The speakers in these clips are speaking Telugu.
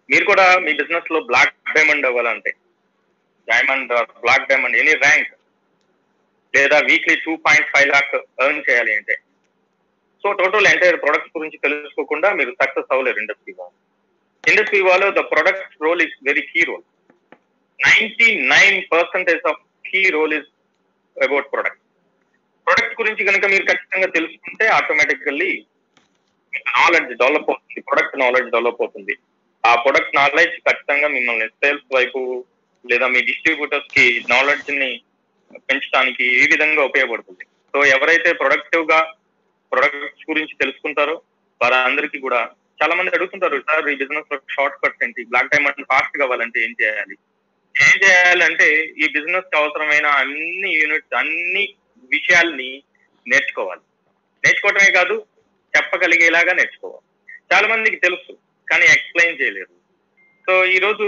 మీరు కూడా మీ బిజినెస్ లో బ్లాక్ డైమండ్ అవ్వాలంటే diamond black diamond any rank లేదా weekly two point five lakh earn చేయాలి అంటే సో టోటల్ ఎంటైర్ ప్రొడక్ట్స్ గురించి తెలుసుకోకుండా మీరు సక్సెస్ అవ్వలేరు ఇండస్ట్రీ వాళ్ళు ఇండస్ట్రీ వాళ్ళు the product role is very key role ninety nine percentage of key role is about product product గురించి కనుక మీరు ఖచ్చితంగా తెలుసుకుంటే ఆటోమేటికల్లీ నాలెడ్జ్ డెవలప్ అవుతుంది ప్రొడక్ట్ నాలెడ్జ్ డెవలప్ అవుతుంది ఆ ప్రొడక్ట్ నాలెడ్జ్ ఖచ్చితంగా మిమ్మల్ని సేల్స్ వైపు లేదా మీ డిస్ట్రిబ్యూటర్స్ కి నాలెడ్జ్ ని పెంచడానికి ఈ విధంగా ఉపయోగపడుతుంది సో ఎవరైతే ప్రొడక్టివ్ గా ప్రొడక్ట్స్ గురించి తెలుసుకుంటారో వారందరికీ కూడా చాలా మంది అడుగుతుంటారు సార్ ఈ బిజినెస్ లో షార్ట్ కట్స్ ఏంటి బ్లాక్ డైమండ్ ఫాస్ట్ కావాలంటే ఏం చేయాలి ఏం చేయాలంటే ఈ బిజినెస్ కి అవసరమైన అన్ని యూనిట్స్ అన్ని విషయాల్ని నేర్చుకోవాలి నేర్చుకోవటమే కాదు చెప్పగలిగేలాగా నేర్చుకోవాలి చాలా మందికి తెలుసు కానీ ఎక్స్ప్లెయిన్ చేయలేరు సో ఈ రోజు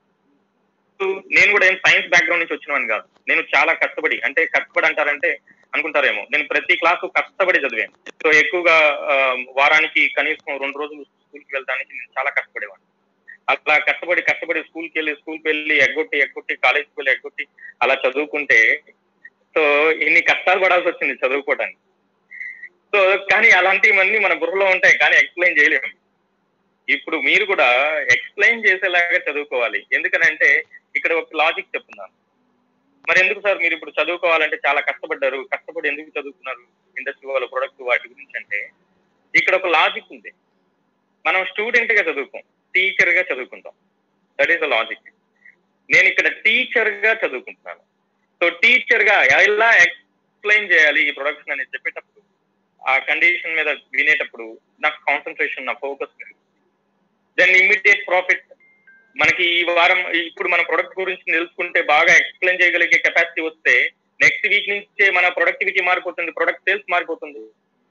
నేను కూడా ఏం సైన్స్ బ్యాక్గ్రౌండ్ నుంచి వచ్చినవాని కాదు నేను చాలా కష్టపడి అంటే కష్టపడి అంటారంటే అనుకుంటారేమో నేను ప్రతి క్లాసు కష్టపడి చదివాను సో ఎక్కువగా ఆ, వారానికి కనీసం రెండు రోజులు స్కూల్కి వెళ్ళడానికి నేను చాలా కష్టపడేవాడిని అట్లా కష్టపడి కష్టపడి స్కూల్కి వెళ్ళి స్కూల్కి వెళ్ళి ఎగ్గొట్టి ఎగ్గొట్టి కాలేజ్కి వెళ్ళి ఎగ్గొట్టి అలా చదువుకుంటే సో ఇన్ని కష్టాలు పడాల్సి వచ్చింది చదువుకోవడానికి సో కానీ అలాంటివన్నీ మన బుర్రలో ఉంటాయి కానీ ఎక్స్ప్లెయిన్ చేయలేము ఇప్పుడు మీరు కూడా ఎక్స్ప్లెయిన్ చేసేలాగా చదువుకోవాలి ఎందుకనంటే ఇక్కడ ఒక లాజిక్ చెప్తున్నాను మరి ఎందుకు సార్ మీరు ఇప్పుడు చదువుకోవాలంటే చాలా కష్టపడ్డారు కష్టపడి ఎందుకు చదువుకున్నారు ఇండస్ట్రీ వాళ్ళ ప్రొడక్ట్ వాటి గురించి అంటే ఇక్కడ ఒక లాజిక్ ఉంది మనం స్టూడెంట్ గా చదువుకోం టీచర్ గా చదువుకుంటాం దట్ ఈస్ ద లాజిక్ నేను ఇక్కడ టీచర్ గా చదువుకుంటున్నాను సో టీచర్ గా ఎలా ఎక్స్ప్లెయిన్ చేయాలి ఈ ప్రొడక్ట్స్ అని చెప్పేటప్పుడు ఆ కండిషన్ మీద వినేటప్పుడు నాకు కాన్సన్ట్రేషన్ నా ఫోకస్ దెన్ ఇమ్మీడియట్ ప్రాఫిట్ మనకి ఈ వారం ఇప్పుడు మన ప్రొడక్ట్ గురించి తెలుసుకుంటే బాగా ఎక్స్ప్లెయిన్ చేయగలిగే కెపాసిటీ వస్తే నెక్స్ట్ వీక్ నుంచే మన ప్రొడక్టివిటీ మారిపోతుంది ప్రొడక్ట్ సేల్స్ మారిపోతుంది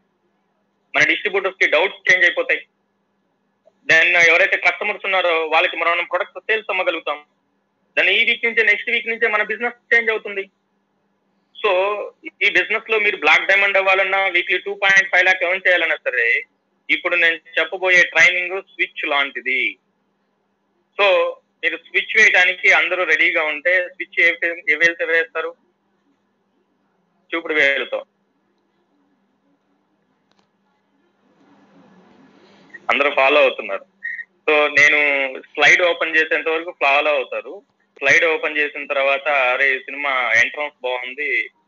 మన డిస్ట్రిబ్యూటర్స్ కి డౌట్స్ చేంజ్ అయిపోతాయి దెన్ ఎవరైతే కస్టమర్స్ ఉన్నారో వాళ్ళకి మనం ప్రొడక్ట్ సేల్స్ అమ్మగలుగుతాం దాని ఈ వీక్ నుంచే నెక్స్ట్ వీక్ నుంచే మన బిజినెస్ చేంజ్ అవుతుంది సో ఈ బిజినెస్ లో మీరు బ్లాక్ డైమండ్ అవ్వాలన్నా weekly two point five lakh earn చేయాలన్నా సరే ఇప్పుడు నేను చెప్పబోయే ట్రైనింగ్ స్విచ్ లాంటిది సో మీరు స్విచ్ వేయడానికి అందరూ రెడీగా ఉంటే స్విచ్ ఏ ఏ వేలతో వేస్తారు చూపుడు వేలుతో అందరూ ఫాలో అవుతున్నారు సో నేను స్లైడ్ ఓపెన్ చేసేంత వరకు ఫాలో అవుతారు స్లైడ్ ఓపెన్ చేసిన తర్వాత అరే ఈ సినిమా ఎంట్రన్స్ బాగుంది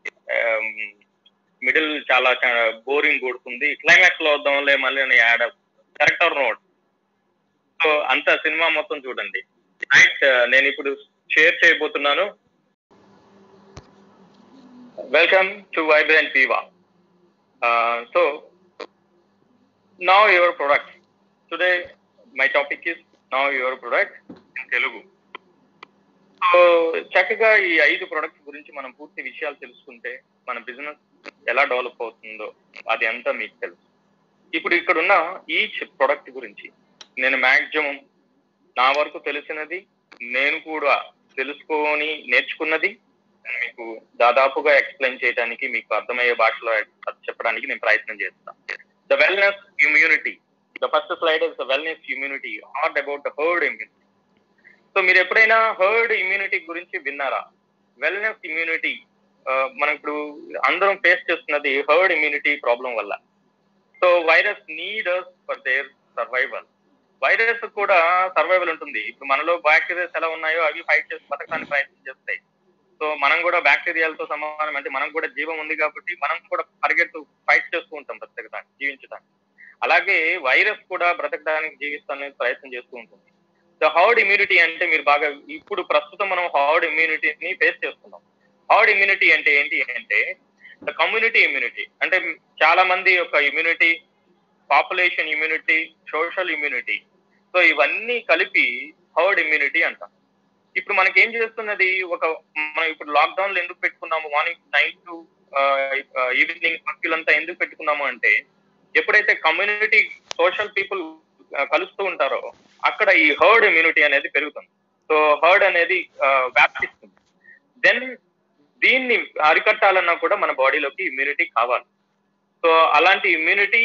మిడిల్ చాలా బోరింగ్ కొడుతుంది క్లైమాక్స్ లో వద్దాంలే మళ్ళీ ad correct or not so అంత సినిమా మొత్తం చూడండి రైట్ నేను ఇప్పుడు షేర్ చేయబోతున్నాను వెల్కమ్ టు వైబ్రెంట్ పీవా so know your product today my topic is know your product Telugu so చక్కగా ఈ ఐదు ప్రొడక్ట్స్ గురించి మనం పూర్తి విషయాలు తెలుసుకుంటే మన బిజినెస్ ఎలా డెవలప్ అవుతుందో అది అంతా మీకు తెలుసు ఇప్పుడు ఇక్కడ ఉన్న ఈచ్ ప్రొడక్ట్ గురించి నేను మాక్సిమం నా వరకు తెలిసినది నేను కూడా తెలుసుకొని నేర్చుకున్నది మీకు దాదాపుగా ఎక్స్ప్లెయిన్ చేయడానికి మీకు అర్థమయ్యే భాషలో చెప్పడానికి నేను ప్రయత్నం చేస్తాను the wellness immunity the first slide is the wellness immunity what about the herd immunity so మీరు ఎప్పుడైనా హర్డ్ ఇమ్యూనిటీ గురించి విన్నారా వెల్నెస్ ఇమ్యూనిటీ మనం ఇప్పుడు అందరం ఫేస్ చేస్తున్నది హర్డ్ ఇమ్యూనిటీ ప్రాబ్లం వల్ల so virus need for their survival virus కూడా సర్వైవల్ ఉంటుంది ఇప్పుడు మనలో బ్యాక్టీరియాస్ ఎలా ఉన్నాయో అవి ఫైట్ చేసి బతకడానికి ప్రయత్నం చేస్తాయి సో మనం కూడా బ్యాక్టీరియాలతో సమానం అంటే మనం కూడా జీవం ఉంది కాబట్టి మనం కూడా పరిగెత్తు ఫైట్ చేస్తూ ఉంటాం బ్రతకడానికి జీవించడానికి అలాగే వైరస్ కూడా బ్రతకడానికి జీవిస్తానికి ప్రయత్నం చేస్తూ ఉంటుంది సో హౌడ్ ఇమ్యూనిటీ అంటే మీరు బాగా ఇప్పుడు ప్రస్తుతం మనం హౌడ్ ఇమ్యూనిటీని ఫేస్ చేస్తున్నాం హౌడ్ ఇమ్యూనిటీ అంటే ఏంటి అంటే ద కమ్యూనిటీ ఇమ్యూనిటీ అంటే చాలా మంది యొక్క immunity population immunity social immunity so ఇవన్నీ కలిపి హర్డ్ ఇమ్యూనిటీ అంటాం ఇప్పుడు మనకి ఏం చేస్తున్నది ఒక మనం ఇప్పుడు లాక్డౌన్ లో ఎందుకు పెట్టుకున్నాము మార్నింగ్ నైన్ టు ఈవినింగ్ వర్కులంతా ఎందుకు పెట్టుకున్నాము అంటే ఎప్పుడైతే కమ్యూనిటీ సోషల్ పీపుల్ కలుస్తూ ఉంటారో అక్కడ ఈ హర్డ్ ఇమ్యూనిటీ అనేది పెరుగుతుంది సో హర్డ్ అనేది వ్యాపిస్తుంది దెన్ దీన్ని అరికట్టాలన్నా కూడా మన బాడీలోకి ఇమ్యూనిటీ కావాలి సో అలాంటి ఇమ్యూనిటీ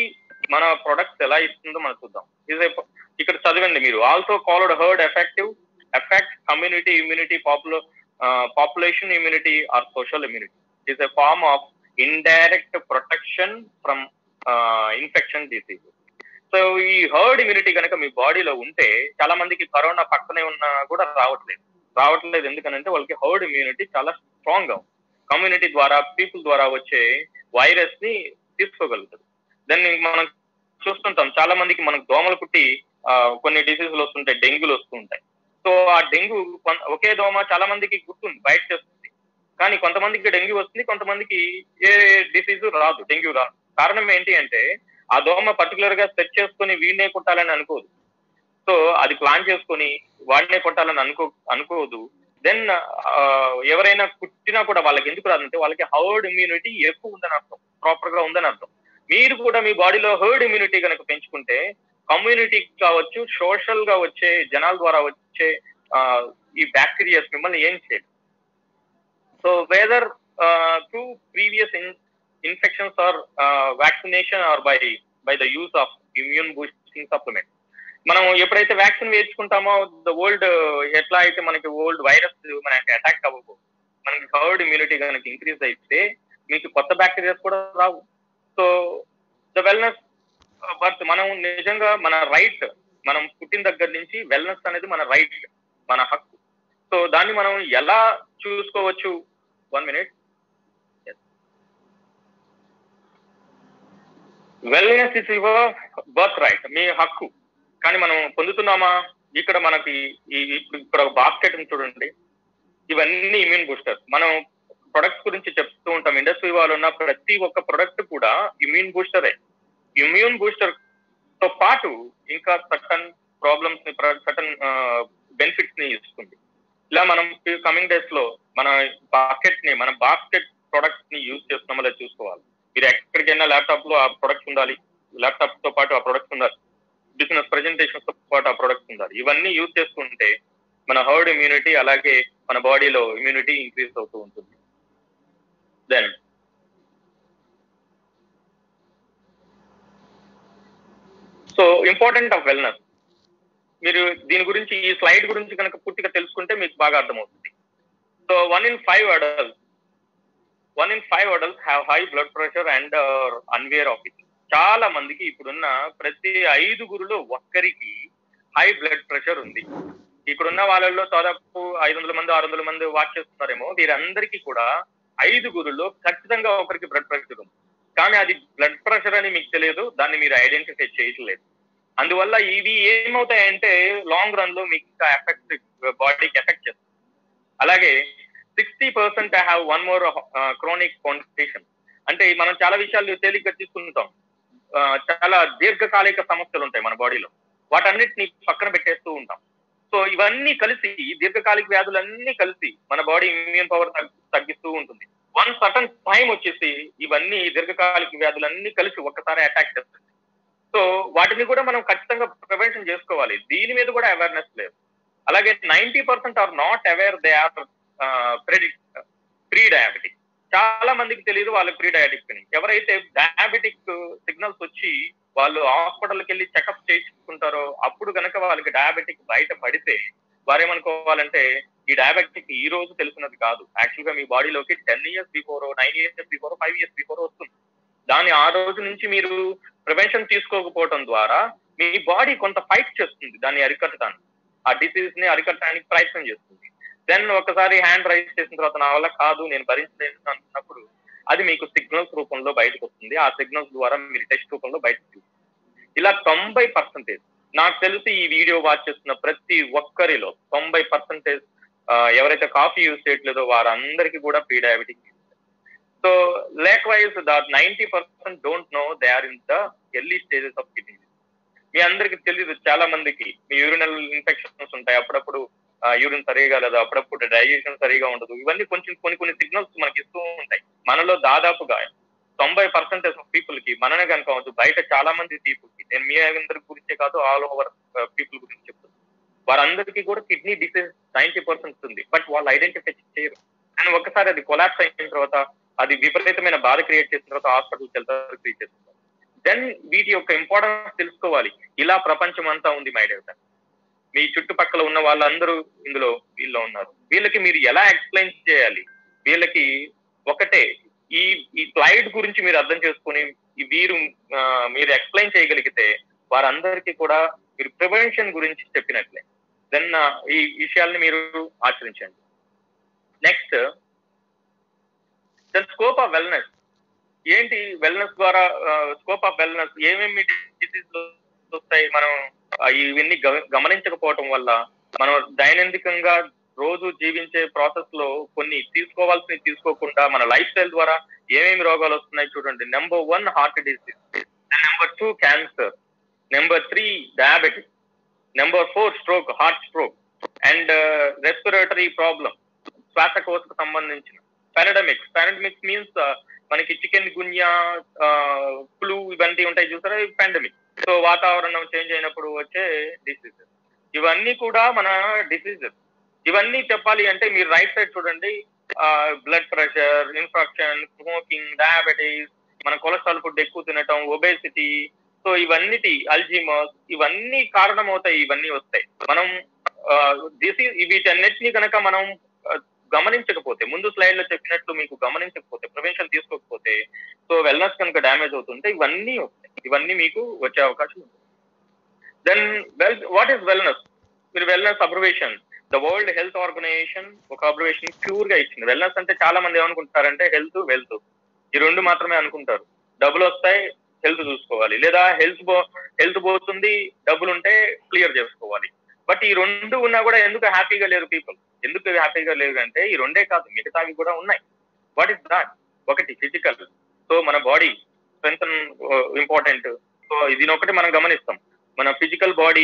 మన ప్రొడక్ట్స్ ఎలా ఇస్తుందో మనం చూద్దాం ఇది ఇక్కడ చదవండి మీరు also called herd effective effect community immunity popular population immunity or social immunity is a form of indirect protection from infection disease so ఈ హర్డ్ ఇమ్యూనిటీ కనుక మీ బాడీలో ఉంటే చాలా మందికి కరోనా పక్కనే ఉన్నా కూడా రావట్లేదు రావట్లేదు ఎందుకనంటే వాళ్ళకి హర్డ్ ఇమ్యూనిటీ చాలా స్ట్రాంగ్ గా కమ్యూనిటీ ద్వారా పీపుల్ ద్వారా వచ్చే వైరస్ ని తీసుకోగలుగుతుంది దాన్ని మనం చూస్తుంటాం చాలా మందికి మనకు దోమలు కుట్టి కొన్ని డిసీజులు వస్తుంటాయి డెంగ్యూలు వస్తుంటాయి సో ఆ డెంగ్యూ ఒకే దోమ చాలా మందికి గుర్తుంది బయట చేస్తుంది కానీ కొంతమందికి డెంగ్యూ వస్తుంది కొంతమందికి ఏ డిసీజ్ రాదు డెంగ్యూ రాదు కారణం ఏంటి అంటే ఆ దోమ పర్టికులర్ గా సెట్ చేసుకుని వీడినే కొట్టాలని అనుకోదు సో అది ప్లాన్ చేసుకొని వాడినే కొట్టాలని అనుకో అనుకోదు దెన్ ఎవరైనా కుట్టినా కూడా వాళ్ళకి ఎందుకు రాదంటే వాళ్ళకి హర్డ్ ఇమ్యూనిటీ ఎక్కువ ఉందని అర్థం ప్రాపర్ గా ఉందని అర్థం మీరు కూడా మీ బాడీలో హర్డ్ ఇమ్యూనిటీ కనుక పెంచుకుంటే కమ్యూనిటీ కావచ్చు సోషల్ గా వచ్చే జనాల ద్వారా వచ్చే ఈ బ్యాక్టీరియాస్ మిమ్మల్ని ఏం చేయదు so whether through previous infections or vaccination or by by the use of immune boosting supplement మనం ఎప్పుడైతే వ్యాక్సిన్ వేసుకుంటామో ద ఓల్డ్ ఎట్లా అయితే మనకి ఓల్డ్ వైరస్ మనకి అటాక్ అవ్వకు మనకి హర్డ్ ఇమ్యూనిటీ కనుక ఇంక్రీజ్ అయితే మీకు కొత్త బ్యాక్టీరియాస్ కూడా రావు సో ద వెల్నెస్ బట్ మనం నిజంగా మన రైట్ మనం పుట్టిన దగ్గర నుంచి వెల్నెస్ అనేది మన రైట్ మన హక్కు సో దాన్ని మనం ఎలా చూసుకోవచ్చు one minute wellness is your birthright మీ హక్కు కానీ మనం పొందుతున్నామా ఇక్కడ మనకి ఈ ఇప్పుడు ఇక్కడ ఒక బాస్కెట్ చూడండి ఇవన్నీ ఇమ్యూన్ బూస్టర్ మనం ప్రొడక్ట్స్ గురించి చెప్తూ ఉంటాం ఇండస్ట్రీ వాళ్ళు ఉన్న ప్రతి ఒక్క ప్రొడక్ట్ కూడా ఇమ్యూన్ బూస్టరే ఇమ్యూన్ బూస్టర్ తో పాటు ఇంకా సటన్ ప్రాబ్లమ్స్ ని సటన్ బెనిఫిట్స్ ని ఇస్తుంది ఇలా మనం కమింగ్ డేస్ లో మన బాస్కెట్ ని మన బాస్కెట్ ప్రొడక్ట్స్ ని యూజ్ చేస్తున్నామో లేదా చూసుకోవాలి మీరు ఎక్కడికైనా ల్యాప్టాప్ లో ఆ ప్రొడక్ట్స్ ఉండాలి ల్యాప్టాప్ తో పాటు ఆ ప్రొడక్ట్స్ ఉండాలి బిజినెస్ ప్రెజెంటేషన్స్ తో పాటు ఆ ప్రొడక్ట్స్ ఉండాలి ఇవన్నీ యూజ్ చేసుకుంటే మన హర్డ్ ఇమ్యూనిటీ అలాగే మన బాడీలో ఇమ్యూనిటీ ఇంక్రీజ్ అవుతూ ఉంటుంది then so important of wellness మీరు దీని గురించి ఈ స్లైడ్ గురించి కనుక పూర్తిగా తెలుసుకుంటే మీకు బాగా అర్థమవుతుంది so one in five adult one in five adults have high blood pressure and unaware of it చాలా మందికి ఇప్పుడున్న ప్రతి ఐదుగురులో ఒక్కరికి హై బ్లడ్ ప్రెషర్ ఉంది ఇప్పుడున్న వాళ్ళల్లో దాదాపు ఐదు వందల మంది ఆరు వందల మంది వాచ్ చేస్తున్నారేమో వీరందరికీ కూడా ఐదుగురులో ఖచ్చితంగా ఒకరికి బ్లడ్ ప్రెషర్ ఉంది కానీ అది బ్లడ్ ప్రెషర్ అని మీకు తెలియదు దాన్ని మీరు ఐడెంటిఫై చేయట్లేదు అందువల్ల ఇవి ఏమవుతాయంటే లాంగ్ రన్ లో మీకు ఇంకా ఎఫెక్ట్ బాడీకి ఎఫెక్ట్ చేస్తుంది అలాగే sixty percent I have one more chronic condition అంటే మనం చాలా విషయాలు తేలిగ్గా తీసుకుంటాం చాలా దీర్ఘకాలిక సమస్యలు ఉంటాయి మన బాడీలో వాటన్నిటిని పక్కన పెట్టేస్తూ ఉంటాం సో ఇవన్నీ కలిసి దీర్ఘకాలిక వ్యాధులన్నీ కలిసి మన బాడీ ఇమ్యూన్ పవర్ తగ్గిస్తూ ఉంటుంది వన్ సటన్ టైం వచ్చేసి ఇవన్నీ దీర్ఘకాలిక వ్యాధులన్నీ కలిసి ఒక్కసారి అటాక్ చేస్తుంది సో వాటిని కూడా మనం ఖచ్చితంగా ప్రివెన్షన్ చేసుకోవాలి దీని మీద కూడా అవేర్నెస్ లేదు అలాగే ninety percent are not aware they are predict pre diabetic చాలా మందికి తెలియదు వాళ్ళు ప్రీ డయాబెటిక్ అని ఎవరైతే డయాబెటిక్ సిగ్నల్స్ వచ్చి వాళ్ళు హాస్పిటల్కి వెళ్ళి చెకప్ చేయించుకుంటారో అప్పుడు కనుక వాళ్ళకి డయాబెటిక్ బయట పడితే వారేమనుకోవాలంటే ఈ డయాబెటిక్ ఈ రోజు తెలిసినది కాదు యాక్చువల్ గా మీ బాడీలోకి ten years before nine years before five years before వస్తుంది దాని ఆ రోజు నుంచి మీరు ప్రివెన్షన్ తీసుకోకపోవడం ద్వారా మీ బాడీ కొంత ఫైట్ చేస్తుంది దాన్ని అరికట్టడానికి ఆ డిసీజ్ ని అరికట్టడానికి ప్రయత్నం చేస్తుంది దెన్ ఒకసారి హ్యాండ్ రైజ్ చేసిన తర్వాత నా వల్ల కాదు నేను భరించలేదు అనుకున్నప్పుడు అది మీకు సిగ్నల్స్ రూపంలో బయటకు వస్తుంది ఆ సిగ్నల్స్ ద్వారా మీరు టెస్ట్ రూపంలో బయటకు ఇలా తొంభై పర్సెంటేజ్ నాకు తెలిసి ఈ వీడియో వాచ్ చేస్తున్న ప్రతి ఒక్కరిలో తొంభై పర్సెంటేజ్ ఎవరైతే కాఫీ యూజ్ చేయట్లేదో వారందరికీ కూడా pre diabetic so likewise the ninety percent don't know they are in the early stages of kidney మీ అందరికి తెలియదు చాలా మందికి మీ యూరినల్ ఇన్ఫెక్షన్స్ ఉంటాయి అప్పుడప్పుడు యూరిన్ సరిగా లేదు అప్పుడప్పుడు డైజెషన్ సరిగా ఉండదు ఇవన్నీ కొంచెం కొన్ని కొన్ని సిగ్నల్స్ మనకి ఇస్తూ ఉంటాయి మనలో దాదాపుగా తొంభై పర్సెంటేజ్ ఆఫ్ పీపుల్ కి మననే కనుక అవ్వదు బయట చాలా మంది పీపుల్ కి నేను మీ అందరి గురించే కాదు ఆల్ ఓవర్ పీపుల్ గురించి చెప్తాను వారందరికీ కూడా కిడ్నీ డిసీజ్ నైన్టీ పర్సెంట్ ఉంది బట్ వాళ్ళు ఐడెంటిఫై చేయరు అండ్ ఒకసారి అది కొలాప్స్ అయిన తర్వాత అది విపరీతమైన బాధ క్రియేట్ చేసిన తర్వాత హాస్పిటల్కి వెళ్తారు ట్రీట్ చేస్తుంటారు దెన్ వీటి యొక్క ఇంపార్టెన్స్ తెలుసుకోవాలి ఇలా ప్రపంచం అంతా ఉంది మై డేటా మీ చుట్టుపక్కల ఉన్న వాళ్ళందరూ ఇందులో వీళ్ళు ఉన్నారు వీళ్ళకి మీరు ఎలా ఎక్స్ప్లెయిన్ చేయాలి వీళ్ళకి ఒకటే ఈ ఈ స్లైడ్ గురించి మీరు అర్థం చేసుకుని ఈ వీరు ఆ, మీరు ఎక్స్ప్లెయిన్ చేయగలిగితే వారందరికీ కూడా మీరు ప్రివెన్షన్ గురించి చెప్పినట్లే దెన్ ఈ విషయాల్ని మీరు ఆచరించండి next then scope of wellness ఏంటి వెల్నెస్ ద్వారా స్కోప్ ఆఫ్ వెల్నెస్ ఏమేమి డిసీజ్ వస్తాయి మనం ఆ, ఇవన్నీ గమ- గమనించకపోవటం వల్ల మనం దైనందికంగా రోజు జీవించే ప్రాసెస్ లో కొన్ని తీసుకోవాల్సినవి తీసుకోకుండా మన లైఫ్ స్టైల్ ద్వారా ఏమేమి రోగాలు వస్తున్నాయి చూడండి number one heart disease number two cancer number three diabetes number four stroke heart stroke and respiratory problem శ్వాసకోశకు సంబంధించిన పారాడమిక్స్ పారాడమిక్స్ మీన్స్ మనకి చికెన్ గున్యా ఫ్లూ ఇవన్నీ ఉంటాయి చూసారా పాండమిక్ సో వాతావరణం చేంజ్ అయినప్పుడు వచ్చే డిసీజెస్ ఇవన్నీ కూడా మన డిసీజెస్ ఇవన్నీ చెప్పాలి అంటే మీరు రైట్ సైడ్ చూడండి blood pressure infection smoking diabetes మన కొలెస్ట్రాల్ ఫుడ్ ఎక్కువ తినటం ఒబేసిటీ సో ఇవన్నిటి అల్జీమర్స్ ఇవన్నీ కారణమవుతాయి ఇవన్నీ వస్తాయి మనం డిసీజ్ వీటన్నిటిని కనుక మనం ఆ, గమనించకపోతే ముందు స్లైడ్ లో చెప్పినట్లు మీకు గమనించకపోతే ప్రివెన్షన్ తీసుకోకపోతే సో వెల్నెస్ కనుక డ్యామేజ్ అవుతుంటే ఇవన్నీ వస్తాయి ఇవన్నీ మీకు వచ్చే అవకాశం ఉంది then well what is wellness మీరు wellness observation the world health organization ఒక అబ్జర్వేషన్ ప్యూర్ గా ఇచ్చింది వెల్నెస్ అంటే చాలా మంది ఏమనుకుంటారంటే హెల్త్ వెల్త్ ఈ రెండు మాత్రమే అనుకుంటారు డబ్బులు వస్తాయి హెల్త్ చూసుకోవాలి లేదా హెల్త్ బో హెల్త్ పోతుంది డబ్బులు ఉంటే క్లియర్ చేసుకోవాలి బట్ ఈ రెండు ఉన్నా కూడా ఎందుకు హ్యాపీగా లేరు పీపుల్ ఎందుకు హ్యాపీగా లేరు అంటే ఈ రెండే కాదు మిగతావి కూడా ఉన్నాయి వాట్ ఇస్ దాట్ ఒకటి ఫిజికల్ సో మన బాడీ స్ట్రెంత్ ఇంపార్టెంట్ సో ఇది ఒకటి మనం గమనిస్తాం మన ఫిజికల్ బాడీ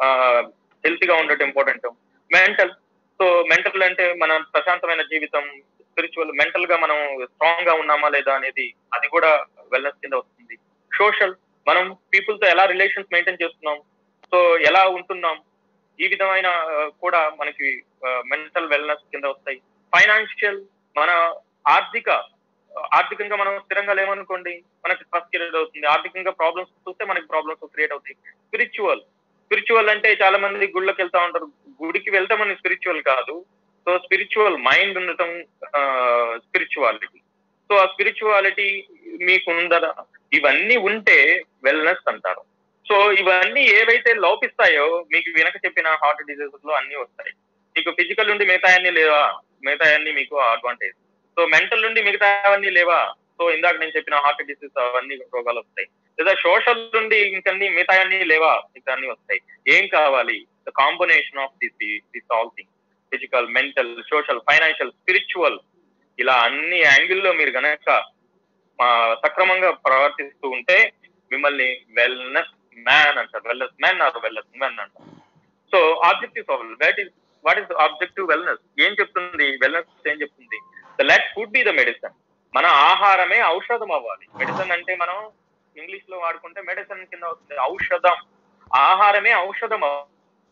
హెల్త్ గా ఉండటం ఇంపార్టెంట్ మెంటల్ సో మెంటల్ అంటే మన ప్రశాంతమైన జీవితం స్పిరిచువల్ మెంటల్ గా మనం స్ట్రాంగ్ గా ఉన్నామా లేదా అనేది అది కూడా వెల్నెస్ కింద వస్తుంది సోషల్ మనం పీపుల్ తో ఎలా రిలేషన్స్ మెయింటైన్ చేస్తున్నాం సో ఎలా ఉంటున్నాం ఈ విధమైన ఆ, కూడా మనకి మెంటల్ వెల్నెస్ కింద వస్తాయి ఫైనాన్షియల్ మన ఆర్థిక ఆర్థికంగా మనం స్థిరంగా లేమనుకోండి మనకి స్ట్రెస్ క్రియేట్ అవుతుంది ఆర్థికంగా ప్రాబ్లమ్స్ చూస్తే మనకి ప్రాబ్లమ్స్ క్రియేట్ అవుతాయి స్పిరిచువల్ స్పిరిచువల్ అంటే చాలా మంది గుళ్ళకి వెళ్తా ఉంటారు గుడికి వెళ్తామని స్పిరిచువల్ కాదు సో స్పిరిచువల్ మైండ్ ఉండటం స్పిరిచువాలిటీ సో ఆ స్పిరిచువాలిటీ మీకు ఉందరా ఇవన్నీ ఉంటే వెల్నెస్ అంటారు సో ఇవన్నీ ఏవైతే లోపిస్తాయో మీకు వెనక చెప్పిన హార్ట్ డిసీజెస్ లో అన్ని వస్తాయి మీకు ఫిజికల్ నుండి మిగతా అన్ని లేవా మిగతా అన్ని మీకు అడ్వాంటేజ్ సో మెంటల్ నుండి మిగతా అవన్నీ లేవా సో ఇందాక నేను చెప్పిన హార్ట్ డిసీజ్ అవన్నీ రోగాలు వస్తాయి లేదా సోషల్ నుండి ఇంకన్నీ మిగతా అన్ని లేవా మిగతా అన్ని వస్తాయి ఏం కావాలి the combination of this this all thing physical mental social financial spiritual ఇలా అన్ని యాంగిల్లో మీరు గనక ఆ, సక్రమంగా ప్రవర్తిస్తూ ఉంటే మిమ్మల్ని వెల్నెస్ మ్యాన్ అంటారు wellness man or wellness man అంటారు so objective of what is what is objective wellness ఏం చెప్తుంది వెల్నెస్ ఏం చెప్తుంది the let food be the medicine మన ఆహారమే ఔషధం అవ్వాలి మెడిసిన్ అంటే మనం ఇంగ్లీష్ లో వాడుకుంటే మెడిసిన్ కింద వస్తుంది ఔషధం ఆహారమే ఔషధం అవ్వాలి.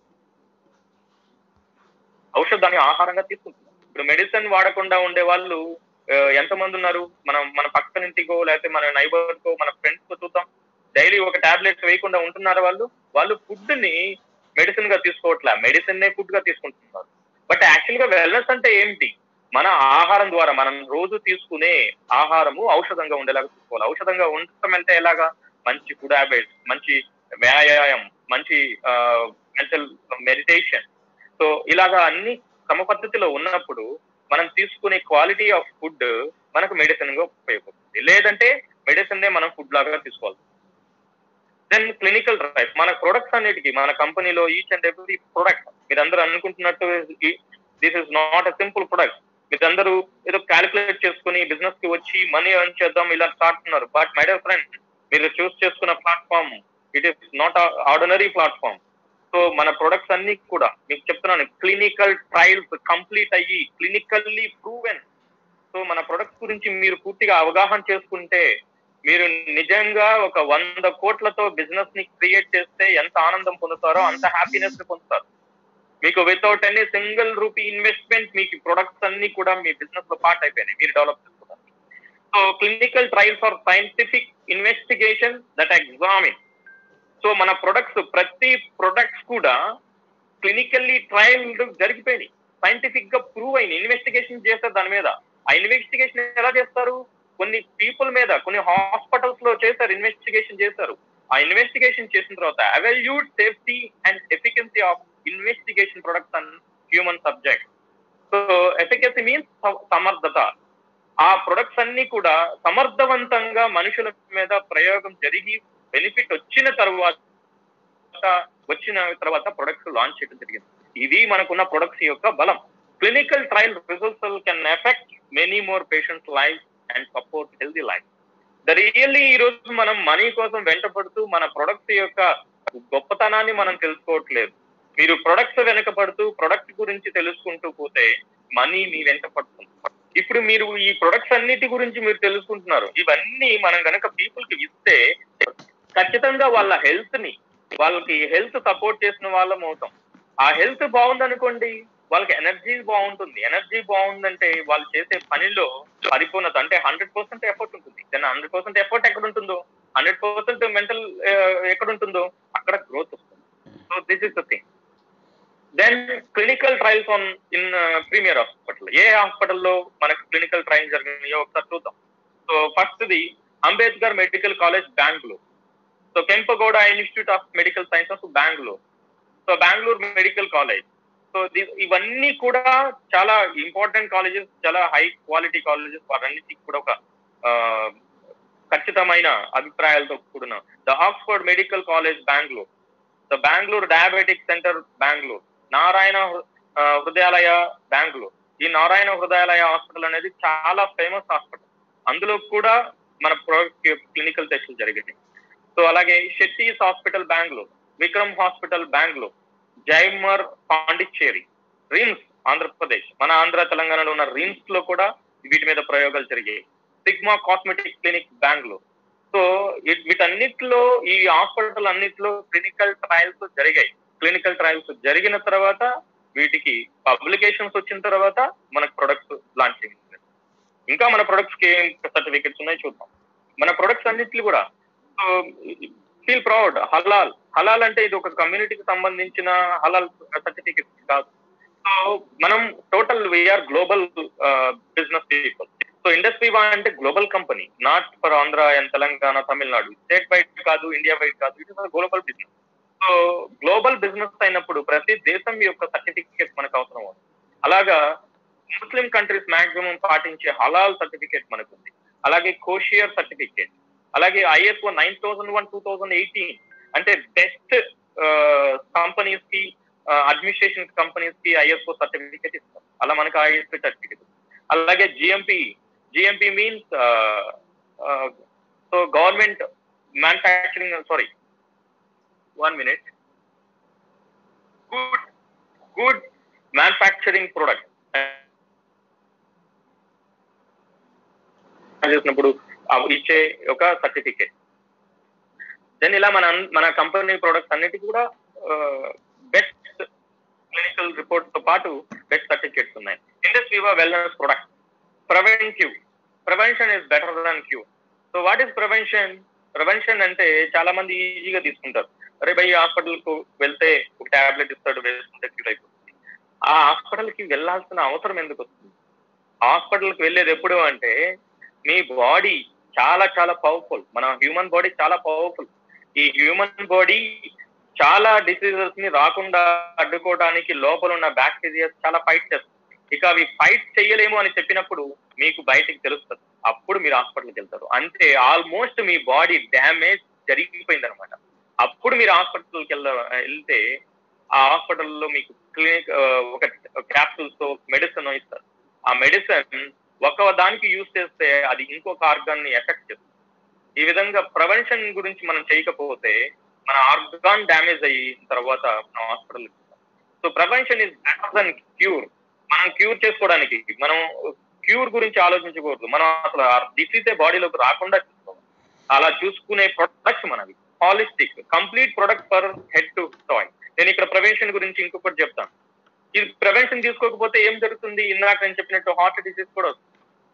ఔషధాన్ని ఆహారంగా తీసుకుంటున్నాం ఇప్పుడు మెడిసిన్ వాడకుండా ఉండే వాళ్ళు ఆ, ఎంతమంది ఉన్నారు మనం మన పక్కన ఇంటికో లేకపోతే మన నైబర్ కో మన ఫ్రెండ్స్ కో చూద్దాం డైలీ ఒక టాబ్లెట్ వేయకుండా ఉంటున్నారు వాళ్ళు వాళ్ళు ఫుడ్ ని మెడిసిన్ గా తీసుకోవట్లే మెడిసిన్ నే ఫుడ్ గా తీసుకుంటున్నారు బట్ యాక్చువల్ గా వెల్నెస్ అంటే ఏంటి మన ఆహారం ద్వారా మనం రోజు తీసుకునే ఆహారము ఔషధంగా ఉండేలాగా చూసుకోవాలి ఔషధంగా ఉండటం అంటే ఎలాగా మంచి ఫుడ్ హ్యాబిట్స్ మంచి వ్యాయామం మంచి మెంటల్ మెడిటేషన్ సో ఇలాగా అన్ని క్రమ పద్ధతిలో ఉన్నప్పుడు మనం తీసుకునే క్వాలిటీ ఆఫ్ ఫుడ్ మనకు మెడిసిన్ గా ఉపయోగపడుతుంది లేదంటే మెడిసిన్ నే మనం ఫుడ్ లాగా తీసుకోవాలి దెన్ క్లినికల్ డ్రైవ్ మన ప్రొడక్ట్స్ అన్నిటికీ మన కంపెనీలో ఈచ్ అండ్ ఎవ్రీ ప్రొడక్ట్ మీరందరూ అనుకుంటున్నట్టు this is not a simple product మీరందరూ ఏదో క్యాలిక్యులేట్ చేసుకుని బిజినెస్ కి వచ్చి మనీ ఎర్న్ చేద్దాం ఇలా స్టార్ట్ ఉన్నారు బట్ మై డియర్ ఫ్రెండ్ మీరు చూస్ చేసుకున్న platform it is not ordinary platform so మన ప్రొడక్ట్స్ అన్ని కూడా మీకు చెప్తున్నాను క్లినికల్ ట్రయల్స్ కంప్లీట్ అయ్యి క్లినికల్లీ ప్రూవెన్ సో మన ప్రొడక్ట్స్ గురించి మీరు పూర్తిగా అవగాహన చేసుకుంటే మీరు నిజంగా ఒక వంద కోట్లతో బిజినెస్ ని క్రియేట్ చేస్తే ఎంత ఆనందం పొందుతారో అంత హ్యాపీనెస్ ని పొందుతారు మీకు without any single rupee investment మీకు ప్రొడక్ట్స్ అన్ని కూడా మీ బిజినెస్ లో పార్ట్ అయిపోయినాయి మీరు డెవలప్ చేసుకున్నారు so clinical trials or scientific investigation that examine so మన ప్రొడక్ట్స్ ప్రతి ప్రొడక్ట్స్ కూడా క్లినికల్లీ ట్రయల్ జరిగిపోయినాయి సైంటిఫిక్ గా ప్రూవ్ అయింది ఇన్వెస్టిగేషన్ చేస్తారు దాని మీద ఆ ఇన్వెస్టిగేషన్ ఎలా చేస్తారు కొన్ని పీపుల్ మీద కొన్ని హాస్పిటల్స్ లో చేశారు ఇన్వెస్టిగేషన్ చేశారు ఆ ఇన్వెస్టిగేషన్ చేసిన తర్వాత evaluated safety and efficacy of investigation products and human subject so efficacy means సమర్థత ఆ ప్రొడక్ట్స్ అన్ని కూడా సమర్థవంతంగా మనుషుల మీద ప్రయోగం జరిగి బెనిఫిట్ వచ్చిన తర్వాత వచ్చిన తర్వాత ప్రొడక్ట్స్ లాంచ్ చేయడం జరిగింది ఇది మనకున్న ప్రొడక్ట్స్ యొక్క బలం clinical trial results can affect many more patients life and support healthy life the really ఈ రోజు మనం మనీ కోసం వెంటపడుతూ మన ప్రొడక్ట్స్ యొక్క గొప్పతనాన్ని మనం తెలుసుకోవట్లేదు మీరు ప్రొడక్ట్స్ వెనకపడుతూ ప్రొడక్ట్ గురించి తెలుసుకుంటూ పోతే మనీ మీ వెంట పడుతుంది ఇప్పుడు మీరు ఈ ప్రొడక్ట్స్ అన్నిటి గురించి మీరు తెలుసుకుంటున్నారు ఇవన్నీ మనం కనుక పీపుల్ కి ఇస్తే ఖచ్చితంగా వాళ్ళ హెల్త్ ని వాళ్ళకి హెల్త్ సపోర్ట్ చేసిన వాళ్ళం అవుతాం ఆ హెల్త్ బాగుందనుకోండి వాళ్ళకి ఎనర్జీ బాగుంటుంది ఎనర్జీ బాగుందంటే వాళ్ళు చేసే పనిలో పరిపూర్ణత అంటే హండ్రెడ్ పర్సెంట్ ఎఫర్ట్ ఉంటుంది దెన్ హండ్రెడ్ పర్సెంట్ ఎఫర్ట్ ఎక్కడ ఉంటుందో హండ్రెడ్ పర్సెంట్ మెంటల్ ఎక్కడ ఉంటుందో అక్కడ గ్రోత్ వస్తుంది so this is the thing then clinical trials on in premier hospital ఏ హాస్పిటల్లో మనకు క్లినికల్ ట్రయల్ జరిగినాయో ఒకసారి చూద్దాం so first the Ambedkar medical college Bengaluru so Kempegowda institute of medical sciences Bengaluru so Bengaluru medical college so ఇవన్నీ కూడా చాలా ఇంపార్టెంట్ కాలేజెస్ చాలా హై క్వాలిటీ కాలేజెస్ వాటన్నిటికి కూడా ఒక ఖచ్చితమైన అభిప్రాయాలతో కూడిన the Oxford medical college Bengaluru the Bengaluru diabetic centre Bengaluru Narayana Hrudayalaya Bengaluru ఈ నారాయణ హృదయాలయ హాస్పిటల్ అనేది చాలా ఫేమస్ హాస్పిటల్ అందులో కూడా మన క్లినికల్ టెస్టులు జరిగింది సో అలాగే షెట్టీస్ hospital Bengaluru Vikram hospital Bengaluru J Meyer Pondicherry RIMS Andhra Pradesh మన ఆంధ్ర తెలంగాణలో ఉన్న రిమ్స్ లో కూడా వీటి మీద ప్రయోగాలు జరిగాయి Sigma cosmetic clinic Bengaluru so వీటన్నిటిలో ఈ హాస్పిటల్ అన్నిటిలో క్లినికల్ ట్రయల్స్ జరిగాయి క్లినికల్ ట్రయల్స్ జరిగిన తర్వాత వీటికి పబ్లికేషన్స్ వచ్చిన తర్వాత మనకు ప్రొడక్ట్స్ లాంచ్ చేయించారు ఇంకా మన ప్రొడక్ట్స్ కి ఏం సర్టిఫికెట్స్ ఉన్నాయి చూద్దాం మన ప్రొడక్ట్స్ అన్నిటిని కూడా ఫీల్ ప్రౌడ్ హలాల్ హలాల్ అంటే ఇది ఒక కమ్యూనిటీకి సంబంధించిన హలాల్ సర్టిఫికెట్ కాదు సో మనం total we are global business people so industry అంటే global company not for Andhra and Telangana Tamil Nadu state wide కాదు ఇండియా వైడ్ కాదు it is global business so global business అయినప్పుడు ప్రతి దేశం యొక్క సర్టిఫికేట్ మనకు అవసరం అవుతుంది అలాగా ముస్లిం కంట్రీస్ మాక్సిమం పాటించే హలాల్ సర్టిఫికేట్ మనకు ఉంది అలాగే కోషియర్ సర్టిఫికేట్ అలాగే ISO nine thousand one two thousand eighteen అంటే బెస్ట్ కంపెనీస్ కి అడ్మినిస్ట్రేషన్ కంపెనీస్ కి ఐఎస్ఓ సర్టిఫికేట్ ఇస్తాం అలా మనకు ఐఎస్ఓ సర్టిఫికేట్ అలాగే GMP GMP means so government manufacturing sorry one minute good good manufacturing product చేసినప్పుడు ఇచ్చే ఒక సర్టిఫికేట్ దెన్ ఇలా మన మన కంపెనీ ప్రొడక్ట్స్ అన్నిటికీ కూడా బెస్ట్ క్లినికల్ రిపోర్ట్ తో పాటు బెస్ట్ సర్టిఫికేట్స్ ఉన్నాయి industry wellness product preventive prevention is better than cure so what is prevention prevention అంటే చాలా మంది ఈజీగా తీసుకుంటారు అరే భయ్ హాస్పిటల్ కు వెళ్తే ఒక టాబ్లెట్ ఇస్తాడు వేసుకుంటే క్యూర్ అయిపోతుంది ఆ హాస్పిటల్ కి వెళ్ళాల్సిన అవసరం ఎందుకు వస్తుంది హాస్పిటల్ కి వెళ్ళేది ఎప్పుడు అంటే మీ బాడీ చాలా చాలా పవర్ఫుల్ మన హ్యూమన్ బాడీ చాలా పవర్ఫుల్ ఈ హ్యూమన్ బాడీ చాలా డిసీజెస్ ని రాకుండా అడ్డుకోవడానికి లోపల ఉన్న బ్యాక్టీరియాస్ చాలా ఫైట్ చేస్తుంది ఇక అవి ఫైట్ చేయలేము అని చెప్పినప్పుడు మీకు బయటికి తెలుస్తుంది అప్పుడు మీరు హాస్పిటల్కి వెళ్తారు అంటే ఆల్మోస్ట్ మీ బాడీ డ్యామేజ్ జరిగిపోయింది అనమాట అప్పుడు మీరు హాస్పిటల్కి వెళ్ళ వెళ్తే ఆ హాస్పిటల్లో మీకు క్లినిక్ ఒక క్యాప్సూల్స్ తో మెడిసిన్ ఇస్తారు ఆ మెడిసిన్ ఒక దానికి యూజ్ చేస్తే అది ఇంకొక ఆర్గాన్ ని ఎఫెక్ట్ చేస్తుంది ఈ విధంగా ప్రివెన్షన్ గురించి మనం చేయకపోతే మన ఆర్గాన్ డ్యామేజ్ అయిన తర్వాత మనం hospital so prevention is better than cure మనం క్యూర్ చేసుకోవడానికి మనం క్యూర్ గురించి ఆలోచించకూడదు మనం అసలు డిసీజే బాడీలోకి రాకుండా చూసుకోవాలి అలా చూసుకునే ప్రొడక్ట్స్ మనవి holistic complete product for head to toe నేను ఇక్కడ ప్రివెన్షన్ గురించి ఇంకొకటి చెప్తాను ఇది ప్రివెన్షన్ తీసుకోకపోతే ఏం జరుగుతుంది ఇందాక నేను చెప్పినట్టు హార్ట్ డిసీజ్ కూడా వస్తుంది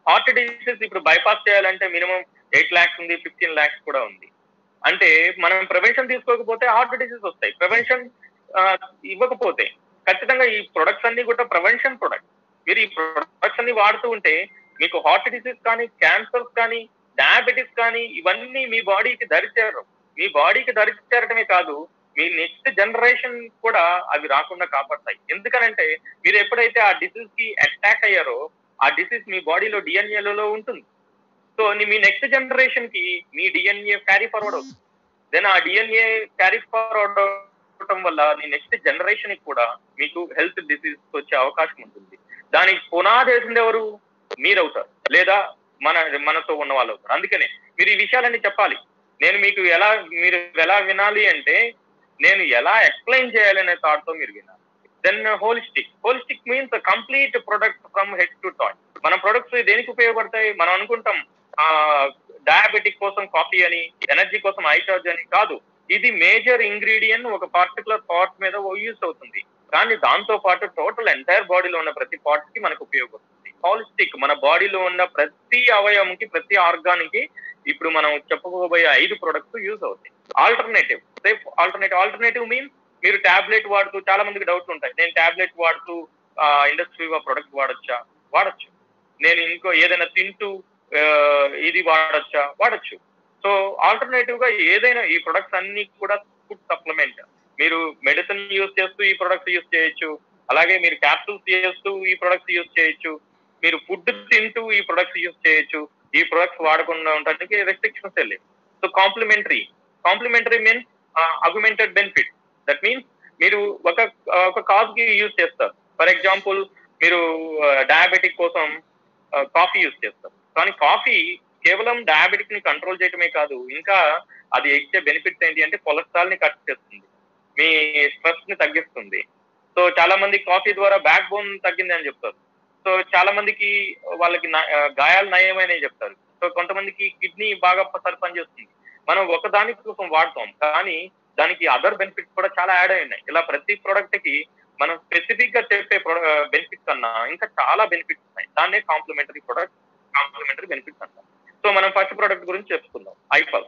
హార్ట్ డిసీజ్ ఇప్పుడు బైపాస్ చేయాలంటే మినిమం ఎయిట్ ల్యాక్స్ ఉంది ఫిఫ్టీన్ ల్యాక్స్ కూడా ఉంది అంటే మనం ప్రివెన్షన్ తీసుకోకపోతే హార్ట్ డిసీజ్ వస్తాయి ప్రివెన్షన్ ఇవ్వకపోతే ఖచ్చితంగా ఈ ప్రొడక్ట్స్ అన్ని కూడా ప్రివెన్షన్ ప్రొడక్ట్ మీరు ఈ ప్రొడక్ట్స్ అన్ని వాడుతూ ఉంటే మీకు హార్ట్ డిసీజ్ కానీ క్యాన్సర్స్ కానీ డయాబెటిస్ కానీ ఇవన్నీ మీ బాడీకి దరిచేరు మీ బాడీకి దరిచేరటమే కాదు మీ నెక్స్ట్ జనరేషన్ కూడా అవి రాకుండా కాపాడతాయి ఎందుకనంటే మీరు ఎప్పుడైతే ఆ డిసీజ్ కి అటాక్ అయ్యారో ఆ డిసీజ్ మీ బాడీలో డిఎన్ఏలలో ఉంటుంది సో మీ నెక్స్ట్ జనరేషన్ కి మీ డిఎన్ఏ క్యారీ ఫార్వర్డ్ అవుతుంది దెన్ ఆ డిఎన్ఏ క్యారీ ఫార్వర్డ్ అవడం వల్ల మీ నెక్స్ట్ జనరేషన్ కి కూడా మీకు హెల్త్ డిసీజ్ వచ్చే అవకాశం ఉంటుంది దానికి పునాది వేసింది ఎవరు మీరవుతారు లేదా మన మనతో ఉన్న వాళ్ళు అవుతారు అందుకనే మీరు ఈ విషయాలన్నీ చెప్పాలి నేను మీకు ఎలా మీరు ఎలా వినాలి అంటే నేను ఎలా ఎక్స్ప్లెయిన్ చేయాలనే థాట్ తో మీరు వినాలి then holistic holistic means complete product from head to toe మన ప్రొడక్ట్స్ దేనికి ఉపయోగపడతాయి మనం అనుకుంటాం ఆ డయాబెటిక్ కోసం కాఫీ అని ఎనర్జీ కోసం ఐచార్జ్ అని కాదు ఇది మేజర్ ఇంగ్రీడియంట్ ఒక పర్టికులర్ పార్ట్ మీద యూస్ అవుతుంది కానీ దాంతో పాటు టోటల్ ఎంటైర్ బాడీలో ఉన్న ప్రతి పార్ట్ కి మనకు ఉపయోగపడుతుంది హాలిస్టిక్ మన బాడీలో ఉన్న ప్రతి అవయవంకి ప్రతి ఆర్గాన్ కి ఇప్పుడు మనం చెప్పుకోబోయే ఐదు ప్రొడక్ట్స్ యూజ్ అవుతాయి alternative safe alternative alternative means మీరు టాబ్లెట్ వాడుతూ చాలా మందికి డౌట్లు ఉంటాయి నేను టాబ్లెట్ వాడుతూ ఇండస్ట్రీ ప్రొడక్ట్ వాడచ్చా వాడచ్చు నేను ఇంకో ఏదైనా తింటూ ఇది వాడచ్చా వాడచ్చు సో ఆల్టర్నేటివ్ గా ఏదైనా ఈ ప్రొడక్ట్స్ అన్ని కూడా ఫుడ్ సప్లిమెంట్ మీరు మెడిసిన్ యూజ్ చేస్తూ ఈ ప్రొడక్ట్స్ యూజ్ చేయొచ్చు అలాగే మీరు క్యాప్సూల్స్ చేస్తూ ఈ ప్రొడక్ట్స్ యూజ్ చేయొచ్చు మీరు ఫుడ్ తింటూ ఈ ప్రొడక్ట్స్ యూజ్ చేయొచ్చు ఈ ప్రొడక్ట్స్ వాడకుండా ఉండడానికి రెస్ట్రిక్షన్స్ లేవు so complementary complementary means augmented benefit that means మీరు ఒక ఒక కాజ్ కి యూజ్ చేస్తారు ఫర్ ఎగ్జాంపుల్ మీరు డయాబెటిక్ కోసం కాఫీ యూజ్ చేస్తారు కానీ కాఫీ కేవలం డయాబెటిక్ ని కంట్రోల్ చేయటమే కాదు ఇంకా అది ఇచ్చే బెనిఫిట్స్ ఏంటి అంటే కొలెస్ట్రాల్ ని కట్ చేస్తుంది మీ స్ట్రెస్ ని తగ్గిస్తుంది సో చాలా మంది కాఫీ ద్వారా బ్యాక్ బోన్ తగ్గింది అని చెప్తారు సో చాలా మందికి వాళ్ళకి గాయాలు నయమైనవి చెప్తారు సో కొంతమందికి కిడ్నీ బాగా సరి పనిచేస్తుంది మనం ఒక దాని కోసం వాడతాం కానీ దానికి అదర్ బెనిఫిట్స్ కూడా చాలా యాడ్ అయి ఉన్నాయి ఇలా ప్రతి ప్రోడక్ట్ కి మనం స్పెసిఫిక్ గా చెప్పే బెనిఫిట్స్ కన్నా ఇంకా చాలా బెనిఫిట్స్ ఉన్నాయి దాన్నే కాంప్లిమెంటరీ ప్రొడక్ట్ కాంప్లిమెంటరీ బెనిఫిట్స్ అంటాం సో మనం ఫస్ట్ ప్రోడక్ట్ గురించి చెప్పుకుందాం ఐపల్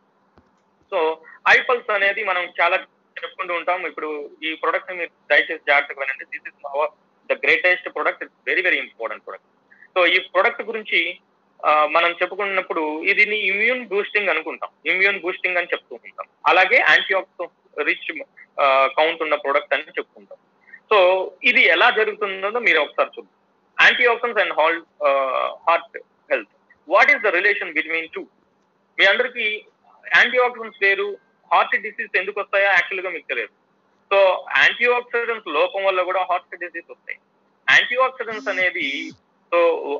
సో ఐపల్స్ అనేది మనం చాలా చెప్పుకుంటూ ఉంటాం ఇప్పుడు ఈ ప్రొడక్ట్ మీరు దయచేసి జాగ్రత్తగా వినండి this is our the greatest product it's very very important product so ఈ ప్రొడక్ట్ గురించి మనం చెప్పుకున్నప్పుడు ఇది ఇమ్యూన్ బూస్టింగ్ అనుకుంటాం ఇమ్యూన్ బూస్టింగ్ అని చెప్తూ ఉంటాం అలాగే యాంటీఆక్సిడెంట్ రిచ్ కౌంట్ ఉన్న ప్రొడక్ట్ అని చెప్పుకుంటాం సో ఇది ఎలా జరుగుతుందో మీరు ఒకసారి చూద్దాం antioxidants and hall heart health what is the relation between two మీ అందరికి యాంటీఆక్సిడెంట్స్ వేరు హార్ట్ డిసీజ్ ఎందుకు వస్తాయో యాక్చువల్ గా మీకు తెలియదు సో యాంటీఆక్సిడెంట్స్ లోపం వల్ల కూడా హార్ట్ డిసీజ్ వస్తాయి యాంటీఆక్సిడెంట్స్ అనేది సో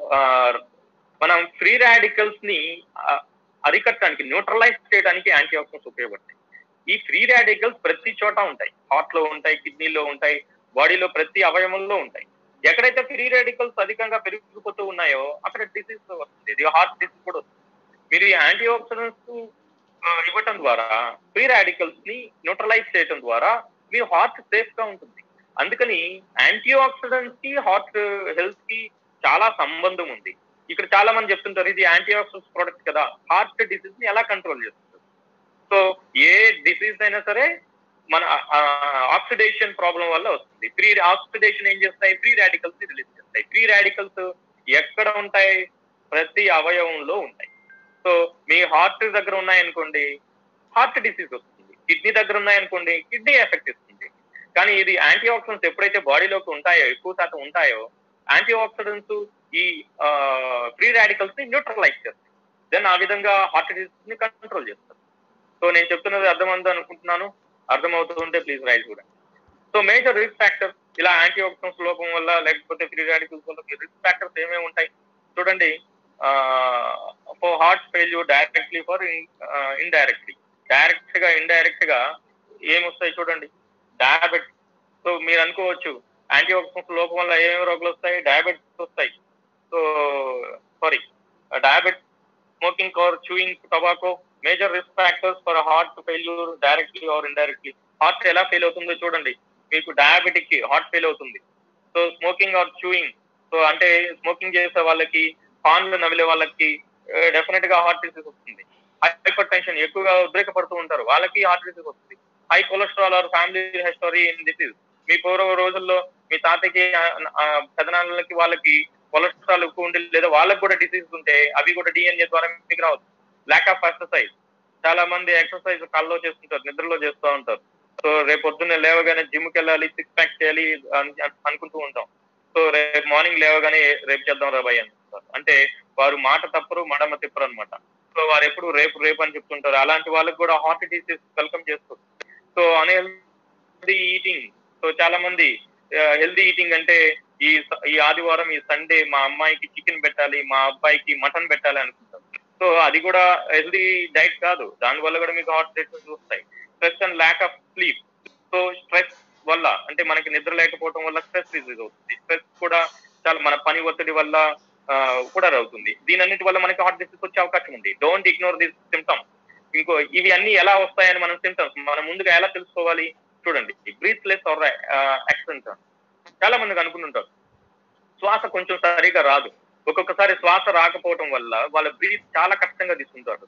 మనం ఫ్రీ రాడికల్స్ ని అరికట్టడానికి న్యూట్రలైజ్ చేయడానికి యాంటీఆక్సిడెంట్స్ ఉపయోగపడతాయి ఈ ఫ్రీ రాడికల్స్ ప్రతి చోట ఉంటాయి హార్ట్ లో ఉంటాయి కిడ్నీలో ఉంటాయి బాడీలో ప్రతి అవయవంలో ఉంటాయి ఎక్కడైతే ఫ్రీ రాడికల్స్ అధికంగా పెరిగిపోతూ ఉన్నాయో అక్కడ డిసీజ్ వస్తుంది ఇది హార్ట్ డిసీజ్ కూడా వస్తుంది మీరు యాంటీ ఆక్సిడెంట్స్ ఇవ్వటం ద్వారా ఫ్రీ రాడికల్స్ ని న్యూట్రలైజ్ చేయడం ద్వారా మీ హార్ట్ సేఫ్ గా ఉంటుంది అందుకని యాంటీ ఆక్సిడెంట్స్ కి హార్ట్ హెల్త్ కి చాలా సంబంధం ఉంది ఇక్కడ చాలా మంది చెప్తుంటారు ఇది యాంటీ ఆక్సిడెంట్స్ ప్రోడక్ట్ కదా హార్ట్ డిసీజ్ ని ఎలా కంట్రోల్ చేస్తుంది సో ఏ డిసీజ్ అయినా సరే మన ఆక్సిడేషన్ ప్రాబ్లం వల్ల వస్తుంది ఫ్రీ ఆక్సిడేషన్ ఏం చేస్తాయి ఫ్రీ రాడికల్స్ ని రిలీజ్ చేస్తాయి ఫ్రీ రాడికల్స్ ఎక్కడ ఉంటాయి ప్రతి అవయవంలో ఉంటాయి సో మీ హార్ట్ దగ్గర ఉన్నాయనుకోండి హార్ట్ డిసీజ్ వస్తుంది కిడ్నీ దగ్గర ఉన్నాయనుకోండి కిడ్నీ ఎఫెక్ట్ ఇస్తుంది కానీ ఇది యాంటీ ఆక్సిడెంట్స్ ఎప్పుడైతే బాడీలోకి ఉంటాయో ఎక్కువ శాతం ఉంటాయో యాంటీ ఆక్సిడెంట్స్ ఈ ఫ్రీ రాడికల్స్ ని న్యూట్రలైజ్ చేస్తాయి దెన్ ఆ విధంగా హార్ట్ డిసీజ్ ని కంట్రోల్ చేస్తారు సో నేను చెప్తున్నది అర్థమంతా అనుకుంటున్నాను అర్థమవుతుంటే ప్లీజ్ రైట్ కూడా సో మేజర్ రిస్క్ ఫ్యాక్టర్ ఇలా యాంటీ ఆక్సిడెంట్స్ లోపం వల్ల లేకపోతే ఫ్రీ రాడికల్స్ వల్ల రిస్క్ ఫ్యాక్టర్స్ ఏమేమి ఉంటాయి చూడండి for heart failure directly for indirectly direct గా ఇండైరెక్ట్ గా ఏమొస్తాయి చూడండి డయాబెట్ సో మీరు అనుకోవచ్చు యాంటీ ఆక్సిడెంట్స్ లోపం వల్ల ఏమేమి రోగాలు వస్తాయి డయాబెటిస్ వస్తాయి so sorry diabetes smoking or chewing tobacco major risk factors for heart failure directly or indirectly heart ఎలా ఫెయిల్ అవుతుందో చూడండి మీకు డయాబెటిక్ కి హార్ట్ ఫెయిల్ అవుతుంది so smoking or chewing so అంటే స్మోకింగ్ చేసే వాళ్ళకి పాన్లు నవిలే వాళ్ళకి డెఫినెట్ గా హార్ట్ డిసీజ్ వస్తుంది హైపర్ టెన్షన్ ఎక్కువగా ఉద్రేకపడుతూ ఉంటారు వాళ్ళకి హార్ట్ డిసీజ్ వస్తుంది high cholesterol or family history in disease మీ పూర్వ రోజుల్లో మీ తాతకి పెదనాన్నలకి వాళ్ళకి కొలెస్ట్రాల్ ఎక్కువ ఉండి లేదా వాళ్ళకి కూడా డిసీజ్ ఉంటే అవి కూడా డిఎన్ఏ ద్వారా మీకు రావచ్చు ల్యాక్ ఆఫ్ ఎక్సర్సైజ్ చాలా మంది ఎక్సర్సైజ్ కళ్ళలో చేస్తుంటారు నిద్రలో చేస్తూ ఉంటారు సో రేపు పొద్దున్నే లేవగానే జిమ్ కి వెళ్ళాలి సిక్స్ ప్యాక్ చేయాలి అని అనుకుంటూ ఉంటాం సో రేపు మార్నింగ్ లేవగానే రేపు చేద్దాం రా భయ్ అనుకుంటారు అంటే వారు మాట తప్పరు మడమ తిప్పరు అనమాట సో వారు ఎప్పుడు రేపు రేపు అని చెప్తుంటారు అలాంటి వాళ్ళకి కూడా హార్ట్ డిసీజ్ వెల్కమ్ చేస్తారు సో అన్హెల్దీ ఈటింగ్ సో చాలా మంది హెల్దీ ఈటింగ్ అంటే ఈ ఈ ఆదివారం ఈ సండే మా అమ్మాయికి చికెన్ పెట్టాలి మా అబ్బాయికి మటన్ పెట్టాలి అనుకుంటారు సో అది కూడా హెల్దీ డైట్ కాదు దాని వల్ల కూడా మీకు హార్ట్ డిసీజ్ వస్తాయి stress and lack of sleep so stress వల్ల అంటే మనకి నిద్ర లేకపోవడం వల్ల స్ట్రెస్ రిలీజ్ అవుతుంది స్ట్రెస్ కూడా చాలా మన పని ఒత్తిడి వల్ల కూడా అవుతుంది దీని అన్నిటి వల్ల మనకి హార్ట్ డిసీజ్ వచ్చే అవకాశం ఉంది డోంట్ ఇగ్నోర్ దిస్ సిమ్టమ్స్ ఇంకో ఇవి అన్ని ఎలా వస్తాయని మనం సిమ్టమ్స్ మనం ముందుగా ఎలా తెలుసుకోవాలి చూడండి బ్రీత్లెస్ ఆర్ యాక్సిడెంట్ చాలా మందికి అనుకుంటుంటారు శ్వాస కొంచెం సరిగా రాదు ఒక్కొక్కసారి శ్వాస రాకపోవడం వల్ల వాళ్ళ బ్రీత్ చాలా కష్టంగా తీసుకుంటారు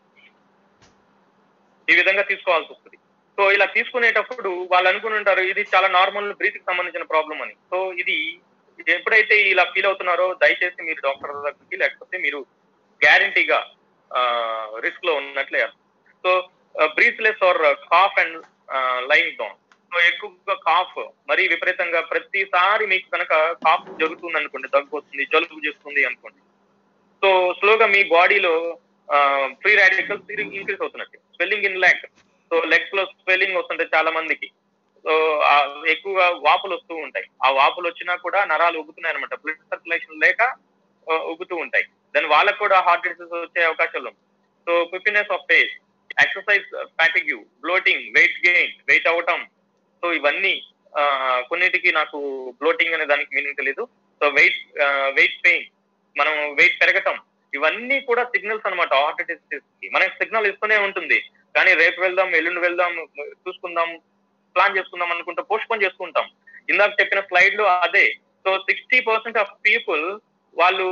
ఈ విధంగా తీసుకోవాల్సి వస్తుంది సో ఇలా తీసుకునేటప్పుడు వాళ్ళు అనుకుంటుంటారు ఇది చాలా నార్మల్ బ్రీత్ కి సంబంధించిన ప్రాబ్లం అని సో ఇది ఎప్పుడైతే ఇలా ఫీల్ అవుతున్నారో దయచేసి మీరు డాక్టర్ దగ్గరికి లేకపోతే మీరు గ్యారంటీగా రిస్క్ లో ఉన్నట్లే so breathless are cough and line down so ఎక్కువగా కాఫ్ మరీ విపరీతంగా ప్రతిసారి మీకు కనుక కాఫ్ జరుగుతుంది అనుకోండి దగ్గు వస్తుంది జలుబు చేస్తుంది అనుకోండి సో స్లోగా మీ బాడీలో ఫ్రీ రాడికల్స్ ఇంక్రీస్ అవుతున్నట్టు swelling in leg so legs లో స్వెల్లింగ్ వస్తుంటే చాలా మందికి సో ఎక్కువగా వాపులు వస్తూ ఉంటాయి ఆ వాపులు వచ్చినా కూడా నరాలు ఉగుతున్నాయి అనమాట బ్లడ్ సర్క్యులేషన్ లేక ఉగుతూ ఉంటాయి దాని వాళ్ళకు కూడా హార్ట్ డిసీజ్ వచ్చే అవకాశాలు ఉన్నాయి సో ఫిఫ్టీనెస్ of face exercise fatigue bloating weight gain weight అవటం సో ఇవన్నీ కొన్నిటికి నాకు బ్లోటింగ్ అనే దానికి మీనింగ్ తెలియదు సో వెయిట్ వెయిట్ పెయిన్ మనం వెయిట్ పెరగటం ఇవన్నీ కూడా సిగ్నల్స్ అనమాట హార్ట్ డిసీజ్ కి మనకి సిగ్నల్ ఇస్తూనే ఉంటుంది కానీ రేపు వెళ్దాం ఎల్లుండి వెళ్దాం చూసుకుందాం ప్లాన్ చేసుకుందాం అనుకుంటే పోస్ట్ పోన్ చేసుకుంటాం ఇందాక చెప్పిన స్లైడ్ లో అదే so sixty percent of people వాళ్ళు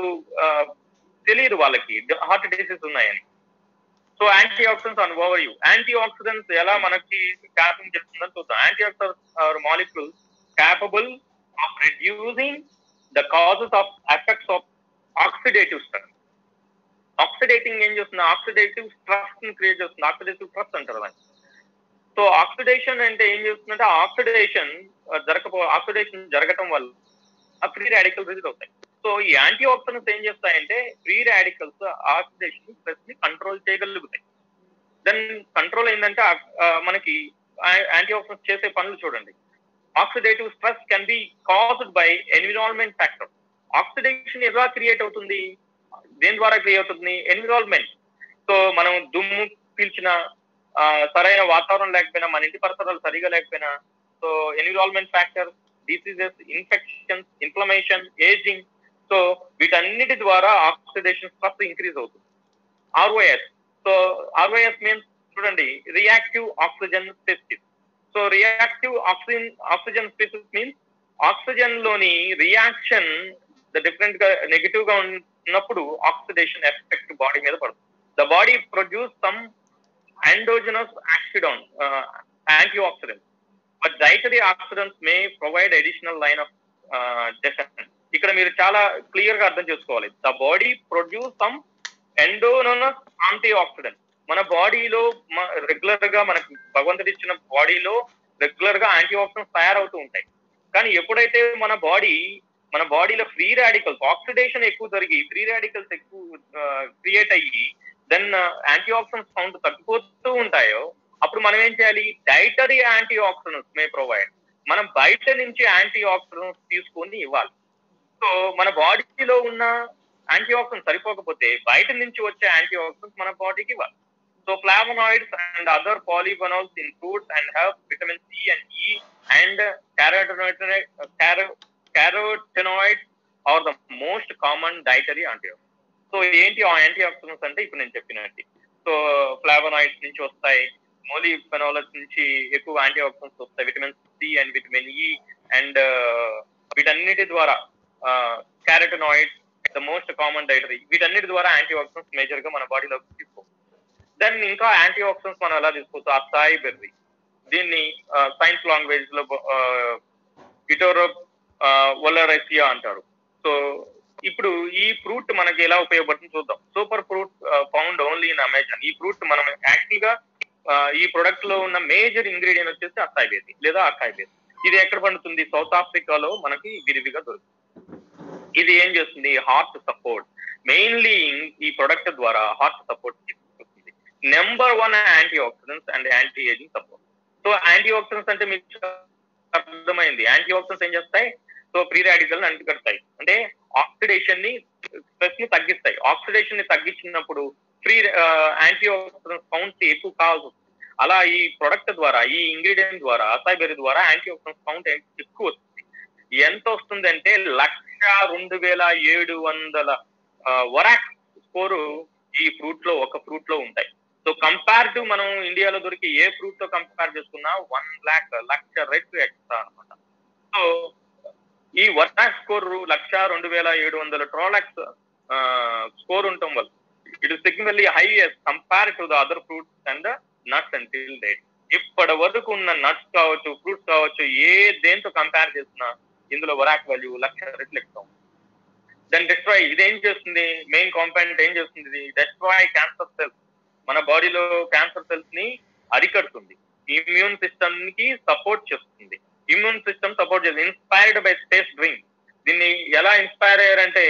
తెలియదు వాళ్ళకి హార్ట్ డిసీజ్ ఉన్నాయని so antioxidants on overview antioxidants ఎలా మనకి క్యాపింగ్ చేస్తుందని చూద్దాం antioxidants molecules capable of reducing the causes of effects of oxidative stress oxidating ఏం చేస్తుంది ఆక్సిడేటివ్ స్ట్రెస్ ని క్రియేట్ చేస్తుంది ఆక్సిడేటివ్ స్ట్రెస్ అంటారు దాన్ని సో ఆక్సిడేషన్ అంటే ఏం చేస్తుందంటే ఆక్సిడేషన్ జరగపో ఆక్సిడేషన్ జరగటం వల్ల ఆ ఫ్రీ రాడికల్స్ రిలీజ్ అవుతాయి సో ఈ యాంటీ ఆక్సిడెంట్స్ ఏం చేస్తాయంటే ఫ్రీ రాడికల్స్ ఆక్సిడేషన్ స్ట్రెస్ ని కంట్రోల్ చేయగలుగుతాయి దెన్ కంట్రోల్ ఏంటంటే మనకి యాంటీ ఆక్సిడెంట్స్ చేసే పనులు చూడండి oxidative stress can be caused by environment factor oxidation ఎలా క్రియేట్ అవుతుంది దేని ద్వారా క్రియేట్ అవుతుంది ఎన్విరాన్మెంట్ సో మనం దుమ్ము పీల్చిన సరైన వాతావరణం లేకపోయినా మన ఇంటి పరిసరాలు సరిగా లేకపోయినా so environment factor diseases infections inflammation ageing so వీటన్నిటి ద్వారా ఆక్సిడేషన్ స్ట్రెస్ ఇంక్రీజ్ అవుతుంది ఆర్ఓఎస్ సో ఆర్ఓఎస్ మీన్స్ చూడండి reactive oxygen species so reactive oxygen oxygen species means oxygen లోని రియాక్షన్ డిఫరెంట్ గా నెగిటివ్ గా ఉన్నప్పుడు ఆక్సిడేషన్ ఎఫెక్ట్ బాడీ మీద పడుతుంది the body produce some endogenous oxidant antioxidant but dietary oxidants may provide additional line of defence ఇక్కడ మీరు చాలా క్లియర్ గా అర్థం చేసుకోవాలి the body produce some endogenous antioxidant మన బాడీలో రెగ్యులర్ గా మనకు భగవంతుడు ఇచ్చిన బాడీలో రెగ్యులర్ గా యాంటీ ఆక్సిడెంట్స్ తయారవుతూ ఉంటాయి కానీ ఎప్పుడైతే మన బాడీ మన బాడీలో ఫ్రీ రాడికల్స్ ఆక్సిడేషన్ ఎక్కువ జరిగి ఫ్రీ రాడికల్స్ ఎక్కువ క్రియేట్ అయ్యి దెన్ యాంటీ ఆక్సిడెంట్స్ కౌంట్ తగ్గిపోతూ ఉంటాయో అప్పుడు మనం ఏం చేయాలి dietary antioxidants may provide మనం బయట నుంచి యాంటీ ఆక్సిడెంట్స్ తీసుకొని ఇవ్వాలి సో మన బాడీలో ఉన్న యాంటీ ఆక్సిడెంట్ సరిపోకపోతే బయట నుంచి వచ్చే యాంటీ ఆక్సిడెంట్స్ మన బాడీకి ఇవ్వాలి so flavonoids and other polyphenols in fruits and have vitamin C and E and carotenoids are the most common dietary anti so ఏంటి ఆ యాంటీ ఆక్సిడెంట్స్ అంటే ఇప్పుడు నేను చెప్పినట్టు సో ఫ్లావనాయిడ్స్ నుంచి వస్తాయి మోలిఫెనాలస్ నుంచి ఎక్కువ యాంటీ ఆక్సిడెంట్స్ వస్తాయి vitamin C and vitamin E and వీటన్నిటి ద్వారా carotenoids the most common dietary వీటన్నిటి ద్వారా యాంటీ ఆక్సిడెంట్స్ మేజర్ గా మన బాడీలోకి తీసుకోవచ్చు దెన్ ఇంకా యాంటీ ఆక్సిడెంట్స్ మనం ఎలా తీసుకోవచ్చు అసాయి బెర్రీ దీన్ని సైన్స్ లాంగ్వేజ్ లో ఇటోరో ఒలరైసియా అంటారు సో ఇప్పుడు ఈ ఫ్రూట్ మనకి ఎలా ఉపయోగపడుతుంది చూద్దాం super fruit found only in Amazon ఈ ఫ్రూట్ మనం యాక్చువల్ గా ఈ ప్రొడక్ట్ లో ఉన్న మేజర్ ఇంగ్రీడియంట్ వచ్చేసి అక్కాయ్ బేసి లేదా అక్కాయ్ బేసి ఇది ఎక్కడ పండుతుంది సౌత్ ఆఫ్రికాలో మనకి విరివిగా దొరుకుతుంది ఇది ఏం చేస్తుంది హార్ట్ సపోర్ట్ మెయిన్లీ ఈ ప్రొడక్ట్ ద్వారా హార్ట్ సపోర్ట్ తీసుకొస్తుంది number one antioxidants and anti ageing support so antioxidants అంటే మీకు అర్థమైంది యాంటీ ఆక్సిడెంట్స్ ఏం చేస్తాయి సో ఫ్రీ రాడికల్ అంటుకడతాయి అంటే ఆక్సిడేషన్ ని స్ట్రెస్ ని తగ్గిస్తాయి ఆక్సిడేషన్ ని తగ్గించినప్పుడు ఫ్రీ యాంటీ ఆక్సిడెంట్స్ కౌంట్ ఎక్కువ కావాల్సి వస్తుంది అలా ఈ ప్రొడక్ట్ ద్వారా ఈ ఇంగ్రీడియంట్ ద్వారా అసాయిబెరీ ద్వారా యాంటీ ఆక్సిడెంట్స్ కౌంట్ ఎక్కువ వస్తుంది ఎంత వస్తుంది అంటే లక్ష రెండు వేల ఏడు వందల వరాక్ స్కోరు ఈ ఫ్రూట్ లో ఒక ఫ్రూట్ లో ఉంటాయి సో కంపేర్ టు మనం ఇండియాలో దొరికి ఏ ఫ్రూట్ తో కంపేర్ చేసుకున్నా వన్ లాక్ లక్ష రెట్లు ఎక్స్ట్రా అనమాట సో ఈ వరాక్ స్కోర్ లక్ష రెండు వేల ఏడు వందల ట్రోలాక్స్ స్కోర్ ఉండటం వల్ల it is significantly highest compare to the other fruits and nuts and till date ఇప్పటి వరకు ఉన్న నట్స్ కావచ్చు ఫ్రూట్స్ కావచ్చు ఏ దేంతో కంపేర్ చేసినా ఇందులో వరాక్ వాల్యూ లక్ష రెట్లు ఎక్కువ దాన్ని డిస్ట్రాయ్ ఇది ఏం చేస్తుంది మెయిన్ కాంపౌండ్ ఏం చేస్తుంది ఇది డిస్ట్రాయ్ క్యాన్సర్ సెల్స్ మన బాడీలో క్యాన్సర్ సెల్స్ ని అరికడుతుంది ఇమ్యూన్ సిస్టమ్ కి సపోర్ట్ చేస్తుంది ఇమ్యూన్ సిస్టమ్ సపోర్ట్ చేస్తుంది ఇన్స్పైర్డ్ బై స్పేస్ డ్రీమ్ దీన్ని ఎలా ఇన్స్పైర్ అయ్యారంటే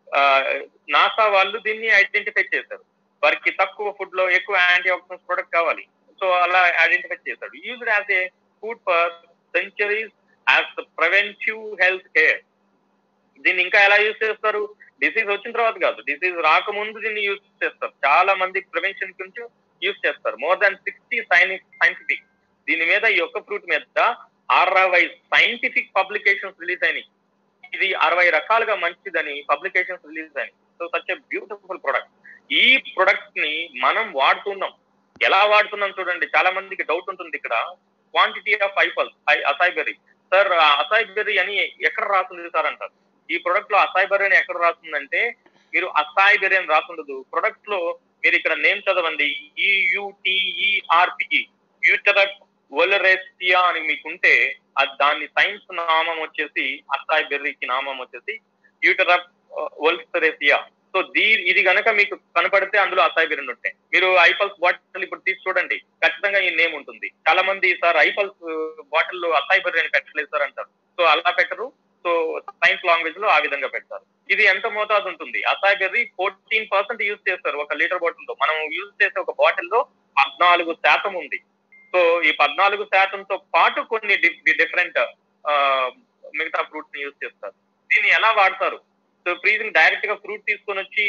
నాసా వాళ్ళు దీన్ని ఐడెంటిఫై చేశారు వారికి తక్కువ ఫుడ్ లో ఎక్కువ యాంటీ ఆక్సిడెంట్స్ ప్రొడక్ట్ కావాలి సో అలా ఐడెంటిఫై చేశాడు used as a food for centuries as preventive health care దీన్ని ఇంకా ఎలా యూజ్ చేస్తారు డిసీజ్ వచ్చిన తర్వాత కాదు డిసీజ్ రాకముందు దీన్ని యూజ్ చేస్తారు చాలా మంది ప్రివెన్షన్ గురించి యూజ్ చేస్తారు మోర్ దాన్ సిక్స్టీ సైంటిఫిక్ దీని మీద ఈ ఒక్క ఫ్రూట్ మీద అరవై సైంటిఫిక్ పబ్లికేషన్స్ రిలీజ్ అయినాయి ఇది అరవై రకాలుగా మంచిదని పబ్లికేషన్స్ రిలీజ్ అయినాయి so such a beautiful product ఈ ప్రొడక్ట్ ని మనం వాడుతున్నాం ఎలా వాడుతున్నాం చూడండి చాలా మందికి డౌట్ ఉంటుంది ఇక్కడ క్వాంటిటీ ఆఫ్ ఐపల్ అసాయిబెర్రీ సార్ అసాయిబెర్రీ అని ఎక్కడ రాస్తుంది సార్ అంటారు ఈ ప్రొడక్ట్ లో అసాయిబెర్రీ అని ఎక్కడ రాస్తుందంటే మీరు అసాయిబెర్రీ అని రాసుండదు ప్రొడక్ట్ లో మీరు ఇక్కడ నేమ్ చదవండి ఈయుటిఈఆర్పిఈ యూటరక్ వొలరెస్టియా అని మీకుంటే దాని సైన్స్ నామం వచ్చేసి అసాయి బెర్రీకి నామం వచ్చేసి యూటరప్ వొల్సరెసియా సో దీ ఇది గనక మీకు కనపడితే అందులో అసాయి బెర్రీ ఉంటాయి మీరు ఐపల్స్ బాటిల్ ఇప్పుడు తీసి చూడండి ఖచ్చితంగా ఈ నేమ్ ఉంటుంది చాలా మంది సార్ ఐపల్స్ బాటిల్ లో అసాయి బెర్రీ అని పెట్టలేదు సార్ అంటారు సో అలా పెట్టరు సో సైన్స్ లాంగ్వేజ్ లో ఆ విధంగా పెడతారు ఇది ఎంత మోతాదు ఉంటుంది acai berry fourteen percent use చేస్తారు ఒక లీటర్ బాటిల్ లో మనం యూజ్ చేసే ఒక బాటిల్ లో పద్నాలుగు శాతం ఉంది సో ఈ పద్నాలుగు శాతంతో పాటు కొన్ని డిఫరెంట్ మిగతా ఫ్రూట్స్ ని యూజ్ చేస్తారు దీన్ని ఎలా వాడతారు సో ఫ్రీజింగ్ డైరెక్ట్ గా ఫ్రూట్ తీసుకొని వచ్చి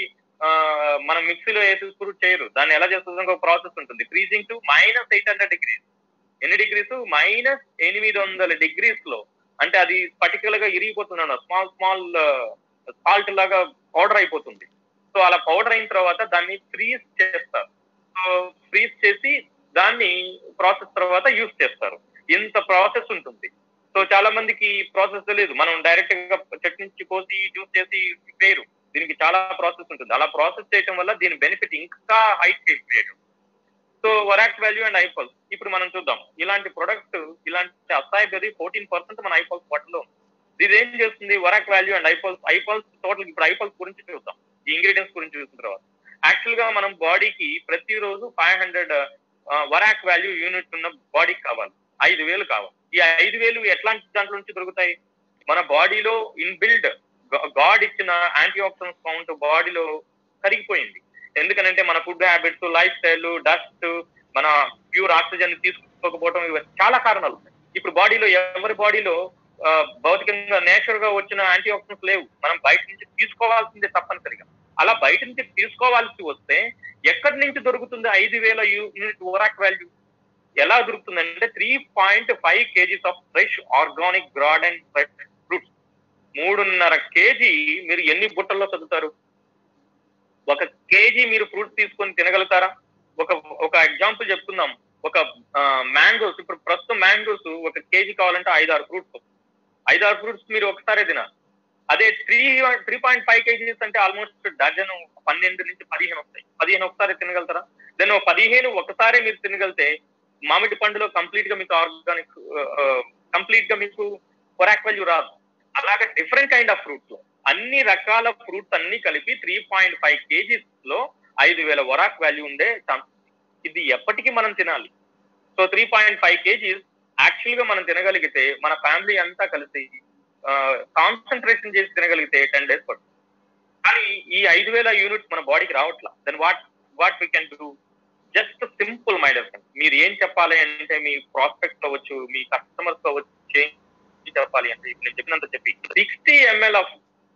మనం మిక్సీలో వేసి ఫ్రూట్ చేయరు దాన్ని ఎలా చేస్తుంది ఒక ప్రాసెస్ ఉంటుంది freezing to minus eight hundred degrees ఎన్ని డిగ్రీస్ మైనస్ ఎనిమిది వందల డిగ్రీస్ లో అంటే అది పర్టికులర్ గా ఇరిగిపోతుంది స్మాల్ స్మాల్ సాల్ట్ లాగా పౌడర్ అయిపోతుంది సో అలా పౌడర్ అయిన తర్వాత దాన్ని ఫ్రీజ్ చేస్తారు సో ఫ్రీజ్ చేసి దాన్ని ప్రాసెస్ తర్వాత యూజ్ చేస్తారు ఇంత ప్రాసెస్ ఉంటుంది సో చాలా మందికి ప్రాసెస్ తెలియదు మనం డైరెక్ట్ గా చెట్టు నుంచి కోసి జ్యూస్ చేసి వేరు దీనికి చాలా ప్రాసెస్ ఉంటుంది అలా ప్రాసెస్ చేయడం వల్ల దీని బెనిఫిట్ ఇంకా height create so ORAC value and iPulse ఇప్పుడు మనం చూద్దాం ఇలాంటి ప్రొడక్ట్ ఇలాంటి అసాయి బెర్రీ ఫోర్టీన్ పర్సెంట్ మన ఐపల్స్ బాటిల్లో ఇది ఏం చేస్తుంది ORAC value and iPulse iPulse total ఇప్పుడు ఐపల్స్ గురించి చూద్దాం ఈ ఇంగ్రీడియంట్స్ గురించి చూసిన తర్వాత యాక్చువల్ గా మనం బాడీకి ప్రతిరోజు five hundred ORAC value unit ఉన్న బాడీకి కావాలి ఐదు వేలు కావాలి ఈ ఐదు వేలు ఎట్లాంటి దాంట్లో నుంచి దొరుకుతాయి మన బాడీలో ఇన్బిల్డ్ గాడ్ ఇచ్చిన యాంటీ ఆక్సిడెంట్స్ కౌంట్ బాడీలో కరిగిపోయింది ఎందుకనంటే మన food habits lifestyle dust మన ప్యూర్ ఆక్సిజన్ తీసుకోకపోవడం ఇవి చాలా కారణాలు ఇప్పుడు బాడీలో ఎవరి బాడీలో భౌతికంగా నేచురల్ గా వచ్చిన యాంటీ ఆక్సిడెంట్స్ లేవు మనం బయట నుంచి తీసుకోవాల్సిందే తప్పనిసరిగా అలా బయట నుంచి తీసుకోవాల్సి వస్తే ఎక్కడి నుంచి దొరుకుతుంది ఐదు వేల యూనిట్ ఓరాక్ వాల్యూ ఎలా దొరుకుతుంది అంటే three point five kgs of fresh organic grad and fresh fruits మూడున్నర కేజీ మీరు ఎన్ని బుట్టల్లో చదువుతారు ఒక కేజీ మీరు ఫ్రూట్స్ తీసుకొని తినగలుగుతారా ఒక ఒక ఎగ్జాంపుల్ చెప్తున్నాం ఒక మ్యాంగోస్ ఇప్పుడు ప్రస్తుతం మ్యాంగోస్ ఒక కేజీ కావాలంటే ఐదారు ఫ్రూట్స్ ఐదారు ఫ్రూట్స్ మీరు ఒకసారే తినాలి అదే three three point five kgs అంటే ఆల్మోస్ట్ డజన్ పన్నెండు నుంచి పదిహేను వస్తాయి పదిహేను ఒకసారి తినగలుగుతారా దెన్ పదిహేను ఒకసారి మీరు తినగలితే మామిడి పండులో కంప్లీట్ గా మీకు ఆర్గానిక్ కంప్లీట్ గా మీకు కొరాక్ వాల్యూ రాదు అలాగే డిఫరెంట్ కైండ్ ఆఫ్ ఫ్రూట్స్ అన్ని రకాల ఫ్రూట్స్ అన్ని కలిపి త్రీ పాయింట్ ఫైవ్ కేజీస్ లో ఐదు వేల వరాక్ వాల్యూ ఉండే ఛాన్స్ ఇది ఎప్పటికీ మనం తినాలి so three point five kgs actual గా మనం తినగలిగితే మన ఫ్యామిలీ అంతా కలిసి కాన్సన్ట్రేషన్ చేసి తినగలిగితే టెన్ డేస్ పడుతుంది కానీ ఈ ఐదు వేల యూనిట్స్ మన బాడీకి రావట్లా then what what we can do just simple my difference మీరు ఏం చెప్పాలి అంటే మీ ప్రాస్పెక్ట్ అవ్వచ్చు మీ కస్టమర్స్ అవ్వచ్చు ఏం చెప్పాలి అంటే ఇప్పుడు నేను చెప్పినంత చెప్పి సిక్స్టీ ఎంఎల్ ఆఫ్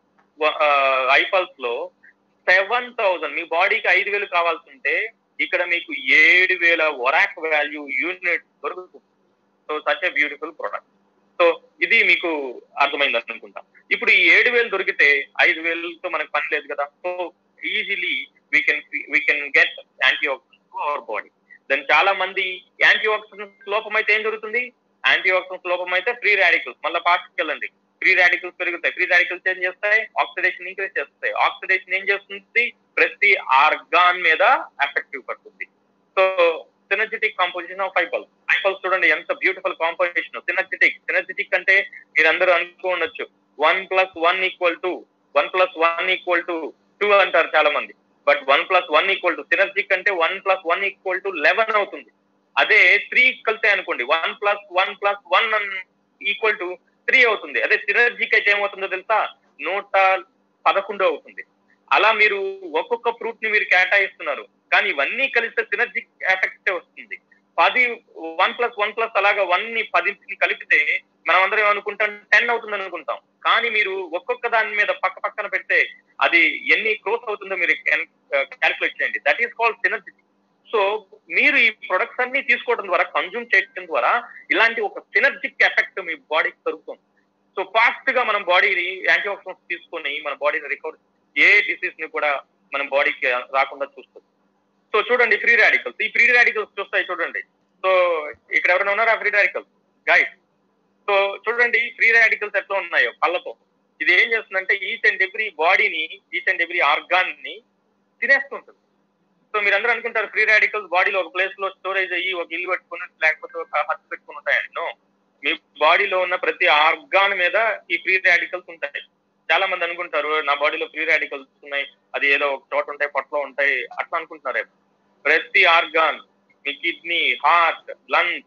ఐపల్స్ లో సెవెన్ థౌసండ్ మీ బాడీకి ఐదు వేలు కావాల్సి ఉంటే ఇక్కడ మీకు ఏడు వేల వరాక్ వాల్యూ యూనిట్ దొరుకుతుంది so such a beautiful product so ఇది మీకు అర్థమైంది అనుకుంటా ఇప్పుడు ఈ ఏడు వేలు దొరికితే ఐదు వేలతో మనకు పని లేదు కదా so easily we can we can get antioxidants to our body then చాలా మంది యాంటీ ఆక్సిడెంట్స్ లోపం అయితే ఏం జరుగుతుంది యాంటీ ఆక్సిడెంట్స్ లోపం అయితే ఫ్రీ రాడికల్స్ మళ్ళీ పాస్ట్కి వెళ్ళండి ఫ్రీ రాడికల్స్ పెరుగుతాయి ఫ్రీ రాడికల్స్ ఏం చేస్తాయి ఆక్సిడేషన్ ఇంక్రీజ్ చేస్తాయి ఆక్సిడేషన్ ఏం చేస్తుంది ప్రతి ఆర్గాన్ మీద ఎఫెక్టివ్ పడుతుంది so synergetic composition of iPulse iPulse చూడండి ఎంత బ్యూటిఫుల్ కాంపోజిషన్ సినర్జెటిక్ సినర్జెటిక్ అంటే మీరందరూ అనుకోవచ్చు one plus one equal to one plus one equal to two అంటారు చాలా మంది but one plus one equal to synergic అంటే one plus one equal to eleven అవుతుంది అదే త్రీ కలితే అనుకోండి one plus one plus one equal to three అవుతుంది అదే సినర్జిక్ అయితే ఏమవుతుందో తెలుసా నూట పదకొండు అవుతుంది అలా మీరు ఒక్కొక్క ఫ్రూట్ ని మీరు కేటాయిస్తున్నారు కానీ ఇవన్నీ కలిస్తే సినర్జిక్ ఎఫెక్ట్ వస్తుంది పది వన్ ప్లస్ వన్ ప్లస్ అలాగా వన్ ని పదింటిని కలిపితే మనం అందరం ఏమనుకుంటాం టెన్ అవుతుంది అనుకుంటాం కానీ మీరు ఒక్కొక్క దాని మీద పక్క పక్కన పెడితే అది ఎన్ని క్రోస్ అవుతుందో మీరు క్యాల్కులేట్ చేయండి that is called synergy so మీరు ఈ ప్రొడక్ట్స్ అన్ని తీసుకోవడం ద్వారా కన్జ్యూమ్ చేయడం ద్వారా ఇలాంటి ఒక సినర్జిక్ ఎఫెక్ట్ మీ బాడీకి దొరుకుతుంది సో ఫాస్ట్ గా మనం బాడీని యాంటీ ఆక్సిడెంట్స్ తీసుకొని మన బాడీని రికవర్ ఏ డిసీజ్ ని కూడా మన బాడీకి రాకుండా చూస్తుంది సో చూడండి ఫ్రీ రాడికల్స్ ఈ ఫ్రీ రాడికల్స్ చూస్తాయి చూడండి సో ఇక్కడ ఎవరైనా ఉన్నారా ఫ్రీ రాడికల్స్ గైడ్ సో చూడండి ఫ్రీ రాడికల్స్ ఎట్లా ఉన్నాయో కళ్ళతో ఇది ఏం చేస్తుందంటే ఈచ్ అండ్ ఎవ్రీ బాడీని ఈచ్ అండ్ ఎవ్రీ ఆర్గాన్ ని తినేస్తుంటుంది సో మీరు అందరూ అనుకుంటారు ఫ్రీ రాడికల్స్ బాడీలో ఒక ప్లేస్ లో స్టోరేజ్ అయ్యి ఒక ఇల్లు పెట్టుకుని లేకపోతే ఒక హత్తు పెట్టుకుని ఉంటాయని నో మీ బాడీలో ఉన్న ప్రతి ఆర్గాన్ మీద ఈ ఫ్రీ రాడికల్స్ ఉంటాయి చాలా మంది అనుకుంటారు నా బాడీలో ఫ్రీ రాడికల్స్ ఉన్నాయి అది ఏదో ఒక చోట ఉంటాయి పొట్టలో ఉంటాయి అట్లా అనుకుంటున్నారు ప్రతి ఆర్గాన్ మీ కిడ్నీ హార్ట్ లంగ్స్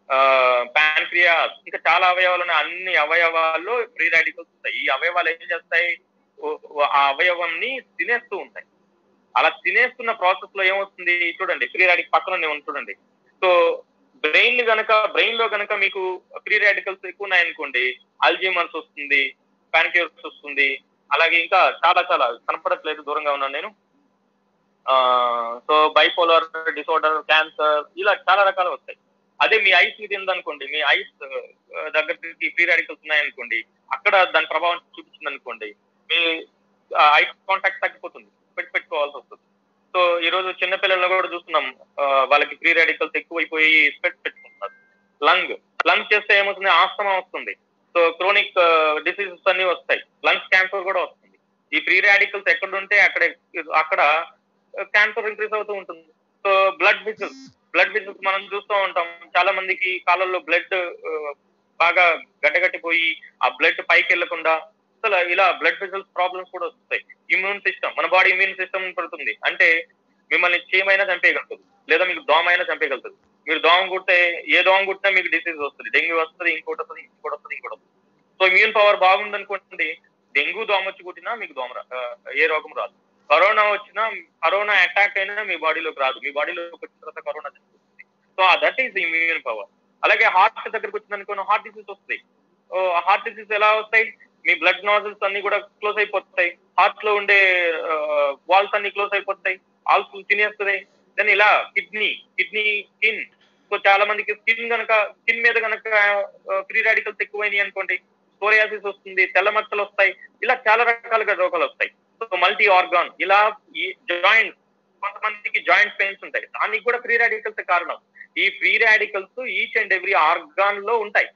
ప్యాన్క్రియాస్ ఇంకా చాలా అవయవాలు ఉన్నాయి అన్ని అవయవాల్లో ఫ్రీ రాడికల్స్ ఉంటాయి ఈ అవయవాలు ఏం చేస్తాయి ఆ అవయవంని తినేస్తూ ఉంటాయి అలా తినేస్తున్న ప్రాసెస్ లో ఏమవుతుంది చూడండి ఫ్రీ రాడిక్ పక్కన ఉంది చూడండి సో బ్రెయిన్ గనక బ్రెయిన్ లో గనక మీకు ఫ్రీ రాడికల్స్ ఎక్కువ ఉన్నాయనుకోండి అల్జీమర్స్ వస్తుంది ప్యాన్క్యూర్స్ వస్తుంది అలాగే ఇంకా చాలా చాలా కనపడట్లేదు దూరంగా ఉన్నాను నేను సో బైపోలర్ డిసార్డర్ క్యాన్సర్ ఇలా చాలా రకాలు వస్తాయి అదే మీ ఐస్ మీద ఉందనుకోండి మీ ఐస్ దగ్గరికి ఫ్రీ రాడికల్స్ ఉన్నాయనుకోండి అక్కడ దాని ప్రభావం చూపించింది అనుకోండి మీ ఐ కాంటాక్ట్ తగ్గిపోతుంది పెట్టి పెట్టుకోవాల్సి వస్తుంది సో ఈ రోజు చిన్నపిల్లల్లో కూడా చూస్తున్నాం వాళ్ళకి ఫ్రీ రాడికల్స్ ఎక్కువైపోయి స్పెట్స్ పెట్టుకుంటున్నారు లంగ్ లంగ్ చేస్తే ఏమవుతుంది ఆస్తమా వస్తుంది సో క్రోనిక్ డిసీజెస్ అన్ని వస్తాయి లంగ్స్ క్యాన్సర్ కూడా వస్తుంది ఈ ఫ్రీ రాడికల్స్ ఎక్కడ ఉంటే అక్కడ అక్కడ క్యాన్సర్ ఇంక్రీజ్ అవుతూ ఉంటుంది so blood vessels blood vessels మనం చూస్తూ ఉంటాం చాలా మందికి కాలంలో బ్లడ్ బాగా గడ్డగట్టిపోయి ఆ బ్లడ్ పైకి వెళ్లకుండా అసలు ఇలా బ్లడ్ విజిల్స్ ప్రాబ్లమ్స్ కూడా వస్తాయి ఇమ్యూన్ సిస్టమ్ మన బాడీ ఇమ్యూన్ సిస్టమ్ పడుతుంది అంటే మిమ్మల్ని చీమైనా చంపేయగలుగుతుంది లేదా మీకు దోమ అయినా చంపేయగలుగుతుంది మీరు దోమ కుడితే ఏ దోమ కుట్టినా మీకు డిసీజ్ వస్తుంది డెంగ్యూ వస్తుంది ఇంకోటి వస్తుంది ఇంకోటి వస్తుంది ఇంకోటి వస్తుంది సో ఇమ్యూన్ పవర్ బాగుందనుకోండి డెంగ్యూ దోమ వచ్చి కుట్టినా మీకు దోమ ఏ రోగం రాదు కరోనా వచ్చినా కరోనా అటాక్ అయినా మీ బాడీలోకి రాదు మీ బాడీలోకి వచ్చిన తర్వాత కరోనా చనిపోతుంది so that is immune power అలాగే హార్ట్ దగ్గరకు వచ్చింది అనుకో హార్ట్ డిసీజ్ వస్తాయి హార్ట్ డిసీజ్ ఎలా వస్తాయి మీ బ్లడ్ నాజిల్స్ అన్ని కూడా క్లోజ్ అయిపోతాయి హార్ట్ లో ఉండే వాల్స్ అన్ని క్లోజ్ అయిపోతాయి ఆల్స్ తినేస్తుంది దెన్ ఇలా కిడ్నీ కిడ్నీ స్కిన్ సో చాలా మందికి స్కిన్ కనుక స్కిన్ మీద కనుక ఫ్రీ రాడికల్స్ ఎక్కువైనాయి అనుకోండి సోరియాసిస్ వస్తుంది తెల్ల మచ్చలు వస్తాయి ఇలా చాలా రకాలుగా రోగాలు వస్తాయి సో మల్టీ ఆర్గాన్ ఇలా జాయింట్ కొంతమందికి జాయింట్ పెయిన్స్ ఉంటాయి దానికి కూడా ఫ్రీ రాడికల్స్ కారణం ఈ free radicals each and every organ లో ఉంటాయి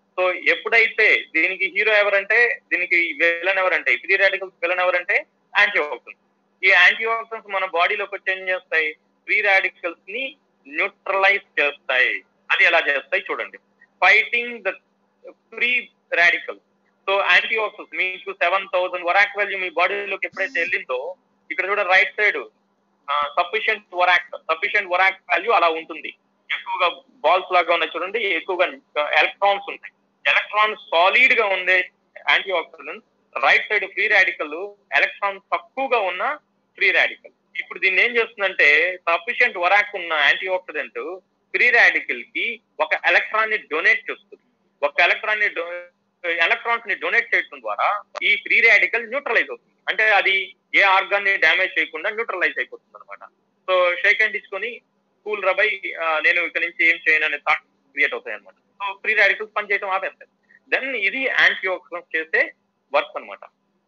సో ఎప్పుడైతే దీనికి హీరో ఎవరంటే దీనికి విలన్ ఎవరంటే ఫ్రీ రాడికల్స్ విలన్ ఎవరంటే యాంటీ ఆక్సిడెంట్స్ ఈ యాంటీ ఆక్సిడెంట్స్ మన బాడీలోకి వచ్చి ఏం చేస్తాయి ఫ్రీ రాడికల్స్ ని న్యూట్రలైజ్ చేస్తాయి అది ఎలా చేస్తాయి చూడండి fighting the free radical so antioxidants మీకు సెవెన్ థౌసండ్ వరాక్ వాల్యూ మీ బాడీలోకి ఎప్పుడైతే వెళ్ళిందో ఇక్కడ కూడా right side sufficient ORAC sufficient ORAC value అలా ఉంటుంది ఎక్కువగా బాల్స్ లాగా ఉన్నాయి చూడండి ఎక్కువగా ఎలక్ట్రాన్స్ ఉంటాయి ఎలక్ట్రాన్స్ సాలిడ్ గా ఉండే antioxidant right side free radical electron తక్కువగా ఉన్న ఫ్రీ రాడికల్ ఇప్పుడు దీన్ని ఏం చేస్తుందంటే సఫిషియంట్ వరాక్ ఉన్న యాంటీ ఆక్సిడెంట్ ఫ్రీ రాడికల్ కి ఒక ఎలక్ట్రాన్ ని డొనేట్ చేస్తుంది ఒక ఎలక్ట్రాన్ ని ఎలక్ట్రాన్స్ ని డొనేట్ చేయడం ద్వారా ఈ ఫ్రీ రాడికల్ న్యూట్రలైజ్ అవుతుంది అంటే అది ఏ ఆర్గాన్ ని డ్యామేజ్ చేయకుండా న్యూట్రలైజ్ అయిపోతుంది అనమాట సో షేక్ హ్యాండ్ ఇచ్చుకొని కూల్ రబై నేను ఇక్కడ నుంచి ఏం చేయను అనే థాట్ క్రియేట్ అవుతాయి అనమాట సో ఫ్రీ రాడికల్స్ పనిచేయడం ఆపేస్తాయి దెన్ ఇది యాంటీ ఆక్సిడెంట్స్ చేసే వర్క్ అనమాట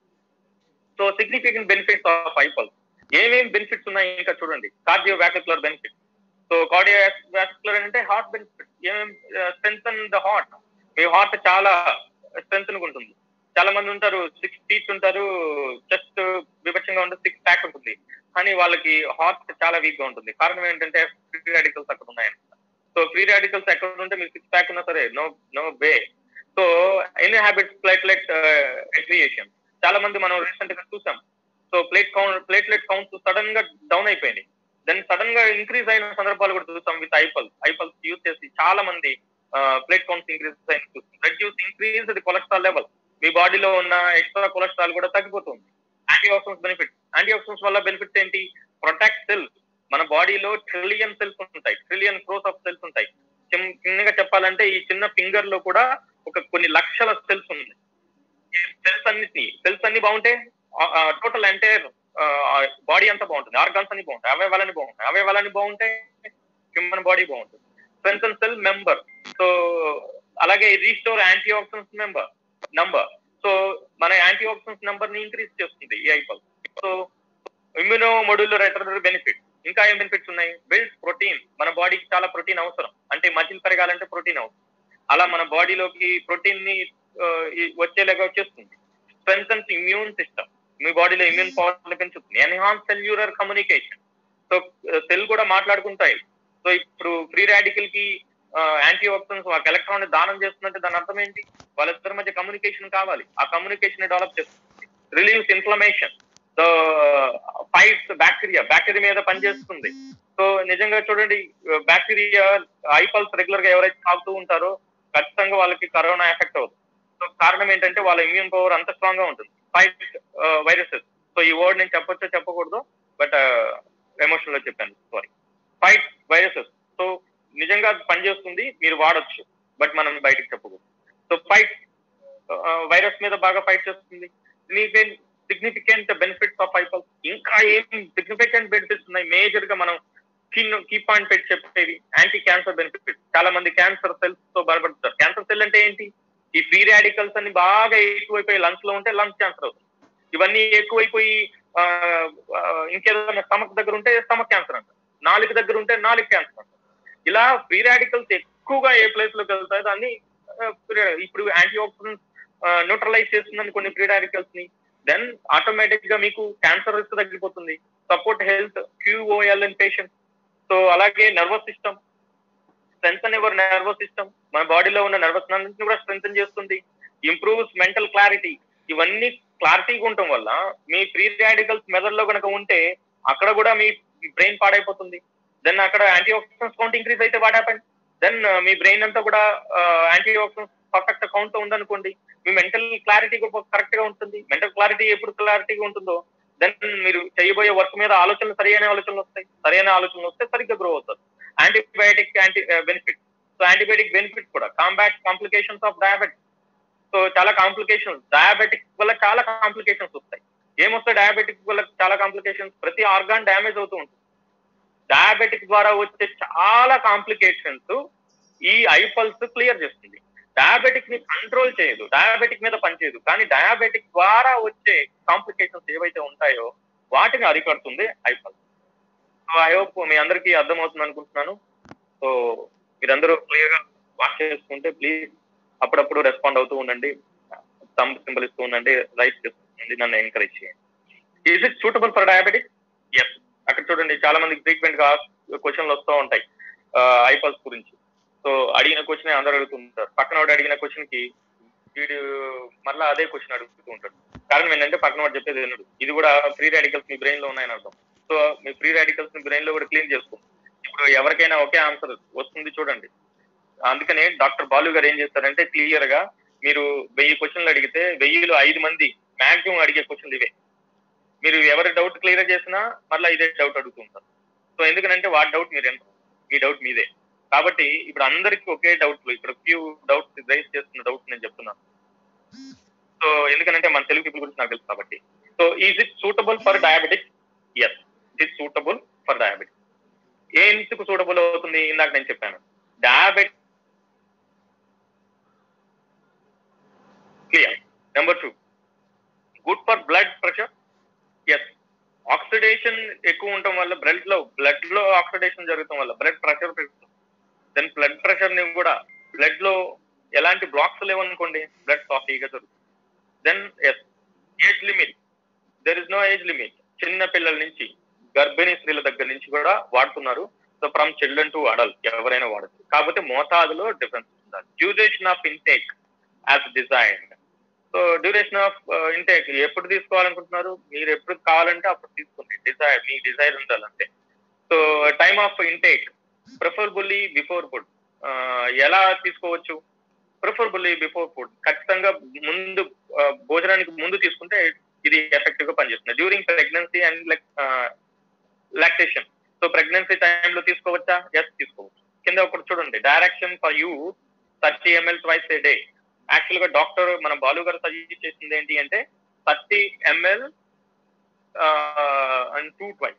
so significant benefits of iPulse ఏమేమి బెనిఫిట్స్ ఉన్నాయి ఇంకా చూడండి cardiovascular benefit so cardiovascular అంటే హార్ట్ బెనిఫిట్ ఏమేమి స్ట్రెంగ్ ద హార్ట్ మీ హార్ట్ చాలా స్ట్రెంగ్ ఉంటుంది చాలా మంది ఉంటారు సిక్స్ టీత్ ఉంటారు చెస్ట్ విపక్షంగా ఉంటే సిక్స్ ప్యాక్ ఉంటుంది కానీ వాళ్ళకి హార్ట్ చాలా వీక్ గా ఉంటుంది కారణం ఏంటంటే ఫ్రీ రాడికల్స్ అక్కడ ఉన్నాయన్నమాట సో ఫ్రీ రాడికల్స్ ఎక్కడ ఉంటే మీరు సిక్స్ ప్యాక్ ఉన్నా సరే no no way so any habits platelet aggregation చాలా మంది మనం రీసెంట్ గా చూసాం so plate count platelet counts sudden గా డౌన్ అయిపోయినాయి దెన్ సడన్ గా ఇంక్రీజ్ అయిన సందర్భాలు కూడా చూసాం విత్ ఐపల్ ఐపల్స్ యూజ్ చేసి చాలా మంది ప్లేట్ కౌంట్స్ ఇంక్రీజ్ అయిన చూస్తాం reduce increase the cholesterol level మీ బాడీలో ఉన్న ఎక్స్ట్రా కొలెస్ట్రాల్ కూడా తగ్గిపోతుంది antioxidants benefit antioxidants వల్ల బెనిఫిట్స్ ఏంటి ప్రొటెక్ట్ సెల్స్ మన బాడీలో ట్రిలియన్ సెల్స్ ఉంటాయి ట్రిలియన్ క్రోస్ ఆఫ్ సెల్స్ ఉంటాయి చిన్నగా చెప్పాలంటే ఈ చిన్న ఫింగర్ లో కూడా ఒక కొన్ని లక్షల సెల్స్ ఉన్నాయి ఈ సెల్స్ అన్నిటిని సెల్స్ అన్ని బాగుంటే టోటల్ అంటే బాడీ అంతా బాగుంటుంది ఆర్గాన్స్ అన్ని బాగుంటాయి అవయవాలని బాగుంటాయి అవయవాలని బాగుంటే హ్యూమన్ బాడీ బాగుంటుంది స్ట్రెంత్ సెల్ మెంబర్ సో అలాగే restore anti oxidants member number so మన యాంటీ ఆక్సిడెంట్స్ నంబర్ ని ఇంక్రీజ్ చేస్తుంది ఈ ఐపల్ సో ఇమ్యూనో మొడ్యులర్ బెనిఫిట్ ఇంకా ఏం బెనిఫిట్స్ ఉన్నాయి బిల్డ్ ప్రోటీన్ మన బాడీకి చాలా ప్రోటీన్ అవసరం అంటే మజిల్ పెరగాలంటే ప్రోటీన్ అవసరం అలా మన బాడీలోకి ప్రోటీన్ ని వచ్చేలాగా వచ్చేస్తుంది స్ట్రెంగ్స్ ఇమ్యూన్ సిస్టమ్ మీ బాడీలో ఇమ్యూన్ పవర్ పెంచుతుంది enhance cellular communication so cell కూడా మాట్లాడుకుంటాయి సో ఇప్పుడు ఫ్రీ రాడికల్ కి యాంటీ ఆక్సిడెంట్స్ ఒక ఎలక్ట్రాన్ దానం చేస్తుందంటే దాని అర్థం ఏంటి వాళ్ళిద్దరి మధ్య కమ్యూనికేషన్ కావాలి ఆ కమ్యూనికేషన్ డెవలప్ చేస్తుంది relieves inflammation so fights bacteria bacteria మీద పనిచేస్తుంది సో నిజంగా చూడండి బ్యాక్టీరియా ఐపల్స్ రెగ్యులర్ గా ఎవరైతే తాగుతూ ఉంటారో ఖచ్చితంగా వాళ్ళకి కరోనా ఎఫెక్ట్ అవుతుంది సో కారణం ఏంటంటే వాళ్ళ ఇమ్యూన్ పవర్ అంత స్ట్రాంగ్ గా ఉంటుంది ఫైట్ వైరసెస్ సో ఈ వర్డ్ నేను చెప్పొచ్చో చెప్పకూడదు బట్ ఎమోషనల్ లో చెప్పాను సారీ ఫైట్ వైరసెస్ సో నిజంగా పనిచేస్తుంది మీరు వాడచ్చు బట్ మనం బయటకు చెప్పకూడదు సో ఫైట్ వైరస్ మీద బాగా ఫైట్ చేస్తుంది మీకే సిగ్నిఫికెంట్ బెనిఫిట్స్ ఆఫ్ ఐపల్ ఇంకా ఏం సిగ్నిఫికెంట్ బెనిఫిట్స్ ఉన్నాయి మేజర్ గా మనం కీ కీ పాయింట్ పెట్టి చెప్పేది యాంటీ క్యాన్సర్ బెనిఫిట్ చాలా మంది క్యాన్సర్ సెల్స్ తో బాధపడుతారు క్యాన్సర్ సెల్ అంటే ఏంటి ఈ ఫ్రీ రాడికల్స్ అన్ని బాగా ఎక్కువైపోయి లంగ్స్ లో ఉంటే లంగ్స్ క్యాన్సర్ అవుతుంది ఇవన్నీ ఎక్కువైపోయి ఇంకేదైనా స్టమక్ దగ్గర ఉంటే స్టమక్ క్యాన్సర్ అంటారు నాలుగు దగ్గర ఉంటే నాలుగు క్యాన్సర్ అంటారు ఇలా ఫ్రీ రాడికల్స్ ఎక్కువగా ఏ ప్లేస్ లోకి వెళ్తాయో దాన్ని ఇప్పుడు యాంటీ ఆక్సిడెంట్స్ న్యూట్రలైజ్ చేస్తుందని కొన్ని ఫ్రీ రాడికల్స్ ని దెన్ ఆటోమేటిక్ గా మీకు క్యాన్సర్ రిస్క్ తగ్గిపోతుంది support health QOL in patient so అలాగే nervous system strength ever nervous system మన బాడీలో ఉన్న నర్వస్ అన్నింటిని కూడా స్ట్రెంగ్ చేస్తుంది ఇంప్రూవ్స్ మెంటల్ క్లారిటీ ఇవన్నీ క్లారిటీగా ఉండటం వల్ల మీ ఫ్రీ రాడికల్స్ మెదడులో కనుక ఉంటే అక్కడ కూడా మీ బ్రెయిన్ పాడైపోతుంది దెన్ అక్కడ యాంటీ ఆక్సిడెంట్స్ కౌంట్ ఇంక్రీజ్ అయితే వాట్ హ్యాపెన్ దెన్ మీ బ్రెయిన్ అంతా కూడా యాంటీ ఆక్సిడెంట్స్ పర్ఫెక్ట్ కౌంట్ ఉందనుకోండి మీ మెంటల్ క్లారిటీ కరెక్ట్ గా ఉంటుంది మెంటల్ క్లారిటీ ఎప్పుడు క్లారిటీగా ఉంటుందో దెన్ మీరు చేయబోయే వర్క్ మీద ఆలోచనలు సరైన ఆలోచనలు వస్తాయి సరైన ఆలోచనలు వస్తే సరిగ్గా గ్రో అవుతారు antibiotic anti benefit so antibiotic benefit కూడా combat complications of diabetic so చాలా కాంప్లికేషన్స్ డయాబెటిక్ వల్ల చాలా కాంప్లికేషన్స్ వస్తాయి ఏమొస్తాయి డయాబెటిక్ వల్ల చాలా కాంప్లికేషన్స్ ప్రతి ఆర్గాన్ డ్యామేజ్ అవుతూ ఉంటుంది డయాబెటిక్ ద్వారా వచ్చే చాలా కాంప్లికేషన్స్ ఈ ఐపల్స్ క్లియర్ చేస్తుంది డయాబెటిక్ ని కంట్రోల్ చేయదు డయాబెటిక్ మీద పనిచేయదు కానీ డయాబెటిక్ ద్వారా వచ్చే కాంప్లికేషన్స్ ఏవైతే ఉంటాయో వాటిని అరికడుతుంది ఐపల్స్ సో ఐ హోప్ మీ అందరికీ అర్థమవుతుంది అనుకుంటున్నాను సో మీరందరూ క్లియర్ గా వాచ్ చేసుకుంటే ప్లీజ్ అప్పుడప్పుడు రెస్పాండ్ అవుతూ ఉండండి థంబ్ సింబల్ ఇస్తూ ఉండండి రైట్ చేస్తుంది నన్ను ఎంకరేజ్ చేయండి is it suitable for diabetic yes అక్కడ చూడండి చాలా మందికి ఫ్రీక్వెంట్ గా క్వశ్చన్లు వస్తూ ఉంటాయి ఐపల్స్ గురించి సో అడిగిన క్వశ్చన్ అందరూ అడుగుతుంటారు పక్కన వాడు అడిగిన క్వశ్చన్ కి వీడు మళ్ళీ అదే క్వశ్చన్ అడుగుతూ ఉంటాడు కారణం ఏంటంటే పక్కన వాడు చెప్పేది వినడు ఇది కూడా ఫ్రీ రాడికల్స్ మీ బ్రెయిన్ లో ఉన్నాయని అర్థం సో మీ ఫ్రీ రాడికల్స్ మీ బ్రెయిన్ లో కూడా క్లీన్ చేసుకోండి ఇప్పుడు ఎవరికైనా ఒకే ఆన్సర్ వస్తుంది చూడండి అందుకనే డాక్టర్ బాలు గారు ఏం చేస్తారంటే క్లియర్ గా మీరు వెయ్యి క్వశ్చన్లు అడిగితే వెయ్యిలో ఐదు మంది మాక్సిమం అడిగే క్వశ్చన్లు ఇవే మీరు ఎవరి డౌట్ క్లియర్ చేసినా మళ్ళీ ఇదే డౌట్ అడుగుతుంటారు సో ఎందుకంటే వాడి డౌట్ మీరు ఎంత మీ డౌట్ మీదే కాబట్టి ఇప్పుడు అందరికి ఒకే డౌట్ ఇక్కడ ఫ్యూ డౌట్స్ రైజ్ చేస్తున్న డౌట్ నేను చెప్తున్నాను సో ఎందుకంటే మన తెలుగు పీపుల్ గురించి నాకు తెలుసు కాబట్టి so is it suitable for diabetic yes it is suitable for diabetic ఏ ఎందుకు సూటబుల్ అవుతుంది ఇందాక నేను చెప్పాను diabetic clear number two good for blood pressure yes oxidation ఎక్కువ ఉండటం వల్ల బ్లడ్ లో బ్లడ్ లో ఆక్సిడేషన్ జరగటం వల్ల బ్లడ్ ప్రెషర్ పెరుగుతుంది దెన్ బ్లడ్ ప్రెషర్ ని కూడా బ్లడ్ లో ఎలాంటి బ్లాక్స్ లేవనుకోండి బ్లడ్ సాఫీగా జరుగుతుంది then yes age limit there is no age limit చిన్న పిల్లల నుంచి గర్భిణీ స్త్రీల దగ్గర నుంచి కూడా వాడుతున్నారు so from children to adult ఎవరైనా వాడచ్చు కాకపోతే మోతాదులో డిఫరెన్స్ ఉండాలి duration of intake as design so duration of intake ఎప్పుడు తీసుకోవాలనుకుంటున్నారు మీరు ఎప్పుడు కావాలంటే అప్పుడు తీసుకోండి డిజైర్ మీ డిజైర్ ఉండాలంటే so time of intake preferably before food ఎలా తీసుకోవచ్చు ప్రిఫరబుల్లీ బిఫోర్ ఫుడ్ ఖచ్చితంగా ముందు భోజనానికి ముందు తీసుకుంటే ఇది ఎఫెక్టివ్ గా పనిచేస్తుంది during pregnancy and like lactation so pregnancy టైంలో తీసుకోవచ్చా ఎస్ తీసుకోవచ్చు కింద ఒకటి చూడండి direction for you thirty ml twice a day actual గా డాక్టర్ మన బాలు గారు సజెస్ట్ చేసింది ఏంటి అంటే thirty ml and two twice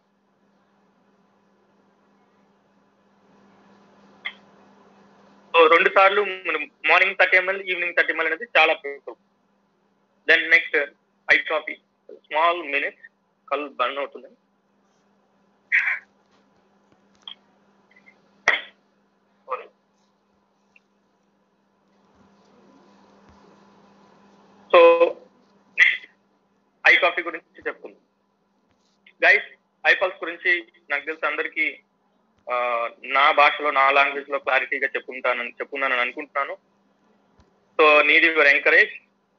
so రెండు సార్లు morning thirty ml evening thirty ml అనేది చాలా then next iCoffee small minute కళ్ళు బర్న్ అవుతుంది సో ఐ కాఫీ గురించి చెప్పుకుందాం గైస్ ఐ పల్స్ గురించి నాకు తెలిసి అందరికీ నా భాషలో నా లాంగ్వేజ్ లో క్లారిటీగా చెప్పుకుంటానని చెప్పుకున్నానని అనుకుంటున్నాను so need your encourage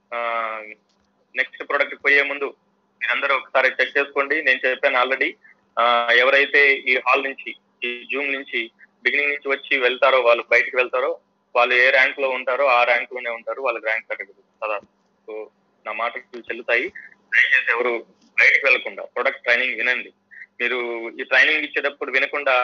next product పోయే ముందు మీరందరూ ఒకసారి చెక్ చేసుకోండి నేను చెప్పాను ఆల్రెడీ ఎవరైతే ఈ హాల్ నుంచి ఈ జూమ్ నుంచి బిగినింగ్ నుంచి వచ్చి వెళ్తారో వాళ్ళు బయటకు వెళ్తారో వాళ్ళు ఏ ర్యాంక్ లో ఉంటారో ఆ ర్యాంక్ లోనే ఉంటారు వాళ్ళకి ర్యాంక్ కట్టగలరు కదా సో నా మాటలు చెల్లుతాయి దయచేసి ఎవరు బయటకు వెళ్లకుండా ప్రొడక్ట్ ట్రైనింగ్ వినండి మీరు ఈ ట్రైనింగ్ ఇచ్చేటప్పుడు వినకుండా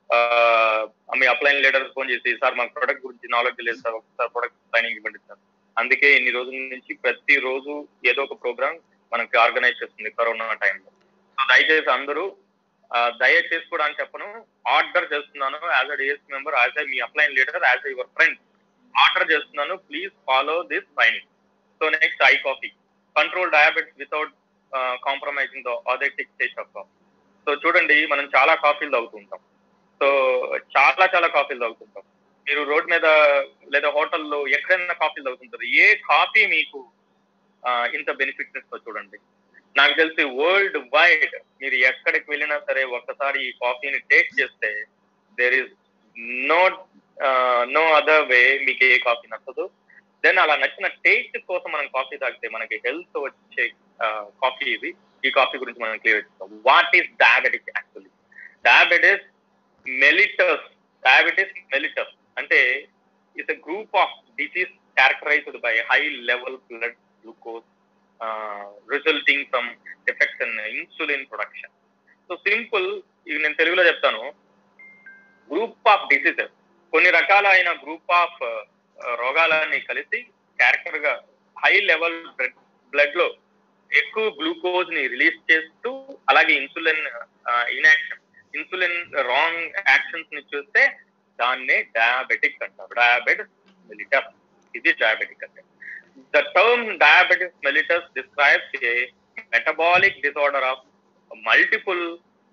మీ అప్లైన్ లీడర్ ఫోన్ చేసి సార్ మాకు ప్రొడక్ట్ గురించి నాలెడ్జ్ లేదు సార్ ఒకసారి ప్రొడక్ట్ ట్రైనింగ్ ఇవ్వండి సార్ అందుకే ఇన్ని రోజుల నుంచి ప్రతి రోజు ఏదో ఒక ప్రోగ్రామ్ మనకి ఆర్గనైజ్ చేస్తుంది కరోనా టైంలో సో దయచేసి అందరూ దయచేసి కూడా అని చెప్పను ఆర్డర్ చేస్తున్నాను as a DS member as a మీ upline leader as your friend order చేస్తున్నాను please follow this training so next iCoffee control diabetes without compromising the authentic taste of coffee so చూడండి మనం చాలా కాఫీలు తాగుతుంటాం సో చాలా చాలా కాఫీలు తాగుతుంటాం మీరు రోడ్ మీద లేదా హోటల్లో ఎక్కడైనా కాఫీలు తాగుతుంటారు ఏ కాఫీ మీకు ఇంత బెనిఫిట్స్ ఇస్తో చూడండి నాకు తెలిసి వరల్డ్ వైడ్ మీరు ఎక్కడికి వెళ్ళినా సరే ఒక్కసారి ఈ కాఫీని టేస్ట్ చేస్తే there is no no other way మీకు ఏ కాఫీ నచ్చదు దెన్ అలా నచ్చిన టేస్ట్ కోసం మనం కాఫీ తాగితే మనకి హెల్త్ వచ్చే కాఫీ ఇది ఈ కాఫీ గురించి మనం క్లియర్ చేస్తాం what is diabetic actually diabetes mellitus diabetes mellitus అంటే it's a group of disease characterized by high level blood glucose resulting from effects in insulin production so simple ఇది నేను తెలుగులో చెప్తాను గ్రూప్ ఆఫ్ డిసీజెస్ కొన్ని రకాలైన గ్రూప్ ఆఫ్ రోగాలని కలిసి క్యారెక్టర్ గా హై లెవెల్ బ్లడ్ లో ఎక్కువ గ్లూకోజ్ ని రిలీజ్ చేస్తూ అలాగే insulin inaction insulin wrong actions ని చూస్తే దాన్నే డయాబెటిక్ అంటారు డయాబెటిస్ మెలిటస్ ఇది డయాబెటిక్ అంటే the term diabetes mellitus describes a metabolic disorder of multiple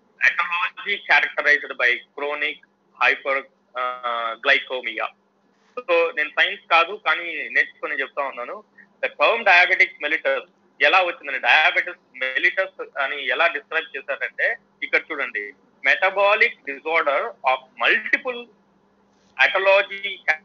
aetiology characterised by chronic hyperglycaemia so so నేను సైన్స్ కాదు కానీ నేర్చుకొని చెప్తా ఉన్నాను ద టర్మ్ డయాబెటిక్ మెలిటస్ ఎలా వచ్చిందండి డయాబెటిస్ మెలిటస్ అని ఎలా డిస్క్రైబ్ చేశారంటే ఇక్కడ చూడండి metabolic disorder of multiple aetiology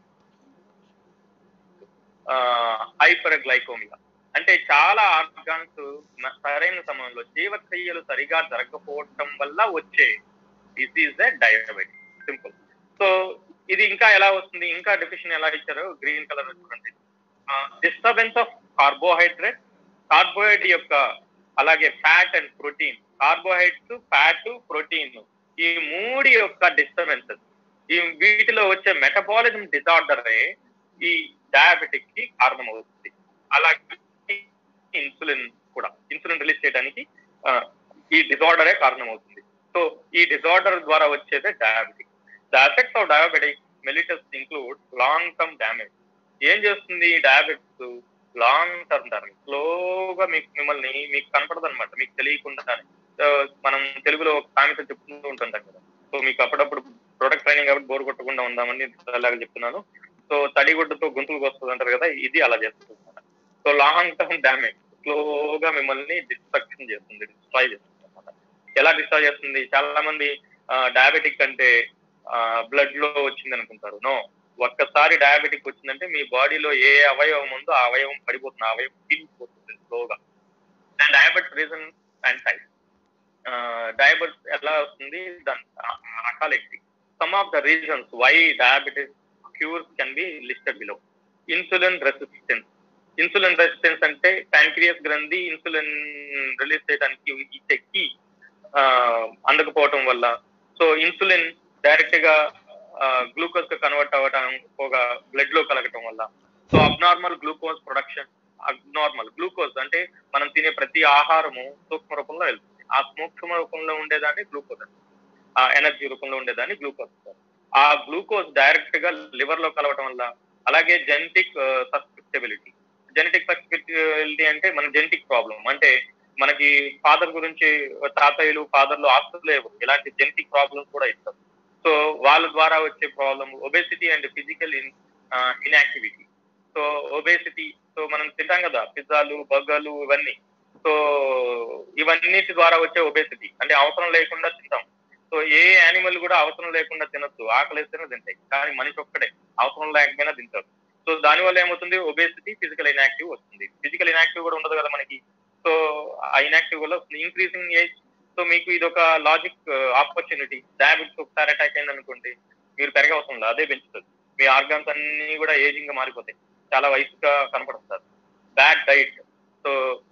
hyperglycaemia అంటే చాలా ఆర్గాన్స్ సరైన సమయంలో జీవక్రియలు సరిగా జరగకపోవటం వల్ల వచ్చే డిసీజ్ డయాబెటిక్ సింపుల్ సో ఇది ఇంకా ఎలా వస్తుంది ఇంకా డెఫిషన్ ఎలా ఇచ్చారు గ్రీన్ కలర్ చూడండి డిస్టర్బెన్స్ ఆఫ్ కార్బోహైడ్రేట్ కార్బోహైడ్రేట్ యొక్క అలాగే fat and protein carbohydrates fat protein ఈ మూడి యొక్క డిస్టర్బెన్సెస్ ఈ వీటిలో వచ్చే మెటబాలిజం డిజార్డరే ఈ డయాబెటిక్ కి కారణమవుతుంది అలాగే ఇన్సులిన్ కూడా ఇన్సులిన్ రిలీజ్ చేయడానికి ఆ, ఈ డిజార్డరే కారణమవుతుంది సో ఈ డిజార్డర్ ద్వారా వచ్చేదే diabetic the effects of diabetic mellitus include long term damage ఏం చేస్తుంది డయాబెటిక్స్ లాంగ్ టర్మ్ డ్యామేజ్ స్లోగా మీకు మిమ్మల్ని మీకు కనపడదు అనమాట మీకు తెలియకుండా మనం తెలుగులో ఒక సామెత చెప్పుకుంటూ ఉంటాం కదా సో మీకు అప్పుడప్పుడు ప్రొడక్ట్ ట్రైనింగ్ కాబట్టి బోర్ కొట్టకుండా ఉందామని అలాగే చెప్తున్నాను సో తడిగుడ్డతో గొంతులకు వస్తుంది అంటారు కదా ఇది అలా చేస్తుంది అనమాట సో లాంగ్ టర్మ్ డ్యామేజ్ స్లోగా మిమ్మల్ని డిస్ట్రక్షన్ చేస్తుంది డిస్ట్రాయ్ చేస్తుంది అనమాట ఎలా డిస్ట్రాయ్ చేస్తుంది చాలా మంది డయాబెటిక్ అంటే బ్లడ్ లో వచ్చింది అనుకుంటారు నో ఒక్కసారి డయాబెటిక్ వచ్చిందంటే మీ బాడీలో ఏ అవయవం ఉందో ఆ అవయవం పడిపోతుంది ఆ అవయవం తీరిపోతుంది స్లోగా and diabetes reason and type diabetes ఎలా వస్తుంది దాని రకాలు ఏంటి some of the reasons why diabetes cures can be listed below insulin resistance insulin resistance అంటే ప్యాంక్రియస్ గ్రంథి ఇన్సులిన్ రిలీజ్ చేయడానికి ఇచ్చే కీ అందకపోవటం వల్ల సో ఇన్సులిన్ డైరెక్ట్ గా గ్లూకోజ్ గా కన్వర్ట్ అవ్వటం ఒక బ్లడ్ లో కలగటం వల్ల so abnormal glucose production abnormal glucose అంటే మనం తినే ప్రతి ఆహారము సూక్ష్మ రూపంలో వెళ్తుంది ఆ సూక్ష్మ రూపంలో ఉండేదాన్ని గ్లూకోజ్ అంటారు. ఆ ఎనర్జీ రూపంలో ఉండేదాన్ని గ్లూకోజ్ అంటారు. ఆ గ్లూకోజ్ డైరెక్ట్ గా లివర్ లో కలవటం వల్ల అలాగే జెనెటిక్ సస్పెక్టబిలిటీ జెనెటిక్ సస్పెక్టబిలిటీ అంటే మన జెనెటిక్ ప్రాబ్లం అంటే మనకి ఫాదర్ గురించి తాతయ్యలు ఫాదర్లు ఆస్తులు లేవు ఇలాంటి జెనెటిక్ ప్రాబ్లమ్స్ కూడా ఇస్తారు సో వాళ్ళ ద్వారా వచ్చే problem obesity and physical in inactivity so obesity so మనం తింటాం కదా పిజ్జాలు బర్గర్లు ఇవన్నీ సో ఇవన్నిటి ద్వారా వచ్చే ఒబేసిటీ అంటే అవసరం లేకుండా తింటాం సో ఏ యానిమల్ కూడా అవసరం లేకుండా తినొచ్చు ఆకలి వేస్తేనే తింటాయి కానీ మనిషి ఒక్కడే అవసరం లేకపోయినా తింటారు సో దానివల్ల ఏమవుతుంది ఒబేసిటీ ఫిజికల్ ఇన్యాక్టివ్ వస్తుంది ఫిజికల్ ఇన్యాక్టివ్ కూడా ఉండదు కదా మనకి సో ఆ ఇన్యాక్టివ్ వల్ల ఇంక్రీజింగ్ ఏజ్ సో మీకు ఇది ఒక లాజిక్ ఆపర్చునిటీ డయాబెటిస్ ఒకసారి అటాక్ అయింది అనుకోండి మీరు పెరగ అవసరం లేదు అదే పెంచుతుంది మీ ఆర్గాన్స్ అన్ని కూడా ఏజింగ్ గా మారిపోతాయి చాలా వయసుగా కనపడుస్తారు బ్యాడ్ డైట్ సో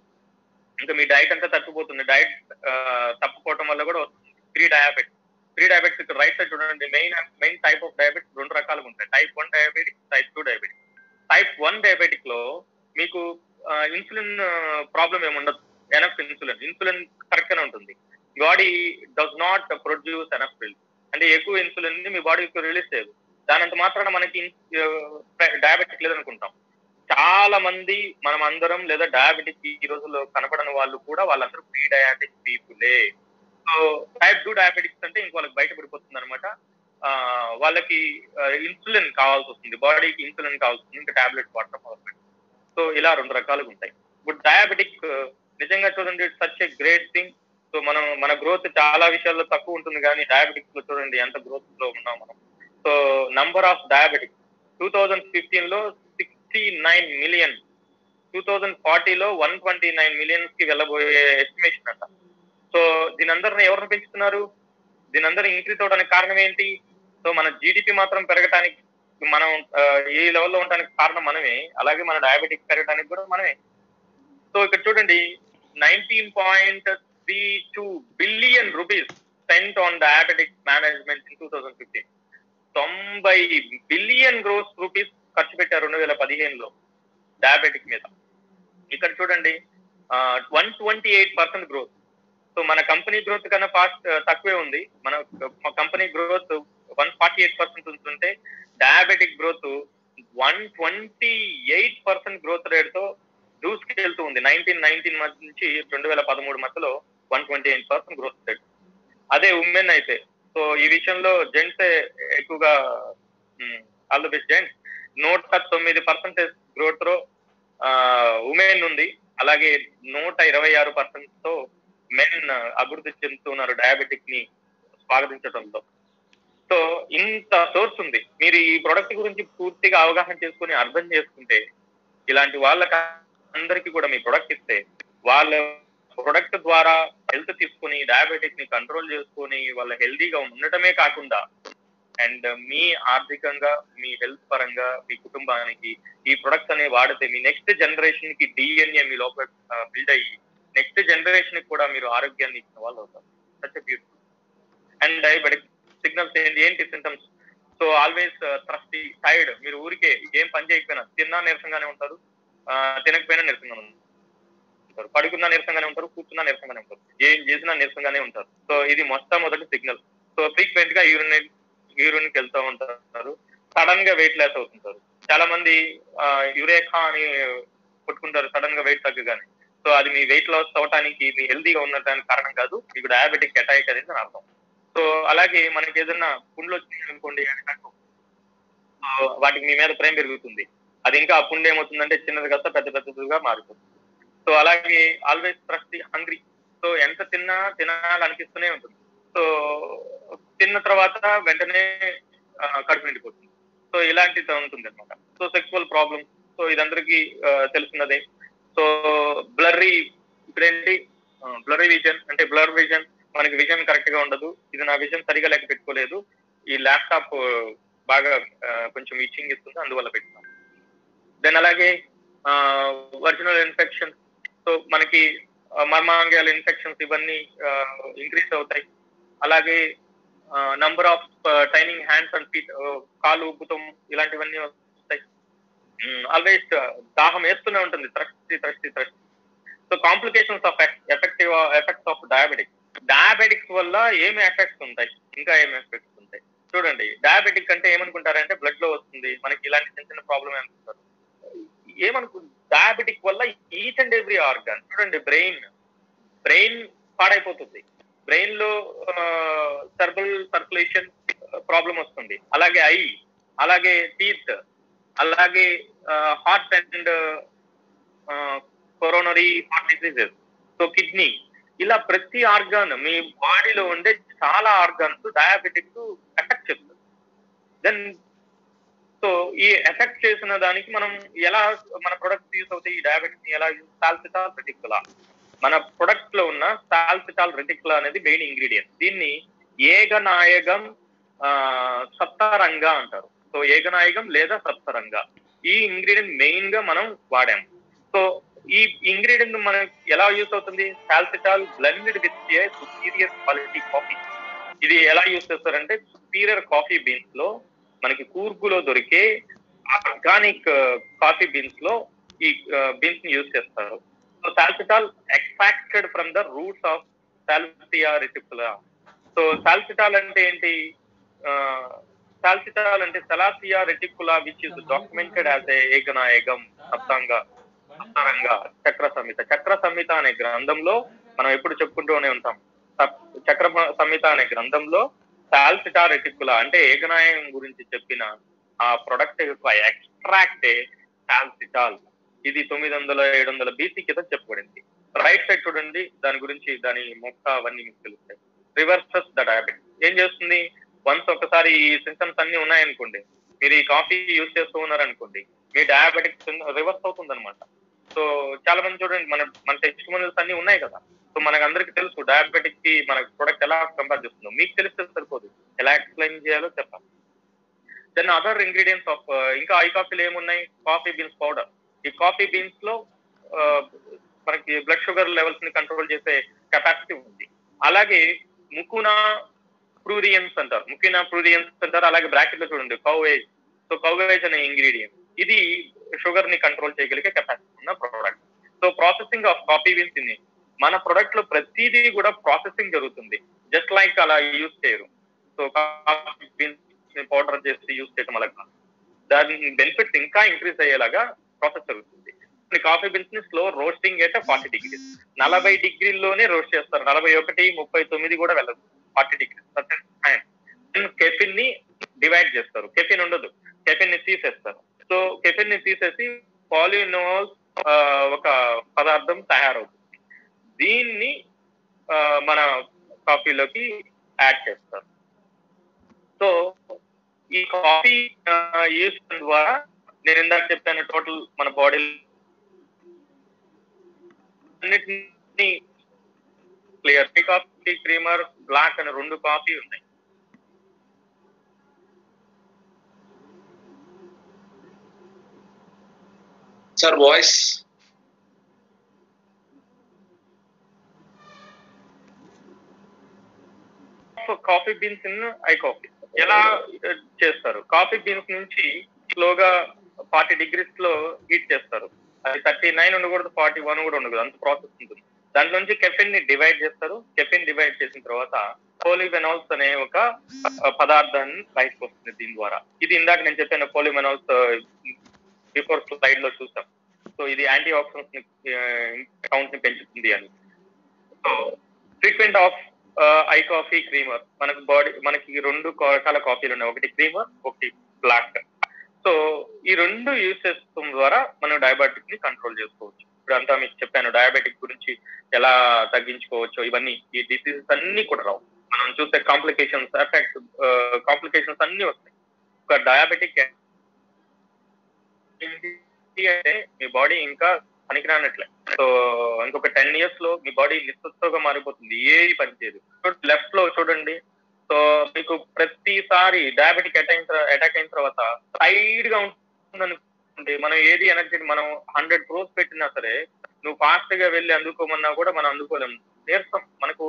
ఇంకా మీ డైట్ అంతా తప్పిపోతుంది డైట్ తప్పుకోవటం వల్ల కూడా వస్తుంది ప్రీ డయాబెటిస్ ప్రీ డయాబెటిస్ ఇక్కడ రైట్ సైడ్ చూడండి main main type of diabetes రెండు రకాలుగా ఉంటాయి type one diabetic type two diabetic type one diabetic లో మీకు ఇన్సులిన్ ప్రాబ్లం ఏమి ఉండదు ఎనఫ్ ఇన్సులిన్ ఇన్సులిన్ కరెక్ట్ గానే ఉంటుంది body does not produce enough release అంటే ఎక్కువ ఇన్సులిన్ ని మీ బాడీకి రిలీజ్ చేయదు దానంత మాత్రాన మనకి డయాబెటిక్ లేదనుకుంటాం చాలా మంది మనం అందరం లేదా డయాబెటిక్ ఈ రోజుల్లో కనపడని వాళ్ళు కూడా వాళ్ళందరూ ప్రీ డయాబెటిక్ పీపులే సో టైప్ టూ డయాబెటిక్స్ అంటే ఇంక వాళ్ళకి బయటపడిపోతుంది అనమాట వాళ్ళకి ఇన్సులిన్ కావాల్సి వస్తుంది బాడీకి ఇన్సులిన్ కావాల్సి వస్తుంది ఇంకా టాబ్లెట్స్ వాడటం మొదలు సో ఇలా రెండు రకాలుగా ఉంటాయి ఇప్పుడు డయాబెటిక్ నిజంగా చూడండి such a great thing so మనం మన గ్రోత్ చాలా విషయాల్లో తక్కువ ఉంటుంది కానీ డయాబెటిక్స్ లో చూడండి ఎంత గ్రోత్ లో ఉన్నాం మనం so number of diabetics two thousand fifteen లో sixty nine million two thousand ఫార్టీలో వన్ ట్వంటీ నైన్ మిలియన్స్ కి వెళ్ళబోయే ఎస్టిమేషన్ అంట సో దీని అందరిని ఎవరిని పెంచుతున్నారు దీని అందరూ ఇంక్రీజ్ అవడానికి కారణం ఏంటి సో మన జీడిపి మాత్రం పెరగటానికి మనం ఈ లెవెల్లో ఉండడానికి కారణం మనమే అలాగే మన డయాబెటిక్ పెరగడానికి కూడా మనమే సో ఇక్కడ చూడండి nineteen point three two billion rupees spent on diabetic management in two thousand fifteen తొంభై బిలియన్ గ్రోస్ రూపీస్ ఖర్చు పెట్టారు రెండు వేల పదిహేనులో డయాబెటిక్ మీద ఇక్కడ చూడండి one twenty eight percent growth so మన కంపెనీ గ్రోత్ కన్నా ఫాస్ట్ తక్కువే ఉంది మన company growth one forty eight percent ఉంటుంటే diabetic growth one twenty eight percent growth rate తో దూసుకెళ్తూ ఉంది నైన్టీన్ నైన్టీన్ మధ్య నుంచి రెండు వేల పదమూడు మధ్యలో one twenty eight percent growth rate అదే ఉమెన్ అయితే సో ఈ విషయంలో జెంట్స్ ఎక్కువగా ఆల్ ద బెస్ట్ జెంట్స్ నూట తొమ్మిది పర్సెంటేజ్ గ్రోత్ లో ఉమెన్ ఉంది అలాగే నూట ఇరవై ఆరు పర్సెంట్ తో మెన్ అభివృద్ధి చెందుతున్నారు డయాబెటిక్ ని స్వాగతించడంతో సో ఇంత సోర్స్ ఉంది మీరు ఈ ప్రొడక్ట్ గురించి పూర్తిగా అవగాహన చేసుకుని అర్థం చేసుకుంటే ఇలాంటి వాళ్ళకి అందరికీ కూడా మీ ప్రొడక్ట్ ఇస్తే వాళ్ళ ప్రొడక్ట్ ద్వారా హెల్త్ తీసుకుని డయాబెటిక్ ని కంట్రోల్ చేసుకుని వాళ్ళ హెల్దీగా ఉండటమే కాకుండా అండ్ మీ ఆర్థికంగా మీ హెల్త్ పరంగా మీ కుటుంబానికి ఈ ప్రొడక్ట్స్ అనేవి వాడితే మీ నెక్స్ట్ జనరేషన్ కి డిఎన్ఏ మీ లోపల బిల్డ్ అయ్యి నెక్స్ట్ జనరేషన్ కి కూడా మీరు ఆరోగ్యాన్ని ఇచ్చిన వాళ్ళు అవుతారు such beautiful and diabetic signals ఏంటి ఏంటి symptoms so always thirsty tired మీరు ఊరికే ఏం పని చేయకపోయినా తిన్నా నీరసంగానే ఉంటారు ఆ, తినకపోయినా నీరసంగానే ఉంటారు పడుకున్నా నీరసంగానే ఉంటారు కూర్చున్నా నీరసంగానే ఉంటారు ఏం చేసినా నీరసంగానే ఉంటారు సో ఇది మొట్టమొదటి సిగ్నల్ సో ఫ్రీక్వెంట్ గా యూరిన్ యూరిన్ కి వెళ్తూ ఉంటారు సడన్ గా వెయిట్ లాస్ అవుతుంటారు చాలా మంది యురేఖా అని కొట్టుకుంటారు సడన్ గా వెయిట్ తగ్గగానే సో అది మీ వెయిట్ లాస్ అవడానికి మీ హెల్దీగా ఉండటానికి కారణం కాదు మీకు డయాబెటిక్ అటాక్ అనేది అని అర్థం సో అలాగే మనకి ఏదైనా పుండ్లు వచ్చింది అనుకోండి అటాక్ సో వాటికి మీ మీద ప్రేమ పెరుగుతుంది అది ఇంకా ఆ పుండు ఏమవుతుందంటే చిన్నది కాస్త పెద్ద పెద్దదిగా మారిపోతుంది సో అలాగే ఆల్వేస్ ట్రస్ట్ హంగ్రీ సో ఎంత తిన్నా తినాలనిపిస్తూనే ఉంటుంది సో తిన్న తర్వాత వెంటనే ఆ, కడుపు నిండిపోతుంది సో ఇలాంటిది ఉంటుంది అనమాట సో సెక్సువల్ ప్రాబ్లమ్ సో ఇదందరికీ ఆ, తెలుసున్నదే సో బ్లర్రీ ఇప్పుడేంటి బ్లర్రీ విజన్ అంటే బ్లర్ విజన్ మనకి విజన్ కరెక్ట్ గా ఉండదు ఇది నా విజన్ సరిగా లెక్క పెట్టుకోలేదు ఈ ల్యాప్టాప్ బాగా ఆ, కొంచెం ఇచ్చింగ్ ఇస్తుంది అందువల్ల పెట్టుకున్నాం దెన్ అలాగే ఒరిజినల్ ఇన్ఫెక్షన్ సో మనకి మర్మాంగాల ఇన్ఫెక్షన్స్ ఇవన్నీ ఇంక్రీజ్ అవుతాయి అలాగే number of tingling hands and feet కాలు ఉబ్బుతం ఇలాంటివన్నీ వస్తాయి ఆల్వేస్ దాహం వేస్తూనే ఉంటుంది thirsty thirsty thirsty so complications of effective effects of diabetic diabetics వల్ల ఏమి ఎఫెక్ట్స్ ఉంటాయి ఇంకా ఏమి ఎఫెక్ట్స్ ఉంటాయి చూడండి డయాబెటిక్ అంటే ఏమనుకుంటారంటే బ్లడ్ లో వస్తుంది మనకి ఇలాంటి చిన్న చిన్న ప్రాబ్లమ్ అనుకుంటారు ఏమనుకు డయాబెటిక్ వల్ల ఈచ్ అండ్ ఎవ్రీ ఆర్గాన్ చూడండి బ్రెయిన్ బ్రెయిన్ పాడైపోతుంది బ్రెయిన్ లో సర్బల్ సర్క్యులేషన్ ప్రాబ్లం వస్తుంది అలాగే ఐ అలాగే టీత్ అలాగే heart and coronary heart diseases so kidney ఇలా ప్రతి ఆర్గాన్ మీ బాడీలో ఉండే చాలా ఆర్గాన్స్ డయాబెటిక్ ఎఫెక్ట్ చేస్తుంది దెన్ సో ఈ ఎఫెక్ట్ చేసిన దానికి మనం ఎలా మన ప్రొడక్ట్ యూస్ అవుతాయి ఈ డయాబెటిక్ ని ఎలా సాల్సిటాల్ రెటికులా మన ప్రొడక్ట్ లో ఉన్న సాల్సిటాల్ రెటికులా అనేది మెయిన్ ఇంగ్రీడియంట్ దీన్ని ఏగనాయకం ఆ, సప్తరంగా అంటారు సో ఏగనాయకం లేదా సప్తరంగా ఈ ఇంగ్రీడియంట్ మెయిన్ గా మనం వాడాము సో ఈ ఇంగ్రీడియంట్ మనకి ఎలా యూస్ అవుతుంది Salcitol blended with a superior quality coffee ఇది ఎలా యూస్ చేస్తారంటే సుపీరియర్ కాఫీ బీన్స్ లో మనకి కూర్గులో దొరికే ఆర్గానిక్ కాఫీ బీన్స్ లో ఈ బీన్స్ ని యూస్ చేస్తారు so సాల్సిటాల్ extracted from the roots of సాల్సియా రెటికులా so సాల్సిటాల్ అంటే ఏంటి సాల్సిటాల్ అంటే సలాసియా రెటికులా which is documented as a ఏకనాయకం Saptanga సప్తారంగా చక్ర సంహిత చక్ర సంహిత అనే గ్రంథంలో మనం ఎప్పుడు చెప్పుకుంటూనే ఉంటాం సప్- చక్ర సంహిత అనే గ్రంథంలో సాల్సిటా రెటికులా అంటే ఏకనాయం గురించి చెప్పిన ఆ ప్రొడక్ట్ యొక్క ఎక్స్ట్రాక్ట్ సాల్సిటాల్ ఇది తొమ్మిది వందల ఏడు వందల బీసీ కింద చెప్పబడింది రైట్ సైడ్ చూడండి దాని గురించి దాని మొక్క అవన్నీ మీకు తెలుస్తాయి రివర్సెస్ ద డయాబెటిస్ ఏం చేస్తుంది వన్స్ ఒకసారి ఈ సిమ్టమ్స్ అన్ని ఉన్నాయనుకోండి మీరు ఈ కాఫీ యూజ్ చేస్తూ ఉన్నారనుకోండి మీ డయాబెటిక్స్ రివర్స్ అవుతుంది అనమాట సో చాలా మంది చూడండి మన మన టెస్టిమోనియల్స్ అన్ని ఉన్నాయి కదా సో మనకు అందరికి తెలుసు డయాబెటిక్ కి మన ప్రొడక్ట్ ఎలా కంపేర్ చేస్తుందో మీకు తెలిస్తే సరిపోదు ఎలా ఎక్స్ప్లెయిన్ చేయాలో చెప్పాలి దెన్ అదర్ ఇంగ్రీడియంట్స్ ఆఫ్ ఇంకా ఐ కాఫీలు ఏమున్నాయి కాఫీ బీన్స్ పౌడర్ ఈ కాఫీ బీన్స్ లో ఆ, మనకి బ్లడ్ షుగర్ లెవెల్స్ ని కంట్రోల్ చేసే కెపాసిటీ ఉంది అలాగే ముకునా ప్రూరియన్స్ అంటారు ముకినా ప్రూరియన్స్ అంటారు అలాగే బ్రాకెట్ లో చూడండి కౌవేజ్ సో కౌవేజ్ అనే ఇంగ్రీడియంట్ ఇది షుగర్ ని కంట్రోల్ చేయగలిగే కెపాసిటీ ఉన్న product so processing of coffee beans ఇన్ని మన ప్రొడక్ట్ లో ప్రతిదీ కూడా ప్రాసెసింగ్ జరుగుతుంది జస్ట్ లైక్ అలా యూజ్ చేయరు సో కాఫీ బీన్స్ పౌడర్ చేసి యూజ్ చేయడం వల్ల కాదు. దాని బెనిఫిట్స్ ఇంకా ఇంక్రీజ్ అయ్యేలాగా ప్రాసెస్ జరుగుతుంది కాఫీ బీన్స్ ని స్లో రోస్టింగ్ అయితే ఫార్టీ డిగ్రీస్ నలభై డిగ్రీల్లోనే రోస్ట్ చేస్తారు నలభై ఒకటి ముప్పై తొమ్మిది కూడా వెళ్ళదు ఫార్టీ డిగ్రీస్ కెఫిన్ ని డివైడ్ చేస్తారు కెఫిన్ ఉండదు కెఫిన్ ని తీసేస్తారు సో కెఫిన్ ని తీసేసి పాలినోల్ ఒక పదార్థం తయారవుతుంది దీన్ని ఆ, మన కాఫీలోకి యాడ్ చేస్తారు సో ఈ కాఫీ యూస్ ద్వారా నేను ఇందాక చెప్పాను టోటల్ మన బాడీ అన్నిటిని clear tea coffee creamer black అని రెండు కాఫీ ఉన్నాయి sir voice coffee beans in I coffee ఎలా uh, చేస్తారు కాఫీ బీన్స్ నుంచి స్లోగా ఫార్టీ డిగ్రీస్ లో హీట్ చేస్తారు అది థర్టీ నైన్ ఉండకూడదు ఫార్టీ వన్ కూడా ఉండకూడదు అంత ప్రాసెస్ ఉంటుంది దాంట్లో నుంచి కెఫిన్ ని డివైడ్ చేస్తారు కెఫిన్ డివైడ్ చేసిన తర్వాత పోలివెనాల్స్ అనే ఒక uh, పదార్థాన్ని బయటకు వస్తుంది దీని ద్వారా ఇది ఇందాక నేను చెప్పిన పోలివెనాల్స్ బిఫోర్ స్లైడ్ లో చూసాం సో ఇది యాంటీ ఆక్సిడెంట్స్ ని కౌంట్ ని పెంచుతుంది అని so frequent of I coffee creamer మనకు బాడీ మనకి రెండు రకాల కాఫీలు ఉన్నాయి ఒకటి క్రీమర్ ఒకటి బ్లాక్ సో ఈ రెండు యూస్ చేస్తాం ద్వారా మనం డయాబెటిక్ ని కంట్రోల్ చేసుకోవచ్చు ఇప్పుడు అంతా మీకు చెప్పాను డయాబెటిక్ గురించి ఎలా తగ్గించుకోవచ్చు ఇవన్నీ ఈ డిసీజెస్ అన్ని కూడా రావు మనం చూస్తే కాంప్లికేషన్స్ ఎఫెక్ట్ కాంప్లికేషన్స్ అన్ని వస్తాయి ఒక డయాబెటిక్ అంటే మీ బాడీ ఇంకా పనికిరానట్లే సో ఇంకొక టెన్ ఇయర్స్ లో మీ బాడీ నిస్సత్తుగా మారిపోతుంది ఏ పని చేయదు లెఫ్ట్ లో చూడండి సో మీకు ప్రతిసారి డయాబెటిక్ అటాక్ అటాక్ అయిన తర్వాత సైడ్ గా ఉంటుంది మనం ఏది ఎనర్జీ మనం హండ్రెడ్ క్రోస్ పెట్టినా సరే నువ్వు ఫాస్ట్ గా వెళ్ళి అందుకోమన్నా కూడా మనం అందుకోలేము నీరసం మనకు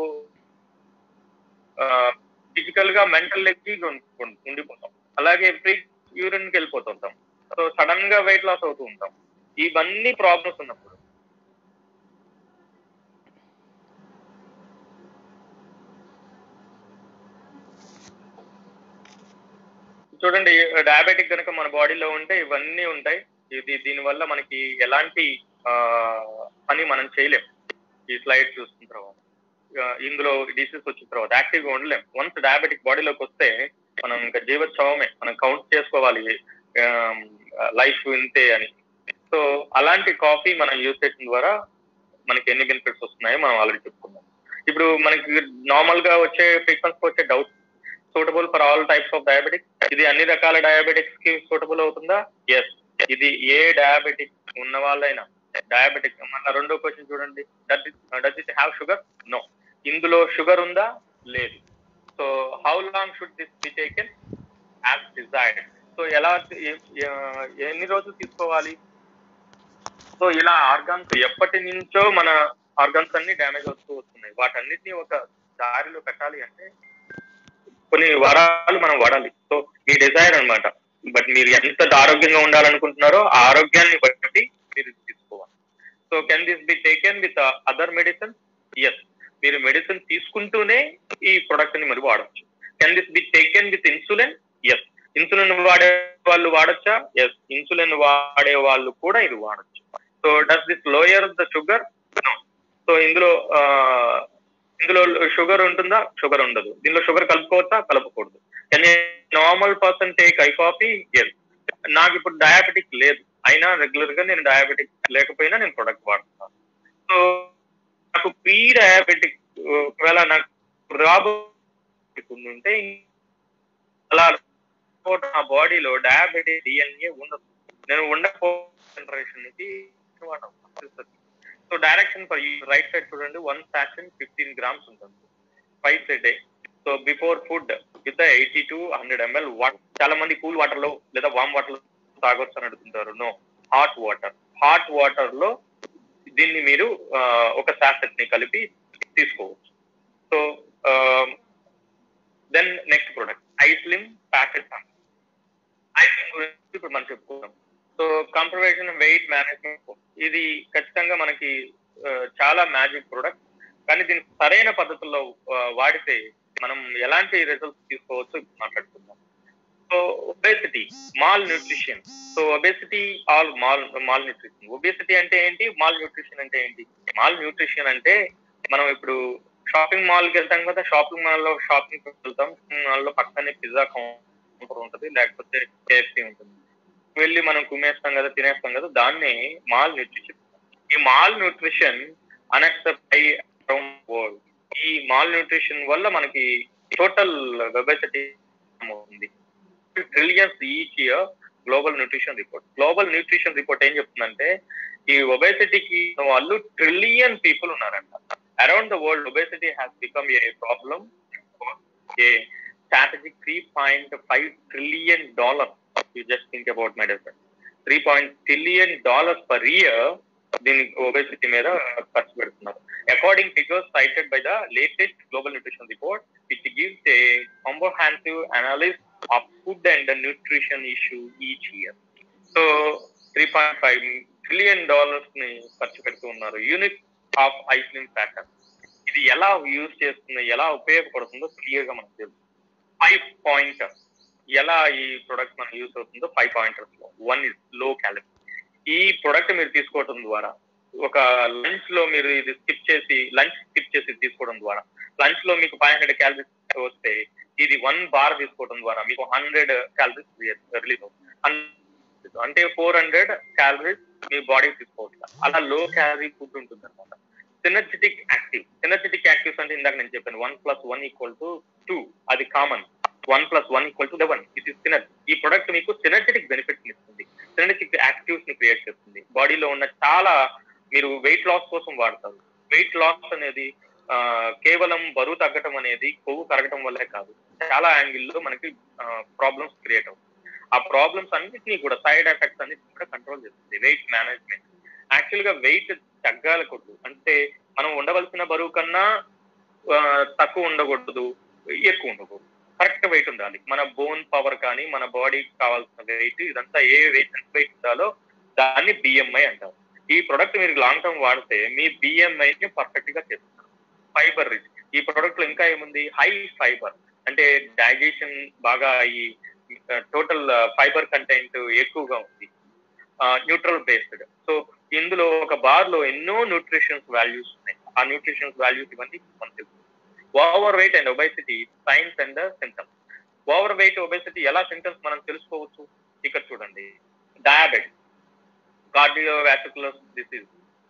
ఫిజికల్ గా మెంటల్ లెక్కి ఉండిపోతాం అలాగే ఫ్రీ యూరిన్ కి వెళ్ళిపోతుంటాం సో సడన్ గా వెయిట్ లాస్ అవుతూ ఉంటాం ఇవన్నీ ప్రాబ్లమ్స్ ఉన్నప్పుడు చూడండి డయాబెటిక్ కనుక మన బాడీలో ఉంటే ఇవన్నీ ఉంటాయి ఇది దీని వల్ల మనకి ఎలాంటి ఆ, పని మనం చేయలేం ఈ స్లైడ్ చూసిన తర్వాత ఆ, ఇందులో డిసీజ్ వచ్చిన తర్వాత యాక్టివ్ గా ఉండలేం వన్స్ డయాబెటిక్ బాడీలోకి వస్తే మనం ఇంకా జీవోత్సవమే మనం కౌంట్ చేసుకోవాలి లైఫ్ ఇంతే అని సో అలాంటి కాఫీ మనం యూస్ చేయడం ద్వారా మనకి ఎన్ని బెనిఫిట్స్ వస్తున్నాయో మనం ఆల్రెడీ చెప్పుకున్నాం ఇప్పుడు మనకి నార్మల్ గా వచ్చే ఫ్రీక్వెన్సీ వచ్చే doubt suitable for all types of diabetics ఇది అన్ని రకాల డయాబెటిక్స్ కి సూటబుల్ అవుతుందా ఎస్ ఇది ఏ డయాబెటిక్ ఉన్న వాళ్ళైనా డయాబెటిక్ మన రెండో క్వశ్చన్ చూడండి does it have sugar no ఇందులో షుగర్ ఉందా లేదు so how long should this be taken as desired so ఎలా ఎ- ఎ- ఎన్ని రోజులు తీసుకోవాలి సో ఇలా ఆర్గాన్స్ ఎప్పటి నుంచో మన ఆర్గాన్స్ అన్ని డ్యామేజ్ అవుతూ వస్తున్నాయి వాటన్నిటిని ఒక దారిలో పెట్టాలి అంటే కొన్ని వారాలు మనం వాడాలి సో మీ డిజైర్ అన్నమాట బట్ మీరు ఎంత ఆరోగ్యంగా ఉండాలనుకుంటున్నారో ఆ ఆరోగ్యాన్ని బట్టి మీరు తీసుకోవాలి so can this be taken with other medicine yes మీరు మెడిసిన్ తీసుకుంటూనే ఈ ప్రొడక్ట్ ని మరి వాడచ్చు can this be taken with insulin yes insulin వాడే వాళ్ళు వాడచ్చా ఎస్ ఇన్సులిన్ వాడే వాళ్ళు కూడా ఇది వాడచ్చు so does this lower the sugar no so ఇందులో ఆ, ఇందులో షుగర్ ఉంటుందా షుగర్ ఉండదు దీనిలో షుగర్ కలుపుకోవచ్చా కలపకూడదు can normal person take I coffee yes నాకు ఇప్పుడు డయాబెటిక్ లేదు అయినా రెగ్యులర్ గా నేను డయాబెటిక్ లేకపోయినా నేను ప్రొడక్ట్ వాడుతున్నాను సో నాకు ప్రీ డయాబెటిక్ ఒకవేళ నాకు రాబో ఉంటే అలా నా బాడీలో డయాబెటిక్ డిఎన్ఏ ఉండదు నేను ఉండకపో జనరేషన్ నుంచి so direction for right side చూడండి వన్ ఫ్యాషన్ ఫిఫ్టీన్ గ్రామ్స్ ఉంటుంది five a day so before food with eighty to hundred ML water చాలా మంది కూల్ వాటర్ లో లేదా వామ్ వాటర్ లో తాగొచ్చు అని అడుగుతుంటారు no hot water hot water లో దీన్ని మీరు ఆ, ఒక శాసెట్ ని కలిపి తీసుకోవచ్చు so then next product iSlim packet iSlim గురించి ఇప్పుడు మనం చెప్పుకుందాం సో కంప్రవేషన్ వెయిట్ మేనేజ్మెంట్ ఇది ఖచ్చితంగా మనకి ఆ, చాలా మ్యాజిక్ ప్రోడక్ట్ కానీ దీన్ని సరైన పద్ధతుల్లో ఆ, వాడితే మనం ఎలాంటి రిజల్ట్స్ తీసుకోవచ్చు ఇప్పుడు మాట్లాడుకుందాం so obesity malnutrition so obesity all mal malnutrition obesity అంటే ఏంటి మాల్ న్యూట్రిషన్ అంటే ఏంటి మాల్ న్యూట్రిషన్ అంటే మనం ఇప్పుడు షాపింగ్ మాల్ కి వెళ్తాం కదా షాపింగ్ మాల్ లో షాపింగ్ వెళ్తాం షాపింగ్ మాల్ లో పక్కనే పిజ్జా కౌంటర్ ఉంటుంది లేకపోతే కేఎఫ్సీ ఉంటుంది వెళ్ళి మనం కుమ్మేస్తాం కదా తినేస్తాం కదా దాన్ని మాల్ న్యూట్రిషన్ ఈ మాల్ న్యూట్రిషన్ అన్ఎక్సెప్ట్ అయి వరల్డ్ ఈ మాల్ న్యూట్రిషన్ వల్ల మనకి టోటల్ వెబసిటీ ఉంది trillions each year global nutrition report global nutrition report ఏం చెప్తుందంటే ఈ ఒబేసిటీకి వాళ్ళు ట్రిలియన్ పీపుల్ ఉన్నారంట around the world obesity has become a problem a strategic three point five trillion dollar you just think about my different three point trillion dollars per year దీని ఒబేసిటీ మీద ఖర్చు పెడుతున్నారు according figures cited by the latest global nutrition report which gives a comprehensive analysis of food and nutrition issue each year so three point five trillion dollars ని ఖర్చు పెడుతూ ఉన్నారు యూనిట్ ఆఫ్ ఐస్లిన్ ఫ్యాక్టర్ ఇది ఎలా యూజ్ చేస్తుంది ఎలా ఉపయోగపడుతుందో క్లియర్ గా మనకు తెలుసు ఫైవ్ పాయింటర్ ఎలా ఈ ప్రొడక్ట్ మనకు యూజ్ అవుతుందో ఫైవ్ పాయింటర్స్ లో వన్ ఇస్ లో క్యాలరీ ఈ ప్రొడక్ట్ మీరు తీసుకోవడం ద్వారా ఒక లంచ్ లో మీరు ఇది స్కిప్ చేసి లంచ్ స్కిప్ చేసి తీసుకోవడం ద్వారా లంచ్ లో మీకు ఫైవ్ హండ్రెడ్ క్యాలరీస్ వస్తే ఇది వన్ బార్ తీసుకోవడం ద్వారా మీకు హండ్రెడ్ క్యాలరీస్ రిలీజ్ అవుతుంది అంటే ఫోర్ హండ్రెడ్ క్యాలరీస్ మీ బాడీకి తీసుకోవచ్చు అలా లో క్యాలరీ ఫుడ్ ఉంటుంది అనమాట సినర్జెటిక్ యాక్టివ్ సినర్జెటిక్ యాక్టివ్స్ అంటే ఇందాక నేను చెప్పాను one plus one equal to two అది common one plus one equal to eleven it is synergy ఈ ప్రొడక్ట్ మీకు సినర్జెటిక్ బెనిఫిట్స్ ఇస్తుంది సినర్జెటిక్ యాక్టివ్స్ ని క్రియేట్ చేస్తుంది బాడీలో ఉన్న చాలా మీరు వెయిట్ లాస్ కోసం వాడతారు వెయిట్ లాస్ అనేది కేవలం బరువు తగ్గటం అనేది కొవ్వు కరగటం వల్లే కాదు చాలా యాంగిల్లో మనకి ప్రాబ్లమ్స్ క్రియేట్ అవుతుంది ఆ ప్రాబ్లమ్స్ అన్నిటినీ కూడా సైడ్ ఎఫెక్ట్స్ అన్నిటిని కూడా కంట్రోల్ చేస్తుంది వెయిట్ మేనేజ్మెంట్ యాక్చువల్ గా వెయిట్ తగ్గాలకూడదు అంటే మనం ఉండవలసిన బరువు కన్నా తక్కువ ఉండకూడదు ఎక్కువ ఉండకూడదు కరెక్ట్ వెయిట్ ఉండాలి మన బోన్ పవర్ కానీ మన బాడీకి కావాల్సిన వెయిట్ ఇదంతా ఏ వెయిట్ ఎంత వెయిట్ ఉండాలో దాన్ని బిఎంఐ అంటారు ఈ ప్రొడక్ట్ మీరు లాంగ్ టర్మ్ వాడితే మీ బిఎంఐ ని పర్ఫెక్ట్ గా చేస్తారు ఫైబర్ రిచ్ ఈ ప్రొడక్ట్ లో ఇంకా ఏముంది హై ఫైబర్ అంటే డైజెషన్ బాగా అయ్యి టోటల్ ఫైబర్ కంటెంట్ ఎక్కువగా ఉంది న్యూట్రల్ బేస్డ్ సో ఇందులో ఒక బార్ లో ఎన్నో న్యూట్రిషన్స్ వాల్యూస్ ఉన్నాయి ఆ న్యూట్రిషన్స్ వాల్యూస్ ఇవన్నీ మనకు తెలుసు overweight and obesity signs and symptoms overweight obesity ఎలా సింటమ్స్ మనం తెలుసుకోవచ్చు ఇక్కడ చూడండి డయాబెటిస్ కార్డియోవాస్కులర్ డిసీజ్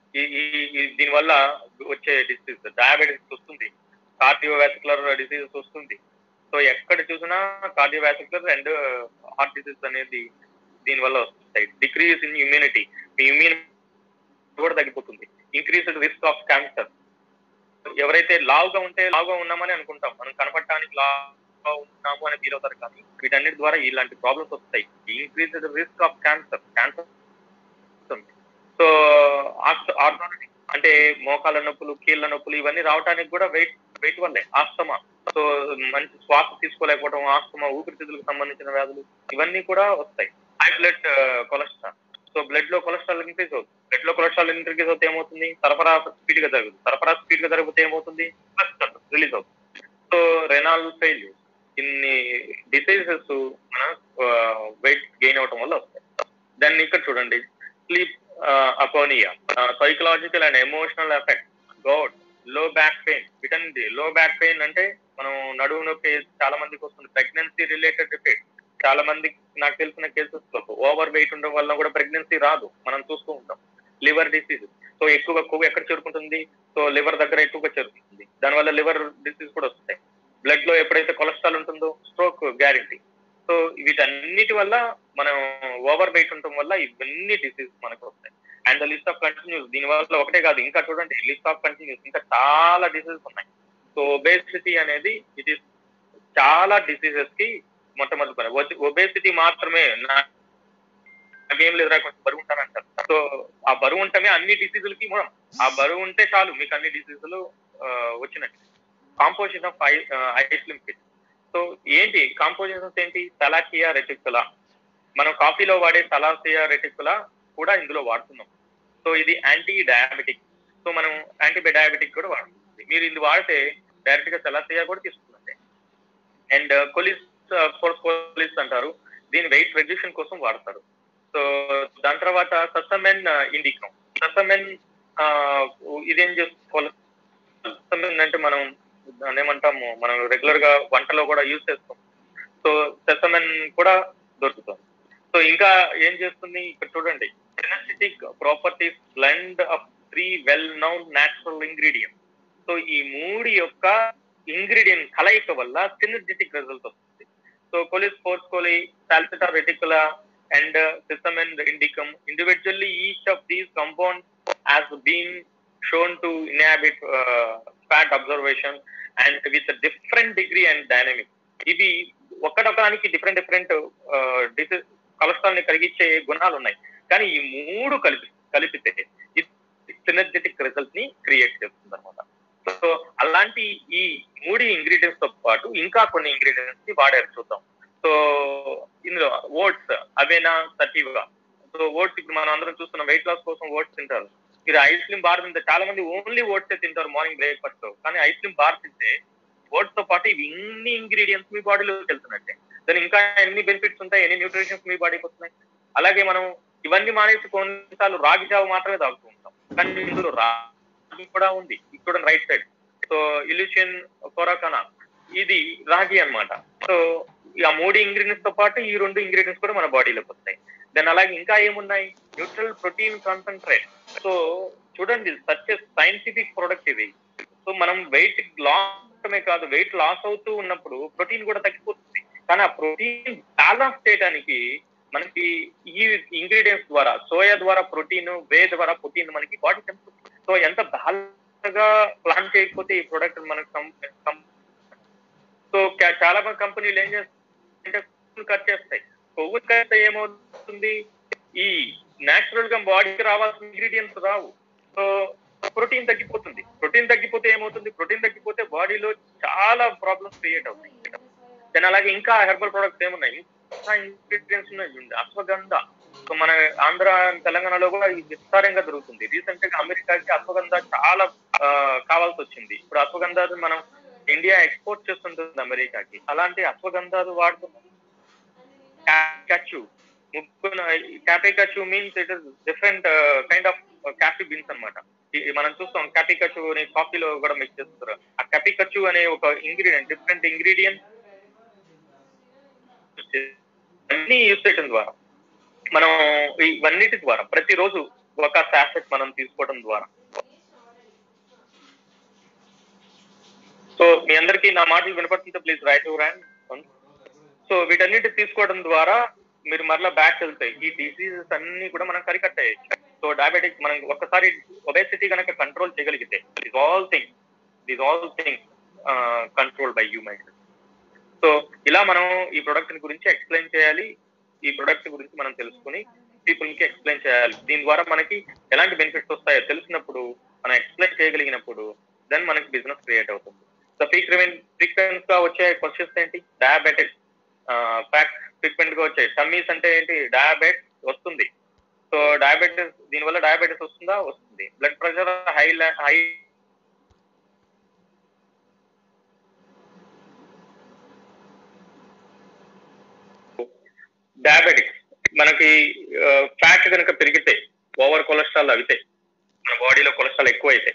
ఈ దీనివల్ల వచ్చే డిసీజ్ డయాబెటిస్ వస్తుంది కార్డియోవాస్కులర్ డిసీజెస్ వస్తుంది సో ఎక్కడ చూసినా కార్డియోవాస్కులర్ అండ్ హార్ట్ డిసీజ్ అనేది దీనివల్ల వస్తాయి డిక్రీజ్ ఇన్ ఇమ్యూనిటీ మీ ఇమ్యూనిటీ కూడా తగ్గిపోతుంది ఇంక్రీజ్డ్ రిస్క్ ఆఫ్ క్యాన్సర్ ఎవరైతే లావుగా ఉంటే లావుగా ఉన్నామని అనుకుంటాం మనం కనపడటానికి లావుగా ఉన్నాము అని ఫీల్ అవుతారు కానీ వీటన్నిటి ద్వారా ఇలాంటి ప్రాబ్లమ్స్ వస్తాయి increased risk of cancer cancer so ఆర్థోనటిక్ అంటే మోకాల నొప్పులు కీళ్ళ నొప్పులు ఇవన్నీ రావడానికి కూడా వెయిట్ వెయిట్ వల్లే ఆస్తమా సో మంచి శ్వాస తీసుకోలేకపోవడం ఆస్తమా ఊపిరితిత్తులకు సంబంధించిన వ్యాధులు ఇవన్నీ కూడా వస్తాయి high blood cholesterol so blood లో కొలెస్ట్రాల్ ఇంక్రీజ్ అవుతుంది బ్లడ్ లో కొలెస్ట్రాల్ ఇంక్రీజ్ అవుతే ఏమవుతుంది సరఫరా స్పీడ్ గా జరుగుతుంది సరఫరా స్పీడ్ గా జరిగితే ఏమవుతుంది రిలీజ్ అవుతుంది సో రెనాల్ ఫెయిల్యూర్ ఇన్ని డిసీజెస్ మన వెయిట్ గెయిన్ అవటం వల్ల వస్తాయి దాన్ని ఇక్కడ చూడండి sleep apnoea psychological and emotional effect gout low back pain vitamin D low back pain అంటే మనం నడువు నొప్పి చాలా మందికి వస్తుంది ప్రెగ్నెన్సీ రిలేటెడ్ ఎఫెక్ట్ చాలా మందికి నాకు తెలిసిన కేసెస్ లో ఓవర్ వెయిట్ ఉండడం వల్ల కూడా ప్రెగ్నెన్సీ రాదు మనం చూస్తూ ఉంటాం లివర్ డిసీజ్ సో ఎక్కువ కొవ్వు ఎక్కడ చేరుకుంటుంది సో లివర్ దగ్గర ఎక్కువగా చేరుకుంటుంది దానివల్ల లివర్ డిసీజ్ కూడా వస్తాయి బ్లడ్ లో ఎప్పుడైతే కొలెస్ట్రాల్ ఉంటుందో స్ట్రోక్ గ్యారంటీ సో వీటన్నిటి వల్ల మనం ఓవర్ వెయిట్ ఉండటం వల్ల ఇవన్నీ డిసీజ్ మనకు వస్తాయి and the list of continues దీని వల్ల ఒకటే కాదు ఇంకా చూడండి లిస్ట్ ఆఫ్ కంటిన్యూస్ ఇంకా చాలా డిసీజెస్ ఉన్నాయి సో ఒబేసిటీ అనేది ఇట్ ఈస్ చాలా డిసీజెస్ కి మొట్టమొదటి పని ఒబేసిటీ మాత్రమే నాకేం లేదురా కొంచెం బరువు ఉంటానంటారు సో ఆ బరువు ఉంటమే అన్ని డిసీజులకి మూలం ఆ బరువు ఉంటే చాలు మీకు అన్ని డిసీజులు వచ్చినట్టు కాంపోజిషన్ ఆఫ్ ఐస్ లింపిడ్ సో ఏంటి కాంపోజిషన్స్ ఏంటి సలాకియా రెటికులా మనం కాఫీలో వాడే సలాసియా రెటికులా కూడా ఇందులో వాడుతున్నాం సో ఇది యాంటీ డయాబెటిక్ సో మనం యాంటీ డయాబెటిక్ కూడా వాడుతుంది మీరు ఇది వాడితే డైరెక్ట్ గా సలాసియా కూడా తీసుకున్నట్టే అండ్ కొలిస్ పోలిస్ అంటారు దీని వెయిట్ రెడ్యూషన్ కోసం వాడతారు సో దాని తర్వాత ససమెన్ ఇండికం ససమెన్ ఇదేం చేసుకోవాలి ససమెన్ అంటే మనం దాన్ని ఏమంటాము మనం రెగ్యులర్ గా వంటలో కూడా యూజ్ చేస్తాం సో సెసమెన్ కూడా దొరుకుతుంది సో ఇంకా ఏం చేస్తుంది ఇక్కడ చూడండి energetic properties blend of three well known natural ingredient so ఈ మూడు యొక్క ఇంగ్రీడియంట్ కలయిక వల్ల సినర్జెటిక్ రిజల్ట్ వస్తుంది సో కొలిస్ ఫోర్స్ కోలి సాల్సిటా రెటికులా అండ్ సిసమెన్ ఇండికమ్ individually each of these compound has been shown to inhabit uh, fat observation and with a different degree and dynamic ఇవి ఒక్కడొక్కడానికి డిఫరెంట్ డిఫరెంట్ డిసీజ్ కొలెస్ట్రాల్ ని కలిగించే గుణాలు ఉన్నాయి కానీ ఈ మూడు కలిపి కలిపితే సినర్జెటిక్ రిజల్ట్ ని క్రియేట్ చేస్తుంది అనమాట సో అలాంటి ఈ మూడు ఇంగ్రీడియంట్స్ తో పాటు ఇంకా కొన్ని ఇంగ్రీడియంట్స్ ని వాడారు చూద్దాం సో ఇందులో ఓట్స్ అవేనా సటివ్గా సో ఓట్స్ ఇప్పుడు మనం అందరం చూస్తున్నాం వెయిట్ లాస్ కోసం ఓట్స్ తింటారు మీరు ఐస్ క్రీమ్ బార్ తింటే చాలా మంది ఓన్లీ ఓట్స్ తింటారు మార్నింగ్ బ్రేక్ఫాస్ట్ కానీ ఐస్ క్రీమ్ బార్ తింటే ఓట్స్ తో పాటు ఇవి ఇన్ని ఇంగ్రీడియంట్స్ మీ బాడీలోకి వెళ్తున్నట్టే దాని ఇంకా ఎన్ని బెనిఫిట్స్ ఉంటాయి ఎన్ని న్యూట్రిషన్స్ మీ బాడీకి వస్తున్నాయి అలాగే మనం ఇవన్నీ మానేసి కొన్నిసార్లు రాగి జావ మాత్రమే తాగుతూ ఉంటాం కానీ ఇందులో రాగి కూడా ఉంది ఇక్కడ రైట్ సైడ్ సో ఇల్యూషన్ కొరకనా ఇది రాగి అన్నమాట సో ఆ మూడు ఇంగ్రీడియంట్స్ తో పాటు ఈ రెండు ఇంగ్రీడియంట్స్ కూడా మన బాడీలోకి వస్తాయి దాని అలాగే ఇంకా ఏమున్నాయి న్యూట్రల్ ప్రోటీన్ కాన్సన్ట్రేట్ సో చూడండి సచ్ సైంటిఫిక్ ప్రొడక్ట్ ఇది సో మనం వెయిట్ లాస్ కాదు వెయిట్ లాస్ అవుతూ ఉన్నప్పుడు ప్రోటీన్ కూడా తగ్గిపోతుంది కానీ ఆ ప్రోటీన్ బ్యాలెన్స్ చేయడానికి మనకి ఈ ఇంగ్రీడియంట్స్ ద్వారా సోయా ద్వారా ప్రోటీన్ వే ద్వారా ప్రోటీన్ మనకి బాడీ తెంపుతుంది సో ఎంత బ్యాలెన్స్ గా ప్లాన్ చేయకపోతే ఈ ప్రోడక్ట్ మనకు సో చాలా మంది కంపెనీలు ఏం చేస్తాయి కట్ చేస్తాయి కొవ్వు కట్ ఏమవుతుంది ఈ నేచురల్ గా బాడీకి రావాల్సిన ఇంగ్రీడియంట్స్ రావు సో ప్రోటీన్ తగ్గిపోతుంది ప్రోటీన్ తగ్గిపోతే ఏమవుతుంది ప్రోటీన్ తగ్గిపోతే బాడీలో చాలా ప్రాబ్లమ్స్ క్రియేట్ అవుతాయి దాని అలాగే ఇంకా హెర్బల్ ప్రొడక్ట్స్ ఏమున్నాయి ఇంకా ఇంగ్రీడియంట్స్ ఉన్నాయి అశ్వగంధ సో మన ఆంధ్ర తెలంగాణలో కూడా ఇది విస్తారంగా దొరుకుతుంది రీసెంట్ గా అమెరికాకి అశ్వగంధ చాలా కావాల్సి వచ్చింది ఇప్పుడు అశ్వగంధాలు మనం ఇండియా ఎక్స్పోర్ట్ చేస్తుంటుంది అమెరికాకి అలాంటి అశ్వగంధాలు వాడుతున్నాం క్యాచు ముగ్గున క్యాపికచు means it is different kind of coffee beans అనమాట మనం చూస్తాం క్యాపికచు అనే కాఫీలో కూడా మిక్స్ చేస్తారు ఆ క్యాపికచు అనే ఒక ఇంగ్రీడియంట్ డిఫరెంట్ ఇంగ్రీడియంట్ అన్ని యూస్ చేయడం ద్వారా మనం ఇవన్నిటి ద్వారా ప్రతిరోజు ఒక శాసెట్ మనం తీసుకోవడం ద్వారా సో మీ అందరికీ నా మాటలు వినపడుతుంటే ప్లీజ్ రైట్ ర్యాండ్ సో వీటన్నిటి తీసుకోవడం ద్వారా మీరు మరలా బ్యాక్ వెళ్తాయి ఈ డిసీజెస్ అన్ని కూడా మనం కరికట్టేయచ్చు సో డయాబెటిక్ మనం ఒక్కసారి ఒబేసిటీ కనుక కంట్రోల్ చేయగలిగితే is all thing is all thing control by you mind so ఇలా మనం ఈ ప్రొడక్ట్ గురించి ఎక్స్ప్లెయిన్ చేయాలి ఈ ప్రొడక్ట్ గురించి మనం తెలుసుకుని పీపుల్ కి ఎక్స్ప్లెయిన్ చేయాలి దీని ద్వారా మనకి ఎలాంటి బెనిఫిట్స్ వస్తాయో తెలిసినప్పుడు మనం ఎక్స్ప్లెయిన్ చేయగలిగినప్పుడు దెన్ మనకి బిజినెస్ క్రియేట్ అవుతుంది సో ఫ్రీక్వెంట్ ఫ్రీక్వెంట్ గా వచ్చే క్వశ్చన్స్ ఏంటి డయాబెటిక్ ఫ్యాక్ట్ ఫ్రీక్వెంట్ గా వచ్చాయి టమ్మీస్ అంటే ఏంటి డయాబెటిస్ వస్తుంది సో డయాబెటిస్ దీనివల్ల డయాబెటిస్ వస్తుందా వస్తుంది blood pressure high high diabetics మనకి ఫ్యాట్ కనుక పెరిగితే ఓవర్ కొలెస్ట్రాల్ అవితే మన బాడీలో కొలెస్ట్రాల్ ఎక్కువ అయితే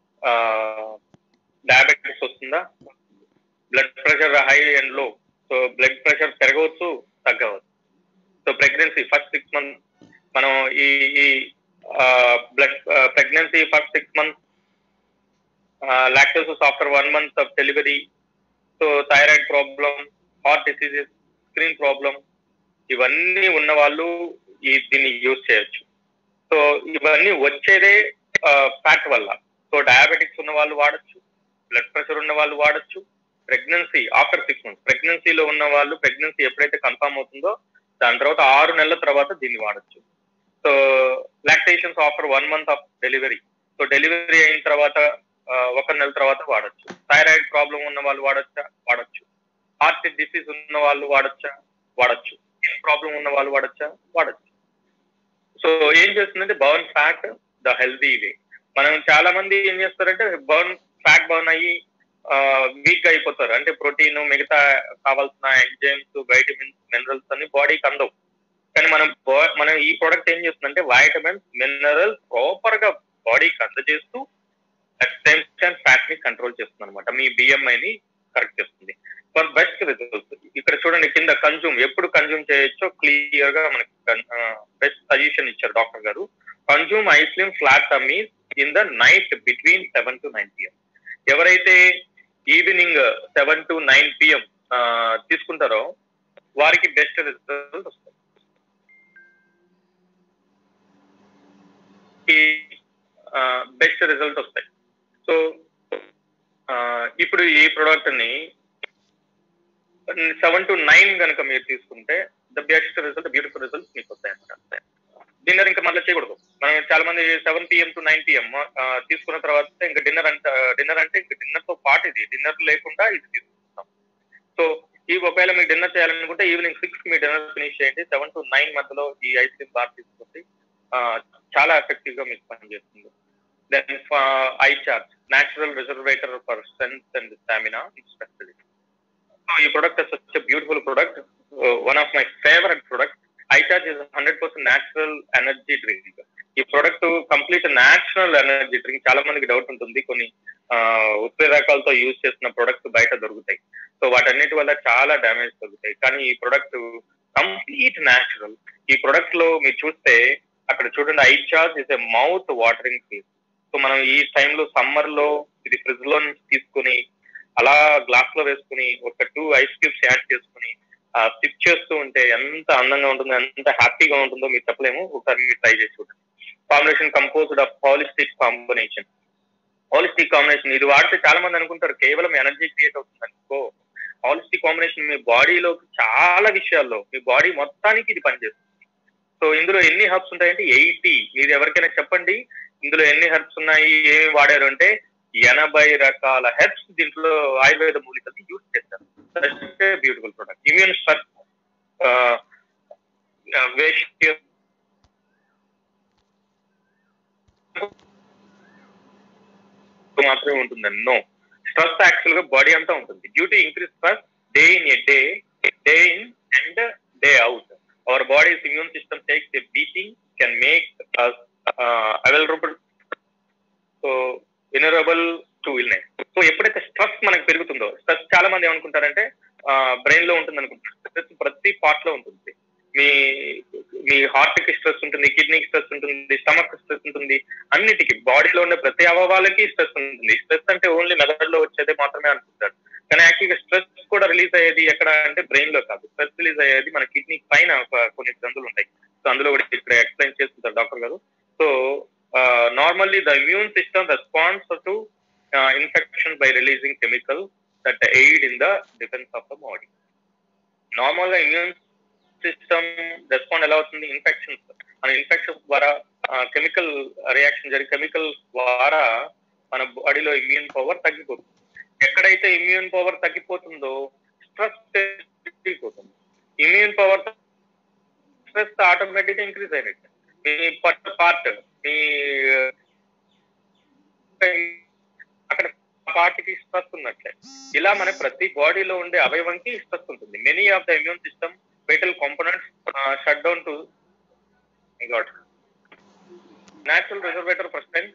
డయాబెటిక్స్ వస్తుందా blood pressure high and low so blood pressure పెరగవచ్చు తగ్గవచ్చు so pregnancy first six months మనం ఈ ఈ blood pregnancy first six months lactation after one month of delivery so thyroid problem heart diseases screen problem ఇవన్నీ ఉన్న వాళ్ళు ఈ దీన్ని యూజ్ చేయొచ్చు సో ఇవన్నీ వచ్చేదే ఫ్యాట్ వల్ల సో డయాబెటిక్స్ ఉన్న వాళ్ళు వాడచ్చు బ్లడ్ ప్రెషర్ ఉన్న వాళ్ళు వాడచ్చు ప్రెగ్నెన్సీ ఆఫ్టర్ సిక్స్ మంత్స్ ప్రెగ్నెన్సీలో ఉన్న వాళ్ళు ప్రెగ్నెన్సీ ఎప్పుడైతే కన్ఫర్మ్ అవుతుందో దాని తర్వాత ఆరు నెలల తర్వాత దీన్ని వాడచ్చు so lactations after one month of delivery so delivery అయిన తర్వాత ఒక నెల తర్వాత వాడచ్చు థైరాయిడ్ ప్రాబ్లం ఉన్న వాళ్ళు వాడచ్చా వాడచ్చు హార్ట్ డిసీజ్ ఉన్న వాళ్ళు వాడచ్చా వాడచ్చు స్కిన్ ప్రాబ్లం ఉన్న వాళ్ళు వాడచ్చా వాడచ్చు సో ఏం చేస్తుందంటే burn fat the healthy way మనం చాలా మంది ఏం చేస్తారంటే బర్న్ ఫ్యాట్ బర్న్ అయ్యి వీక్ అయిపోతారు అంటే ప్రోటీన్ మిగతా కావాల్సిన ఎంజైమ్స్ వైటమిన్స్ మినరల్స్ అన్ని బాడీకి అందవు కానీ మనం మనం ఈ ప్రోడక్ట్ ఏం చేస్తుందంటే వైటమిన్స్ మినరల్స్ ప్రాపర్ గా బాడీకి అందజేస్తూ అట్ సేమ్ టైం ఫ్యాట్ ని కంట్రోల్ చేస్తుంది అనమాట మీ బిఎంఐని కరెక్ట్ చేస్తుంది ఫర్ బెస్ట్ రిజల్ట్స్ ఇక్కడ చూడండి కింద కన్జ్యూమ్ ఎప్పుడు కన్జ్యూమ్ చేయొచ్చో క్లియర్ గా మనకి బెస్ట్ సజెషన్ ఇచ్చారు డాక్టర్ గారు కన్జ్యూమ్ ఐస్లిమ్ ఫ్లాట్ అమీస్ in the night between seven to nine PM ఎవరైతే evening seven to nine PM తీసుకుంటారో వారికి బెస్ట్ రిజల్ట్ వస్తుంది బెస్ట్ రిజల్ట్ వస్తాయి సో ఇప్పుడు ఈ ప్రోడక్ట్ ని సెవెన్ టు నైన్ కనుక మీరు తీసుకుంటే the best result beautiful results మీకు వస్తాయి అన్నమాట డిన్నర్ ఇంకా మళ్ళీ చేయకూడదు మనం చాలా మంది seven PM to nine PM తీసుకున్న తర్వాత ఇంకా డిన్నర్ అంటే డిన్నర్ అంటే ఇంకా డిన్నర్ తో పాటు ఇది డిన్నర్ లేకుండా ఇది తీసుకుంటాం సో ఈ ఒకవేళ మీకు డిన్నర్ చేయాలనుకుంటే ఈవినింగ్ సిక్స్ మీ డిన్నర్ ఫినిష్ చేయండి సెవెన్ టు నైన్ మధ్యలో ఈ ఐస్ క్రీమ్ బార్ తీసుకుంటే చాలా ఎఫెక్టివ్ గా మీకు పనిచేస్తుంది then iCharge natural reservoir for strength and stamina specially so ఈ product such beautiful product one of my favourite product iCharge is hundred percent natural energy drink ఈ product complete natural energy drink చాలా మందికి డౌట్ ఉంటుంది కొన్ని ఉత్ప్రేరకాలతో యూజ్ చేసిన ప్రొడక్ట్స్ బయట దొరుకుతాయి సో వాటన్నిటి వల్ల చాలా డ్యామేజ్ దొరుకుతాయి కానీ ఈ ప్రొడక్ట్ కంప్లీట్ న్యాచురల్ ఈ ప్రొడక్ట్ లో మీరు చూస్తే అక్కడ చూడండి iCharge is a mouth watering feel so మనం ఈ టైంలో సమ్మర్ లో ఇది ఫ్రిడ్జ్ లో నుంచి తీసుకుని అలా గ్లాస్ లో వేసుకుని ఒక టూ ఐస్ క్యూబ్స్ యాడ్ చేసుకుని సిప్ చేస్తూ ఉంటే ఎంత అందంగా ఉంటుందో ఎంత హ్యాపీగా ఉంటుందో మీరు చెప్పలేము ఒకసారి మీరు ట్రై చేసి చూడండి combination composed of holistic combination holistic combination ఇది వాడితే చాలా మంది అనుకుంటారు కేవలం ఎనర్జీ క్రియేట్ అవుతుంది అనుకో హాలిస్టిక్ కాంబినేషన్ మీ బాడీలో చాలా విషయాల్లో మీ బాడీ మొత్తానికి ఇది పనిచేస్తుంది సో ఇందులో ఎన్ని హర్బ్స్ ఉంటాయంటే ఎయిటీ మీరు ఎవరికైనా చెప్పండి ఇందులో ఎన్ని హెర్బ్స్ ఉన్నాయి ఏమి వాడారు అంటే ఎనభై రకాల హెర్బ్స్ దీంట్లో ఆయుర్వేద మూలికల్ని యూజ్ చేస్తారు బ్యూటిఫుల్ ప్రొడక్ట్ ఇమ్యూన్ వేస్ట్ మాత్రమే ఉంటుందండి నో స్ట్రెస్ యాక్చువల్ గా బాడీ అంతా ఉంటుంది due to increase stress day in a day day in and day out our body's immune system takes a beating can make available so vulnerable to illness so ఎప్పుడైతే స్ట్రెస్ మనకు పెరుగుతుందో స్ట్రెస్ చాలా మంది ఏమనుకుంటారంటే బ్రెయిన్ లో ఉంటుంది అనుకుంటారు స్ట్రెస్ ప్రతి పార్ట్ లో ఉంటుంది మీ మీ హార్ట్ కి స్ట్రెస్ ఉంటుంది కిడ్నీకి స్ట్రెస్ ఉంటుంది స్టమక్ స్ట్రెస్ ఉంటుంది అన్నిటికీ బాడీలో ఉండే ప్రతి అవయవాలకి స్ట్రెస్ ఉంటుంది స్ట్రెస్ అంటే ఓన్లీ మెదడులో వచ్చేది మాత్రమే అనుకుంటారు కానీ యాక్చువల్గా స్ట్రెస్ కూడా రిలీజ్ అయ్యేది ఎక్కడ అంటే బ్రెయిన్ లో కాదు స్ట్రెస్ రిలీజ్ అయ్యేది మన కిడ్నీ పైన కొన్ని గ్రంథులు ఉంటాయి సో అందులో కూడా ఇక్కడ ఎక్స్ప్లెయిన్ చేస్తుంటారు డాక్టర్ గారు so normally the immune system response to infection by releasing chemical that aid in the defence of the body normal గా ఇమ్యూన్ సిస్టమ్ రెస్పాండ్ ఎలా అవుతుంది ఇన్ఫెక్షన్స్ మన ఇన్ఫెక్షన్స్ ద్వారా కెమికల్ రియాక్షన్ జరిగి కెమికల్ ద్వారా మన బాడీలో ఇమ్యూన్ పవర్ తగ్గిపోతుంది ఎక్కడైతే ఇమ్యూన్ పవర్ తగ్గిపోతుందో స్ట్రెస్ తగ్గిపోతుంది immune power stress automatic increase అయినట్టు మీ పట్టు పార్ట్ మీ అక్కడ పార్ట్ కి స్ట్రెస్ ఉన్నట్లే ఇలా మన ప్రతి బాడీలో ఉండే అవయవంకి స్ట్రెస్ ఉంటుంది many of the immune system vital components uh, shut down to God. Natural reservoir for strength.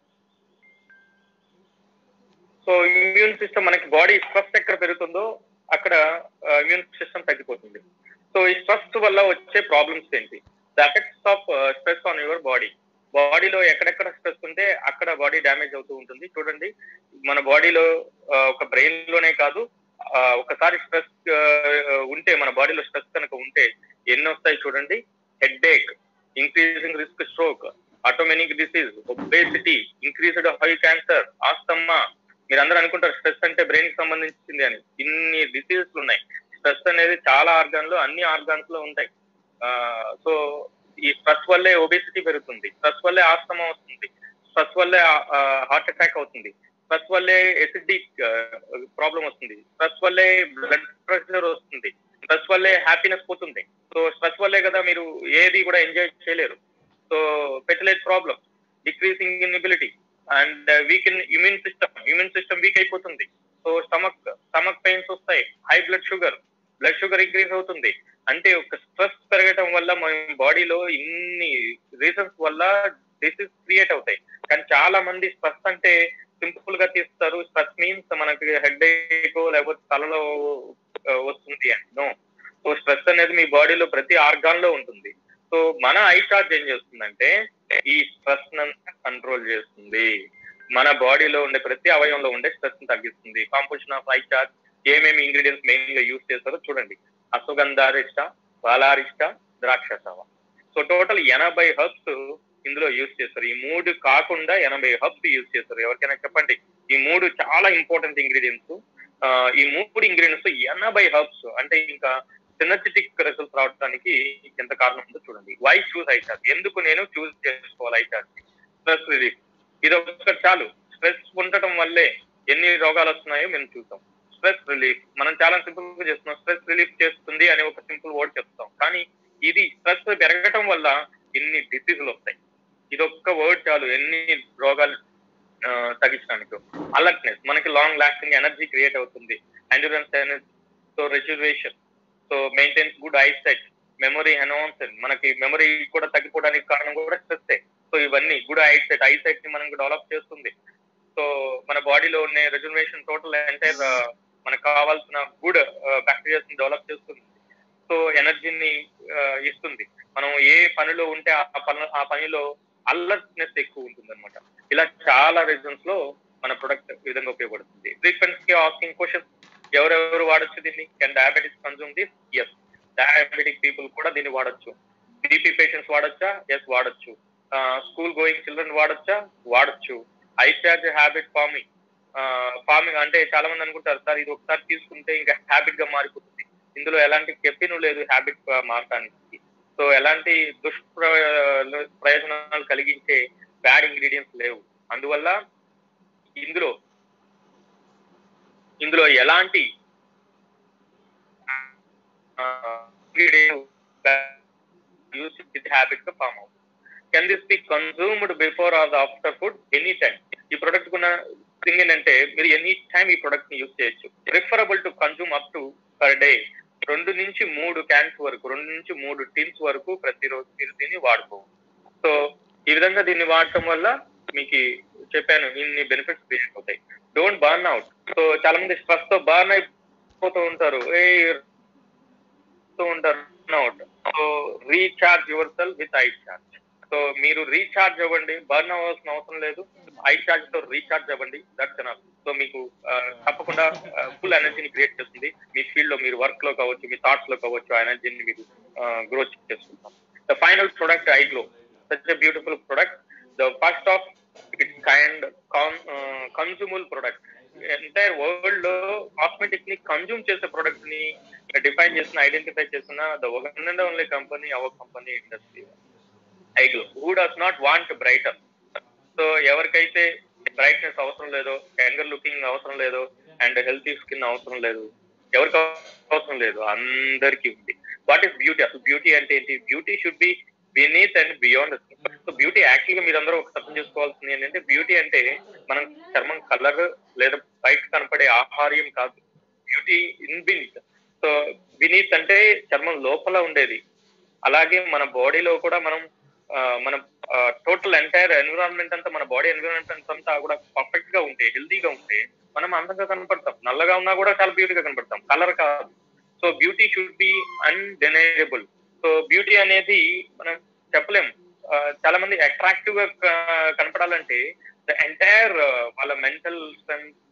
So immune system మనకి బాడీ స్ట్రెస్ ఎక్కడ పెరుగుతుందో అక్కడ ఇమ్యూన్ సిస్టమ్ తగ్గిపోతుంది సో ఈ స్ట్రెస్ వల్ల వచ్చే ప్రాబ్లమ్స్ ఏంటి the effects of stress on your body బాడీలో ఎక్కడెక్కడ స్ట్రెస్ ఉంటే అక్కడ బాడీ డ్యామేజ్ అవుతూ ఉంటుంది చూడండి మన బాడీలో ఒక బ్రెయిన్ లోనే కాదు ఒకసారి స్ట్రెస్ ఉంటే మన బాడీలో స్ట్రెస్ కనుక ఉంటే ఎన్ని వస్తాయి చూడండి headache increasing risk stroke autoimmune disease obesity increased high cancer asthma మీరు అందరూ అనుకుంటారు స్ట్రెస్ అంటే బ్రెయిన్ కి సంబంధించింది అని ఇన్ని డిసీజెస్ ఉన్నాయి స్ట్రెస్ అనేది చాలా ఆర్గాన్ లో అన్ని ఆర్గాన్స్ లో ఉంటాయి సో ఈ స్ట్రెస్ వల్లే ఒబేసిటీ పెరుగుతుంది స్ట్రెస్ వల్లే ఆస్తమా వస్తుంది స్ట్రెస్ వల్లే హార్ట్ అటాక్ అవుతుంది స్ట్రెస్ వల్లే ఎసిడిక్ ప్రాబ్లం వస్తుంది స్ట్రెస్ వల్లే బ్లడ్ ప్రెషర్ వస్తుంది స్ట్రెస్ వల్లే హ్యాపీనెస్ పోతుంది సో స్ట్రెస్ వల్లే కదా మీరు ఏది కూడా ఎంజాయ్ చేయలేరు so fertilize problem decreasing inability and weak in immune system immune system weak అయిపోతుంది సో స్టమక్ స్టమక్ పెయిన్స్ వస్తాయి high blood sugar blood sugar increase అవుతుంది అంటే ఒక స్ట్రెస్ పెరగటం వల్ల మన బాడీలో ఇన్ని రీజన్స్ వల్ల డిసీజ్ క్రియేట్ అవుతాయి కానీ చాలా మంది స్ట్రెస్ అంటే సింపుల్ గా తీస్తారు స్ట్రెస్ మీన్స్ మనకి హెడ్ ఏక్ లేకపోతే తలలో వస్తుంది అని నో సో స్ట్రెస్ అనేది మీ బాడీలో ప్రతి ఆర్గాన్ లో ఉంటుంది సో మన ఐ చార్జ్ ఏం చేస్తుందంటే ఈ స్ట్రెస్ కంట్రోల్ చేస్తుంది మన బాడీలో ఉండే ప్రతి అవయవంలో ఉండే స్ట్రెస్ ని తగ్గిస్తుంది కాంపోజిషన్ ఆఫ్ ఐ చార్జ్ ఏమేమి ఇంగ్రీడియంట్స్ మెయిన్ గా యూస్ చేస్తారో చూడండి అశ్వగంధారిష్ట బాలారిష్ట ద్రాక్షసవ సో టోటల్ ఎనభై హర్బ్స్ ఇందులో యూస్ చేస్తారు ఈ మూడు కాకుండా ఎనభై హర్బ్స్ యూస్ చేస్తారు ఎవరికైనా చెప్పండి ఈ మూడు చాలా ఇంపార్టెంట్ ఇంగ్రీడియంట్స్ ఈ మూడు ఇంగ్రీడియంట్స్ ఎనభై హర్బ్స్ అంటే ఇంకా సినర్జెటిక్ రిజల్ట్స్ రావడానికి ఎంత కారణం ఉందో చూడండి వై చూస్ ఐచార్జ్ ఎందుకు నేను చూస్ చేసుకోవాలి ఐచార్జ్ స్ట్రెస్ రిలీఫ్ ఇది ఒక్కటి చాలు స్ట్రెస్ ఉండటం వల్లే ఎన్ని రోగాలు వస్తున్నాయో మేము చూసాం స్ట్రెస్ రిలీఫ్ మనం చాలా సింపుల్ గా చేస్తున్నాం స్ట్రెస్ రిలీఫ్ చేస్తుంది అనే ఒక సింపుల్ వర్డ్ చెప్తాం కానీ ఇది స్ట్రెస్ పెరగటం వల్ల ఎన్ని డిసీజులు వస్తాయి ఇది ఒక్క వర్డ్ చాలు ఎన్ని రోగాలు ఆ, తగ్గించడానికి అలర్ట్నెస్ మనకి లాంగ్ లాస్టింగ్ ఎనర్జీ క్రియేట్ అవుతుంది endurance so rejuvenation so maintains good eyesight memory enhancement మనకి మెమరీ కూడా తగ్గిపోవడానికి కారణం కూడా స్ట్రెస్ సో ఇవన్నీ good eyesight eyesight ని మనకు డెవలప్ చేస్తుంది సో మన బాడీలో ఉన్న రెజర్వేషన్ టోటల్ ఎంటైర్ మనకు కావాల్సిన గుడ్ బ్యాక్టీరియాస్ ని డెవలప్ చేస్తుంది సో ఎనర్జీని ఇస్తుంది మనం ఏ పనిలో ఉంటే ఆ పని ఆ పనిలో అలర్ట్నెస్ ఎక్కువ ఉంటుంది అనమాట ఇలా చాలా రీజన్స్ లో మన ప్రొడక్ట్ ఈ విధంగా ఉపయోగపడుతుంది ఫ్రీక్వెంట్స్ కి ఆస్కింగ్ క్వశ్చన్ ఎవరెవరు వాడచ్చు దీన్ని can diabetes consume this yes diabetic people కూడా దీన్ని వాడచ్చు బీపీ పేషెంట్స్ వాడచ్చా ఎస్ వాడచ్చు స్కూల్ గోయింగ్ చిల్డ్రన్ వాడచ్చా వాడచ్చు iCharge habit forming forming అంటే చాలా మంది అనుకుంటారు సార్ ఇది ఒకసారి తీసుకుంటే ఇంకా హ్యాబిట్ గా మారిపోతుంది ఇందులో ఎలాంటి కెఫిన్ లేదు హ్యాబిట్ మారడానికి సో ఎలాంటి దుష్ప్ర ప్రయోజనాలు కలిగించే బ్యాడ్ ఇంగ్రీడియంట్స్ లేవు అందువల్ల ఇందులో ఇందులో ఎలాంటి యూస్ హ్యాబిట్ గా ఫామ్ అవుతుంది can this be consumed before or after food any time ఈ ప్రొడక్ట్ కున్న థింగ్ ఏంటంటే మీరు ఎనీ టైం ఈ ప్రొడక్ట్ ని యూస్ చేయొచ్చు preferable to consume up to per day రెండు నుంచి మూడు క్యాన్స్ వరకు రెండు నుంచి మూడు టిన్స్ వరకు ప్రతిరోజు మీరు దీన్ని వాడుకోవచ్చు సో ఈ విధంగా దీన్ని వాడటం వల్ల మీకు చెప్పాను ఇన్ని బెనిఫిట్స్ క్రియేట్ అవుతాయి డోంట్ బర్న్ అవుట్ సో చాలా మంది స్ట్రెస్ తో బర్న్ అయిపోతూ ఉంటారు ఏ ఉంటారు out so recharge your cell with iCharge so మీరు రీఛార్జ్ అవ్వండి బర్న్ అవ్వాల్సిన అవసరం లేదు ఐ చార్జ్ తో రీఛార్జ్ అవ్వండి దట్స్ ఎనఫ్ సో మీకు ఆ, తప్పకుండా ఫుల్ ఎనర్జీని క్రియేట్ చేస్తుంది మీ ఫీల్డ్ లో మీరు వర్క్ లో కావచ్చు మీ థాట్స్ లో కావచ్చు ఆ ఎనర్జీని మీరు గ్రో చేసుకుంటాం the final product iGlow such a beautiful product the first of its kind consumable product entire world లో కాస్మెటిక్ ని కన్జ్యూమ్ చేసే ప్రొడక్ట్ ని డిఫైన్ చేసిన ఐడెంటిఫై చేసిన the one and only company our company industry iGlow who does not want brighter so ఎవరికైతే బ్రైట్నెస్ అవసరం లేదో యంగర్ లుకింగ్ అవసరం లేదో అండ్ హెల్తీ స్కిన్ అవసరం లేదు ఎవరికి అవసరం లేదు అందరికీ ఉంది వాట్ ఈస్ బ్యూటీ అసలు బ్యూటీ అంటే ఏంటి beauty should be beneath and beyond so beauty actual గా మీరందరూ ఒక అర్థం చేసుకోవాల్సింది ఏంటంటే బ్యూటీ అంటే మనం చర్మం కలర్ లేదా బయట కనపడే ఆహార్యం కాదు beauty in beneath so beneath అంటే చర్మం లోపల ఉండేది అలాగే మన బాడీలో కూడా మనం ఆ, మన టోటల్ ఎంటైర్ ఎన్విరాన్మెంట్ అంతా మన బాడీ ఎన్విరాన్మెంట్ అంతా కూడా పర్ఫెక్ట్ గా ఉంటే హెల్తీగా ఉంటే మనం అందంగా కనపడతాం నల్లగా ఉన్నా కూడా చాలా బ్యూటీగా కనపడతాం కలర్ కాదు so beauty should be undeniable so beauty అనేది మనం చెప్పలేం ఆ, చాలా మంది అట్రాక్టివ్ గా క- కనపడాలంటే ద ఎంటైర్ వాళ్ళ మెంటల్ స్ట్రెంత్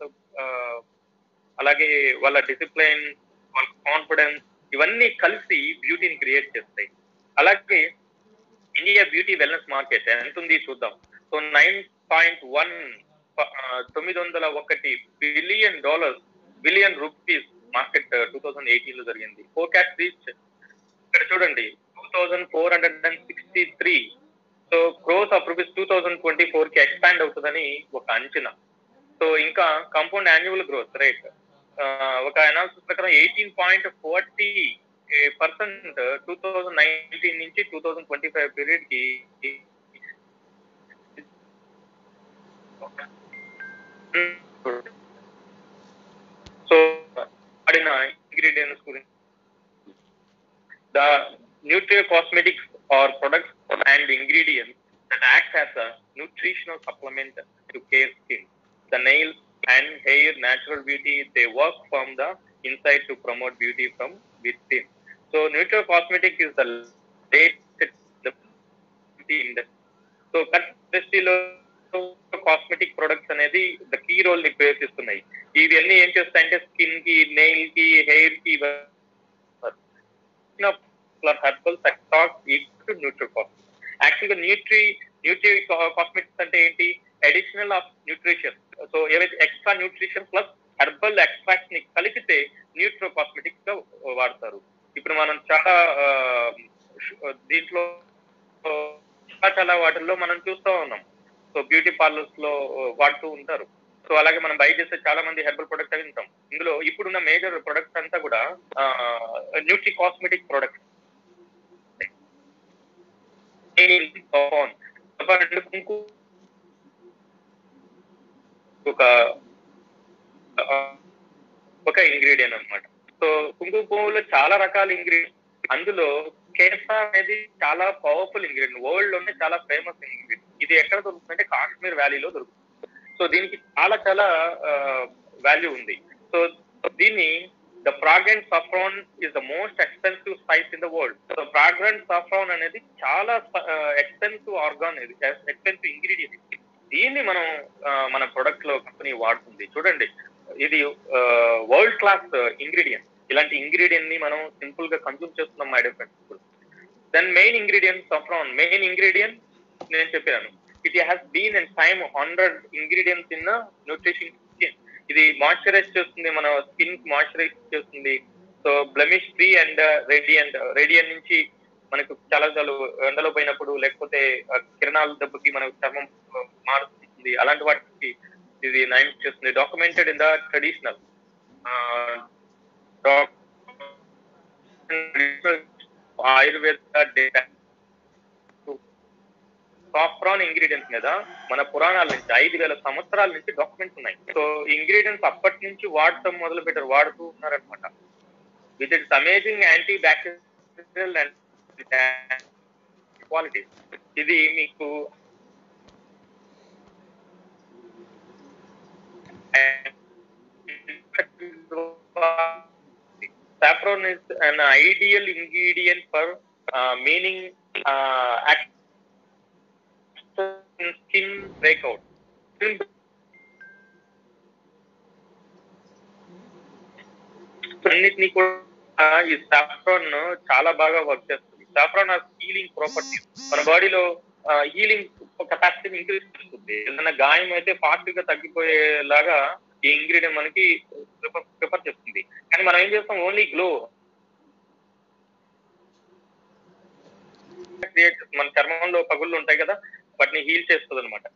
అలాగే వాళ్ళ డిసిప్లైన్ వాళ్ళ కాన్ఫిడెన్స్ ఇవన్నీ కలిసి బ్యూటీని క్రియేట్ చేస్తాయి అలాగే ఇండియా బ్యూటీ వెల్నెస్ మార్కెట్ ఎంత ఉంది చూద్దాం సో నైన్ పాయింట్ వన్ తొమ్మిది వందల ఒకటి billion dollars billion rupees market two thousand eighteen లో జరిగింది ఫోర్కాస్ట్ రీచ్ ఇక్కడ చూడండి two thousand four hundred and sixty three so crores of rupees two thousand twenty four కి ఎక్స్పాండ్ అవుతుందని ఒక అంచనా సో ఇంకా కాంపౌండ్ యాన్యువల్ గ్రోత్ రేట్ ఒక అనాలిసిస్ ప్రకారం eighteen point forty percent two thousand nineteen నుంచి two thousand twenty five period కి సో వాడిన ఇంగ్రీడియంట్స్ గురించి the nutri cosmetics are products and ingredients that act as a nutritional supplement to care skin. The nails and hair natural beauty, they work from the inside to promote beauty from within. So Neutral Cosmetic is the latest in the so cut ఇండస్ట్రీలో కాస్మెటిక్ ప్రొడక్ట్స్ అనేది ద కీ రోల్ ని ప్లే చేస్తున్నాయి ఇవన్నీ ఏం చేస్తాయంటే స్కిన్ కి నెయిల్ కి హెయిర్ కి herbal talk equal neutral cosmetic actual గా న్యూట్రీ న్యూట్రీ కాస్మెటిక్స్ అంటే ఏంటి అడిషనల్ ఆఫ్ న్యూట్రిషన్ సో ఏవైతే extra nutrition plus herbal extract ని కలిపితే న్యూట్రో కాస్మెటిక్స్ గా వాడతారు ఇప్పుడు మనం చాలా ఆ, దీంట్లో చాలా చాలా వాటిల్లో మనం చూస్తూ ఉన్నాం సో బ్యూటీ పార్లర్స్ లో వాడుతూ ఉంటారు సో అలాగే మనం బై చేసే చాలా మంది హెర్బల్ ప్రొడక్ట్స్ అవి ఉంటాం ఇందులో ఇప్పుడున్న మేజర్ ప్రొడక్ట్స్ అంతా కూడా న్యూట్రీ కాస్మెటిక్ ప్రొడక్ట్స్ ఒక ఒక ఇంగ్రీడియంట్ అన్నమాట సో కుంకుమ పువ్వులో చాలా రకాల ఇంగ్రీడియంట్ అందులో కేసా అనేది చాలా పవర్ఫుల్ ఇంగ్రీడియంట్ వరల్డ్ లోనే చాలా ఫేమస్ ఇంగ్రీడియంట్ ఇది ఎక్కడ దొరుకుతుందంటే కాశ్మీర్ వ్యాలీలో దొరుకుతుంది సో దీనికి చాలా చాలా వాల్యూ ఉంది సో దీన్ని the fragrant saffron is the most expensive spice in the world so fragrant saffron అనేది చాలా ఎక్స్పెన్సివ్ ఆర్గాన్ ఇది ఎక్స్పెన్సివ్ ఇంగ్రీడియంట్ దీన్ని మనం ఆ, మన ప్రొడక్ట్ లో కంపెనీ వాడుతుంది చూడండి ఇది వరల్డ్ క్లాస్ ఇంగ్రీడియంట్ ఇలాంటి ఇంగ్రీడియంట్ ని మనం సింపుల్ గా కన్సూమ్ చేస్తున్నాం my dear friends then main ingredient saffron main ingredient నేను చెప్పాను it has been and time hundred ingredients in nutrition skin ఇది మాయిశ్చరైజ్ చేస్తుంది మన స్కిన్ మాయిశ్చరైజ్ చేస్తుంది so blemish free and radiant radiant నుంచి మనకు చాలా చాలా ఎండలో పోయినప్పుడు లేకపోతే ఆ, కిరణాల దెబ్బకి మనకు చర్మం ఆ, మారుతుంది అలాంటి వాటికి ఇది నయం చేస్తుంది documented in the traditional Ayurveda data saffron ingredients మీద మన పురాణాల నుంచి ఐదు వేల సంవత్సరాల నుంచి డాక్యుమెంట్స్ ఉన్నాయి సో ఇంగ్రీడియంట్స్ అప్పటి నుంచి వాడటం మొదలు పెట్టారు వాడుతూ ఉన్నారనమాట with its amazing anti bacterial and quality ఇది మీకు saffron is an ideal ingredient for uh, meaning uh, act- skin breakout. Skin అన్నిటినీ కూడా ఈ సాఫ్రాన్ చాలా బాగా వర్క్ చేస్తుంది సాఫ్రాన్ హాస్ హీలింగ్ ప్రాపర్టీస్ మన బాడీలో హీలింగ్ కెపాసిటీని ఇంక్రీజ్ చేస్తుంది ఏదైనా గాయం అయితే ఫాస్ట్ గా తగ్గిపోయేలాగా ఈ ఇంగ్రీడియంట్ మనకి ప్రిఫర్ చేస్తుంది కానీ మనం ఏం చేస్తాం ఓన్లీ గ్లో క్రియేట్ మన చర్మంలో పగుళ్ళు ఉంటాయి కదా వాటిని హీల్ చేస్తుంది అనమాట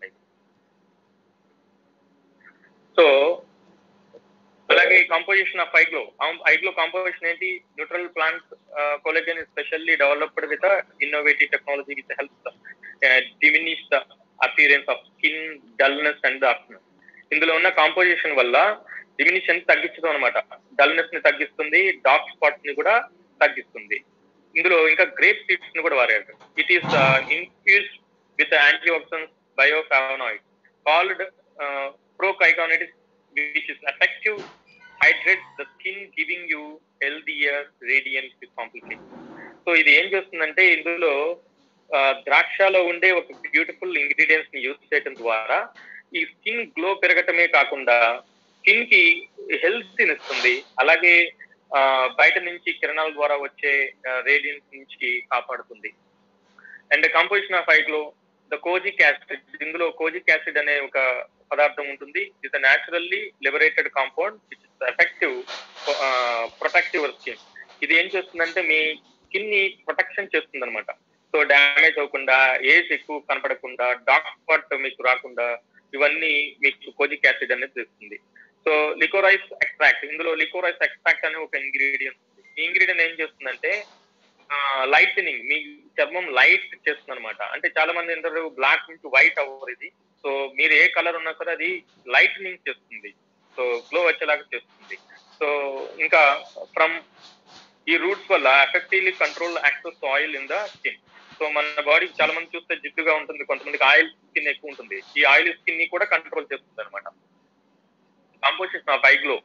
సో అలాగే composition of iGlow iGlow composition ఏంటి neutral plant collagen specially developed with innovative technology with help diminish the appearance of skin dullness and darkness ఇందులో ఉన్న కాంపోజిషన్ వల్ల డిమినిషన్ తగ్గించడం అనమాట డల్నెస్ ని తగ్గిస్తుంది డార్క్ స్పాట్స్ ని కూడా తగ్గిస్తుంది ఇందులో ఇంకా గ్రేప్ సీడ్స్ ని కూడా వాడారు it is infuse with anti oxidants bioflavonoid called procyanidins which is effective hydrate the skin giving you healthier radiant with complication so ఇది ఏం చేస్తుందంటే ఇందులో ఆ, ద్రాక్షలో ఉండే ఒక బ్యూటిఫుల్ ఇంగ్రీడియంట్స్ ని యూజ్ చేయడం ద్వారా ఈ స్కిన్ గ్లో పెరగటమే కాకుండా స్కిన్ కి హెల్త్ ఇస్తుంది అలాగే ఆ, బయట నుంచి కిరణాల ద్వారా వచ్చే రేడియన్స్ నుంచి కాపాడుతుంది and composition of iGlow the kojic acid ఇందులో కోజిక్ యాసిడ్ అనే ఒక పదార్థం ఉంటుంది it naturally liberated compound which is effective protective skin ఇది ఏం చేస్తుందంటే మీ స్కిన్ ని ప్రొటెక్షన్ చేస్తుంది అనమాట సో డ్యామేజ్ అవ్వకుండా ఏజ్ ఎక్కువ కనపడకుండా డార్క్ స్పాట్ మీకు రాకుండా ఇవన్నీ మీకు కోజిక్ యాసిడ్ అనేది తెస్తుంది సో లికోరైస్ ఎక్స్ట్రాక్ట్ ఇందులో లికోరైస్ ఎక్స్ట్రాక్ట్ అనే ఒక ఇంగ్రీడియంట్ ఈ ఇంగ్రీడియంట్ ఏం చేస్తుందంటే లైటనింగ్ మీ చర్మం లైట్ చేస్తుంది అనమాట అంటే చాలా మంది ఏంటారు బ్లాక్ నుంచి వైట్ అవ్వరు ఇది సో మీరు ఏ కలర్ ఉన్నా సరే అది లైటనింగ్ చేస్తుంది సో గ్లో వచ్చేలాగా చేస్తుంది సో ఇంకా ఫ్రమ్ ఈ రూట్స్ వల్ల effectively control access oil in the skin so మన బాడీ చాలా మంది చూస్తే జిడ్డుగా ఉంటుంది కొంతమందికి ఆయిల్ స్కిన్ ఎక్కువ ఉంటుంది ఈ ఆయిల్ స్కిన్ ని కూడా కంట్రోల్ చేస్తుంది అనమాట composition of iGlow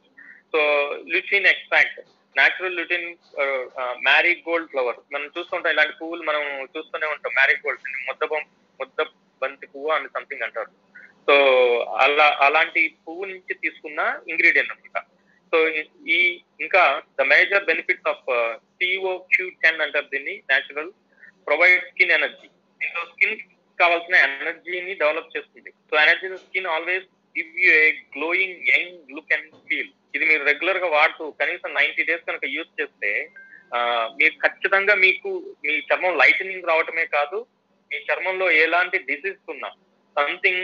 so lutein extract natural lutein marigold flower మనం చూస్తుంటాం ఇలాంటి పువ్వులు మనం చూస్తూనే ఉంటాం మ్యారీ గోల్డ్ ముద్ద బొం- ముద్ద బంతి పువ్వు అని సంథింగ్ అంటారు సో అలా అలాంటి పువ్వు నుంచి తీసుకున్న ఇంగ్రీడియంట్ అనమాట సో ఈ ఇంకా the major benefits of CO Q ten అంటారు దీన్ని natural provide skin energy so skin కావాల్సిన ఎనర్జీని డెవలప్ చేస్తుంది so energy skin always give you a glowing young look and feel ఇది మీరు రెగ్యులర్ గా వాడుతూ కనీసం నైన్టీ డేస్ కనుక యూజ్ చేస్తే ఆ, మీరు ఖచ్చితంగా మీకు మీ చర్మం లైటనింగ్ రావటమే కాదు మీ చర్మంలో ఎలాంటి డిసీజ్ ఉన్నా సంథింగ్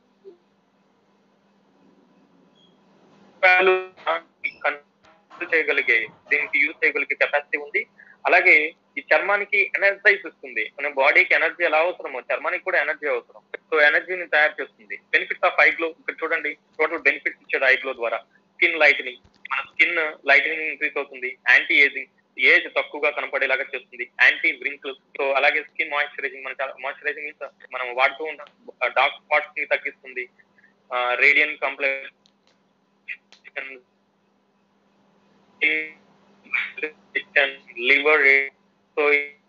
చేయగలిగే దీనికి యూజ్ చేయగలిగే కెపాసిటీ ఉంది అలాగే ఈ చర్మానికి ఎనర్జైజ్ ఇస్తుంది మన బాడీకి ఎనర్జీ ఎలా అవసరమో చర్మానికి కూడా ఎనర్జీ అవసరం సో ఎనర్జీని తయారు చేస్తుంది బెనిఫిట్స్ ఆఫ్ ఐ గ్లో ఇక్కడ చూడండి టోటల్ బెనిఫిట్స్ ఇచ్చాడు ఐ గ్లో ద్వారా స్కిన్ లైటనింగ్ మన స్కిన్ లైటనింగ్ ఇంక్రీస్ అవుతుంది యాంటీ ఏజింగ్ ఏజ్ తక్కువగా కనపడేలాగా చేస్తుంది యాంటీ వ్రింకిల్స్ సో అలాగే స్కిన్ మాయిశ్చరైజింగ్ మన మాయిశ్చరైజింగ్ మీన్స్ మనం వాడుతూ ఉంటాం డార్క్ స్పాట్స్ ని తగ్గిస్తుంది radiant complex liver so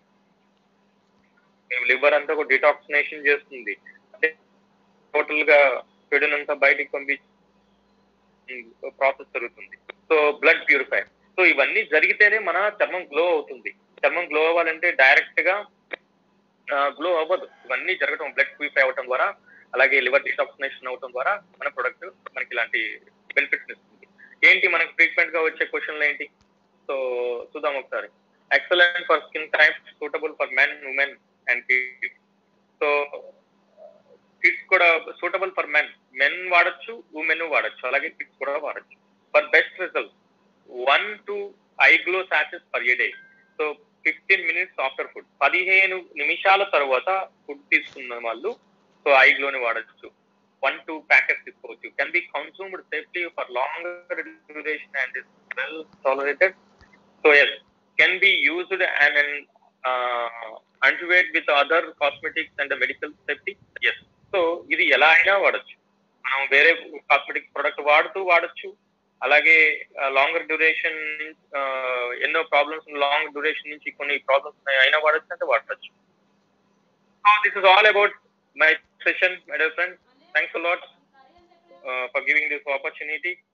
liver అంతా ఒక డిటాక్సినేషన్ చేస్తుంది అంటే టోటల్ గా చెడునంతా బయటికి పంపించి ప్రాసెస్ జరుగుతుంది సో బ్లడ్ ప్యూరిఫై సో ఇవన్నీ జరిగితేనే మన చర్మం గ్లో అవుతుంది చర్మం గ్లో అవ్వాలంటే డైరెక్ట్ గా గ్లో అవ్వదు ఇవన్నీ జరగడం బ్లడ్ ప్యూరిఫై అవ్వడం ద్వారా అలాగే లివర్ డిటాక్సినేషన్ అవడం ద్వారా మన ప్రొడక్ట్ మనకి ఇలాంటి బెనిఫిట్స్ ఇస్తుంది ఏంటి మనకి ఫ్రీక్వెంట్ గా వచ్చే క్వశ్చన్లు ఏంటి సో చూద్దాం ఒకసారి excellent for skin type suitable for men women and kids so kids కూడా సూటబుల్ ఫర్ మెన్ మెన్ వాడచ్చు ఉమెన్ వాడచ్చు అలాగే కిడ్స్ కూడా వాడచ్చు for best result one to iGlow సాచెస్ per a day so fifteen minutes after food పదిహేను నిమిషాల తర్వాత ఫుడ్ తీసుకున్న వాళ్ళు సో ఐ గ్లోని వాడచ్చు వన్ టూ ప్యాకెట్స్ తీసుకోవచ్చు can be consumed safely for longer duration and is well tolerated so as can be used and and అంటువేట్ with other cosmetics and medical safety as so ఇది ఎలా అయినా వాడచ్చు మనం వేరే కాస్మెటిక్ ప్రొడక్ట్ వాడుతూ వాడచ్చు అలాగే లాంగర్ డ్యూరేషన్ ఎన్నో ప్రాబ్లమ్స్ లాంగ్ డ్యూరేషన్ నుంచి కొన్ని ప్రాబ్లమ్స్ అయినా వాడచ్చు అంటే వాడచ్చు so this is all about my session my dear friends thanks a lot for giving this opportunity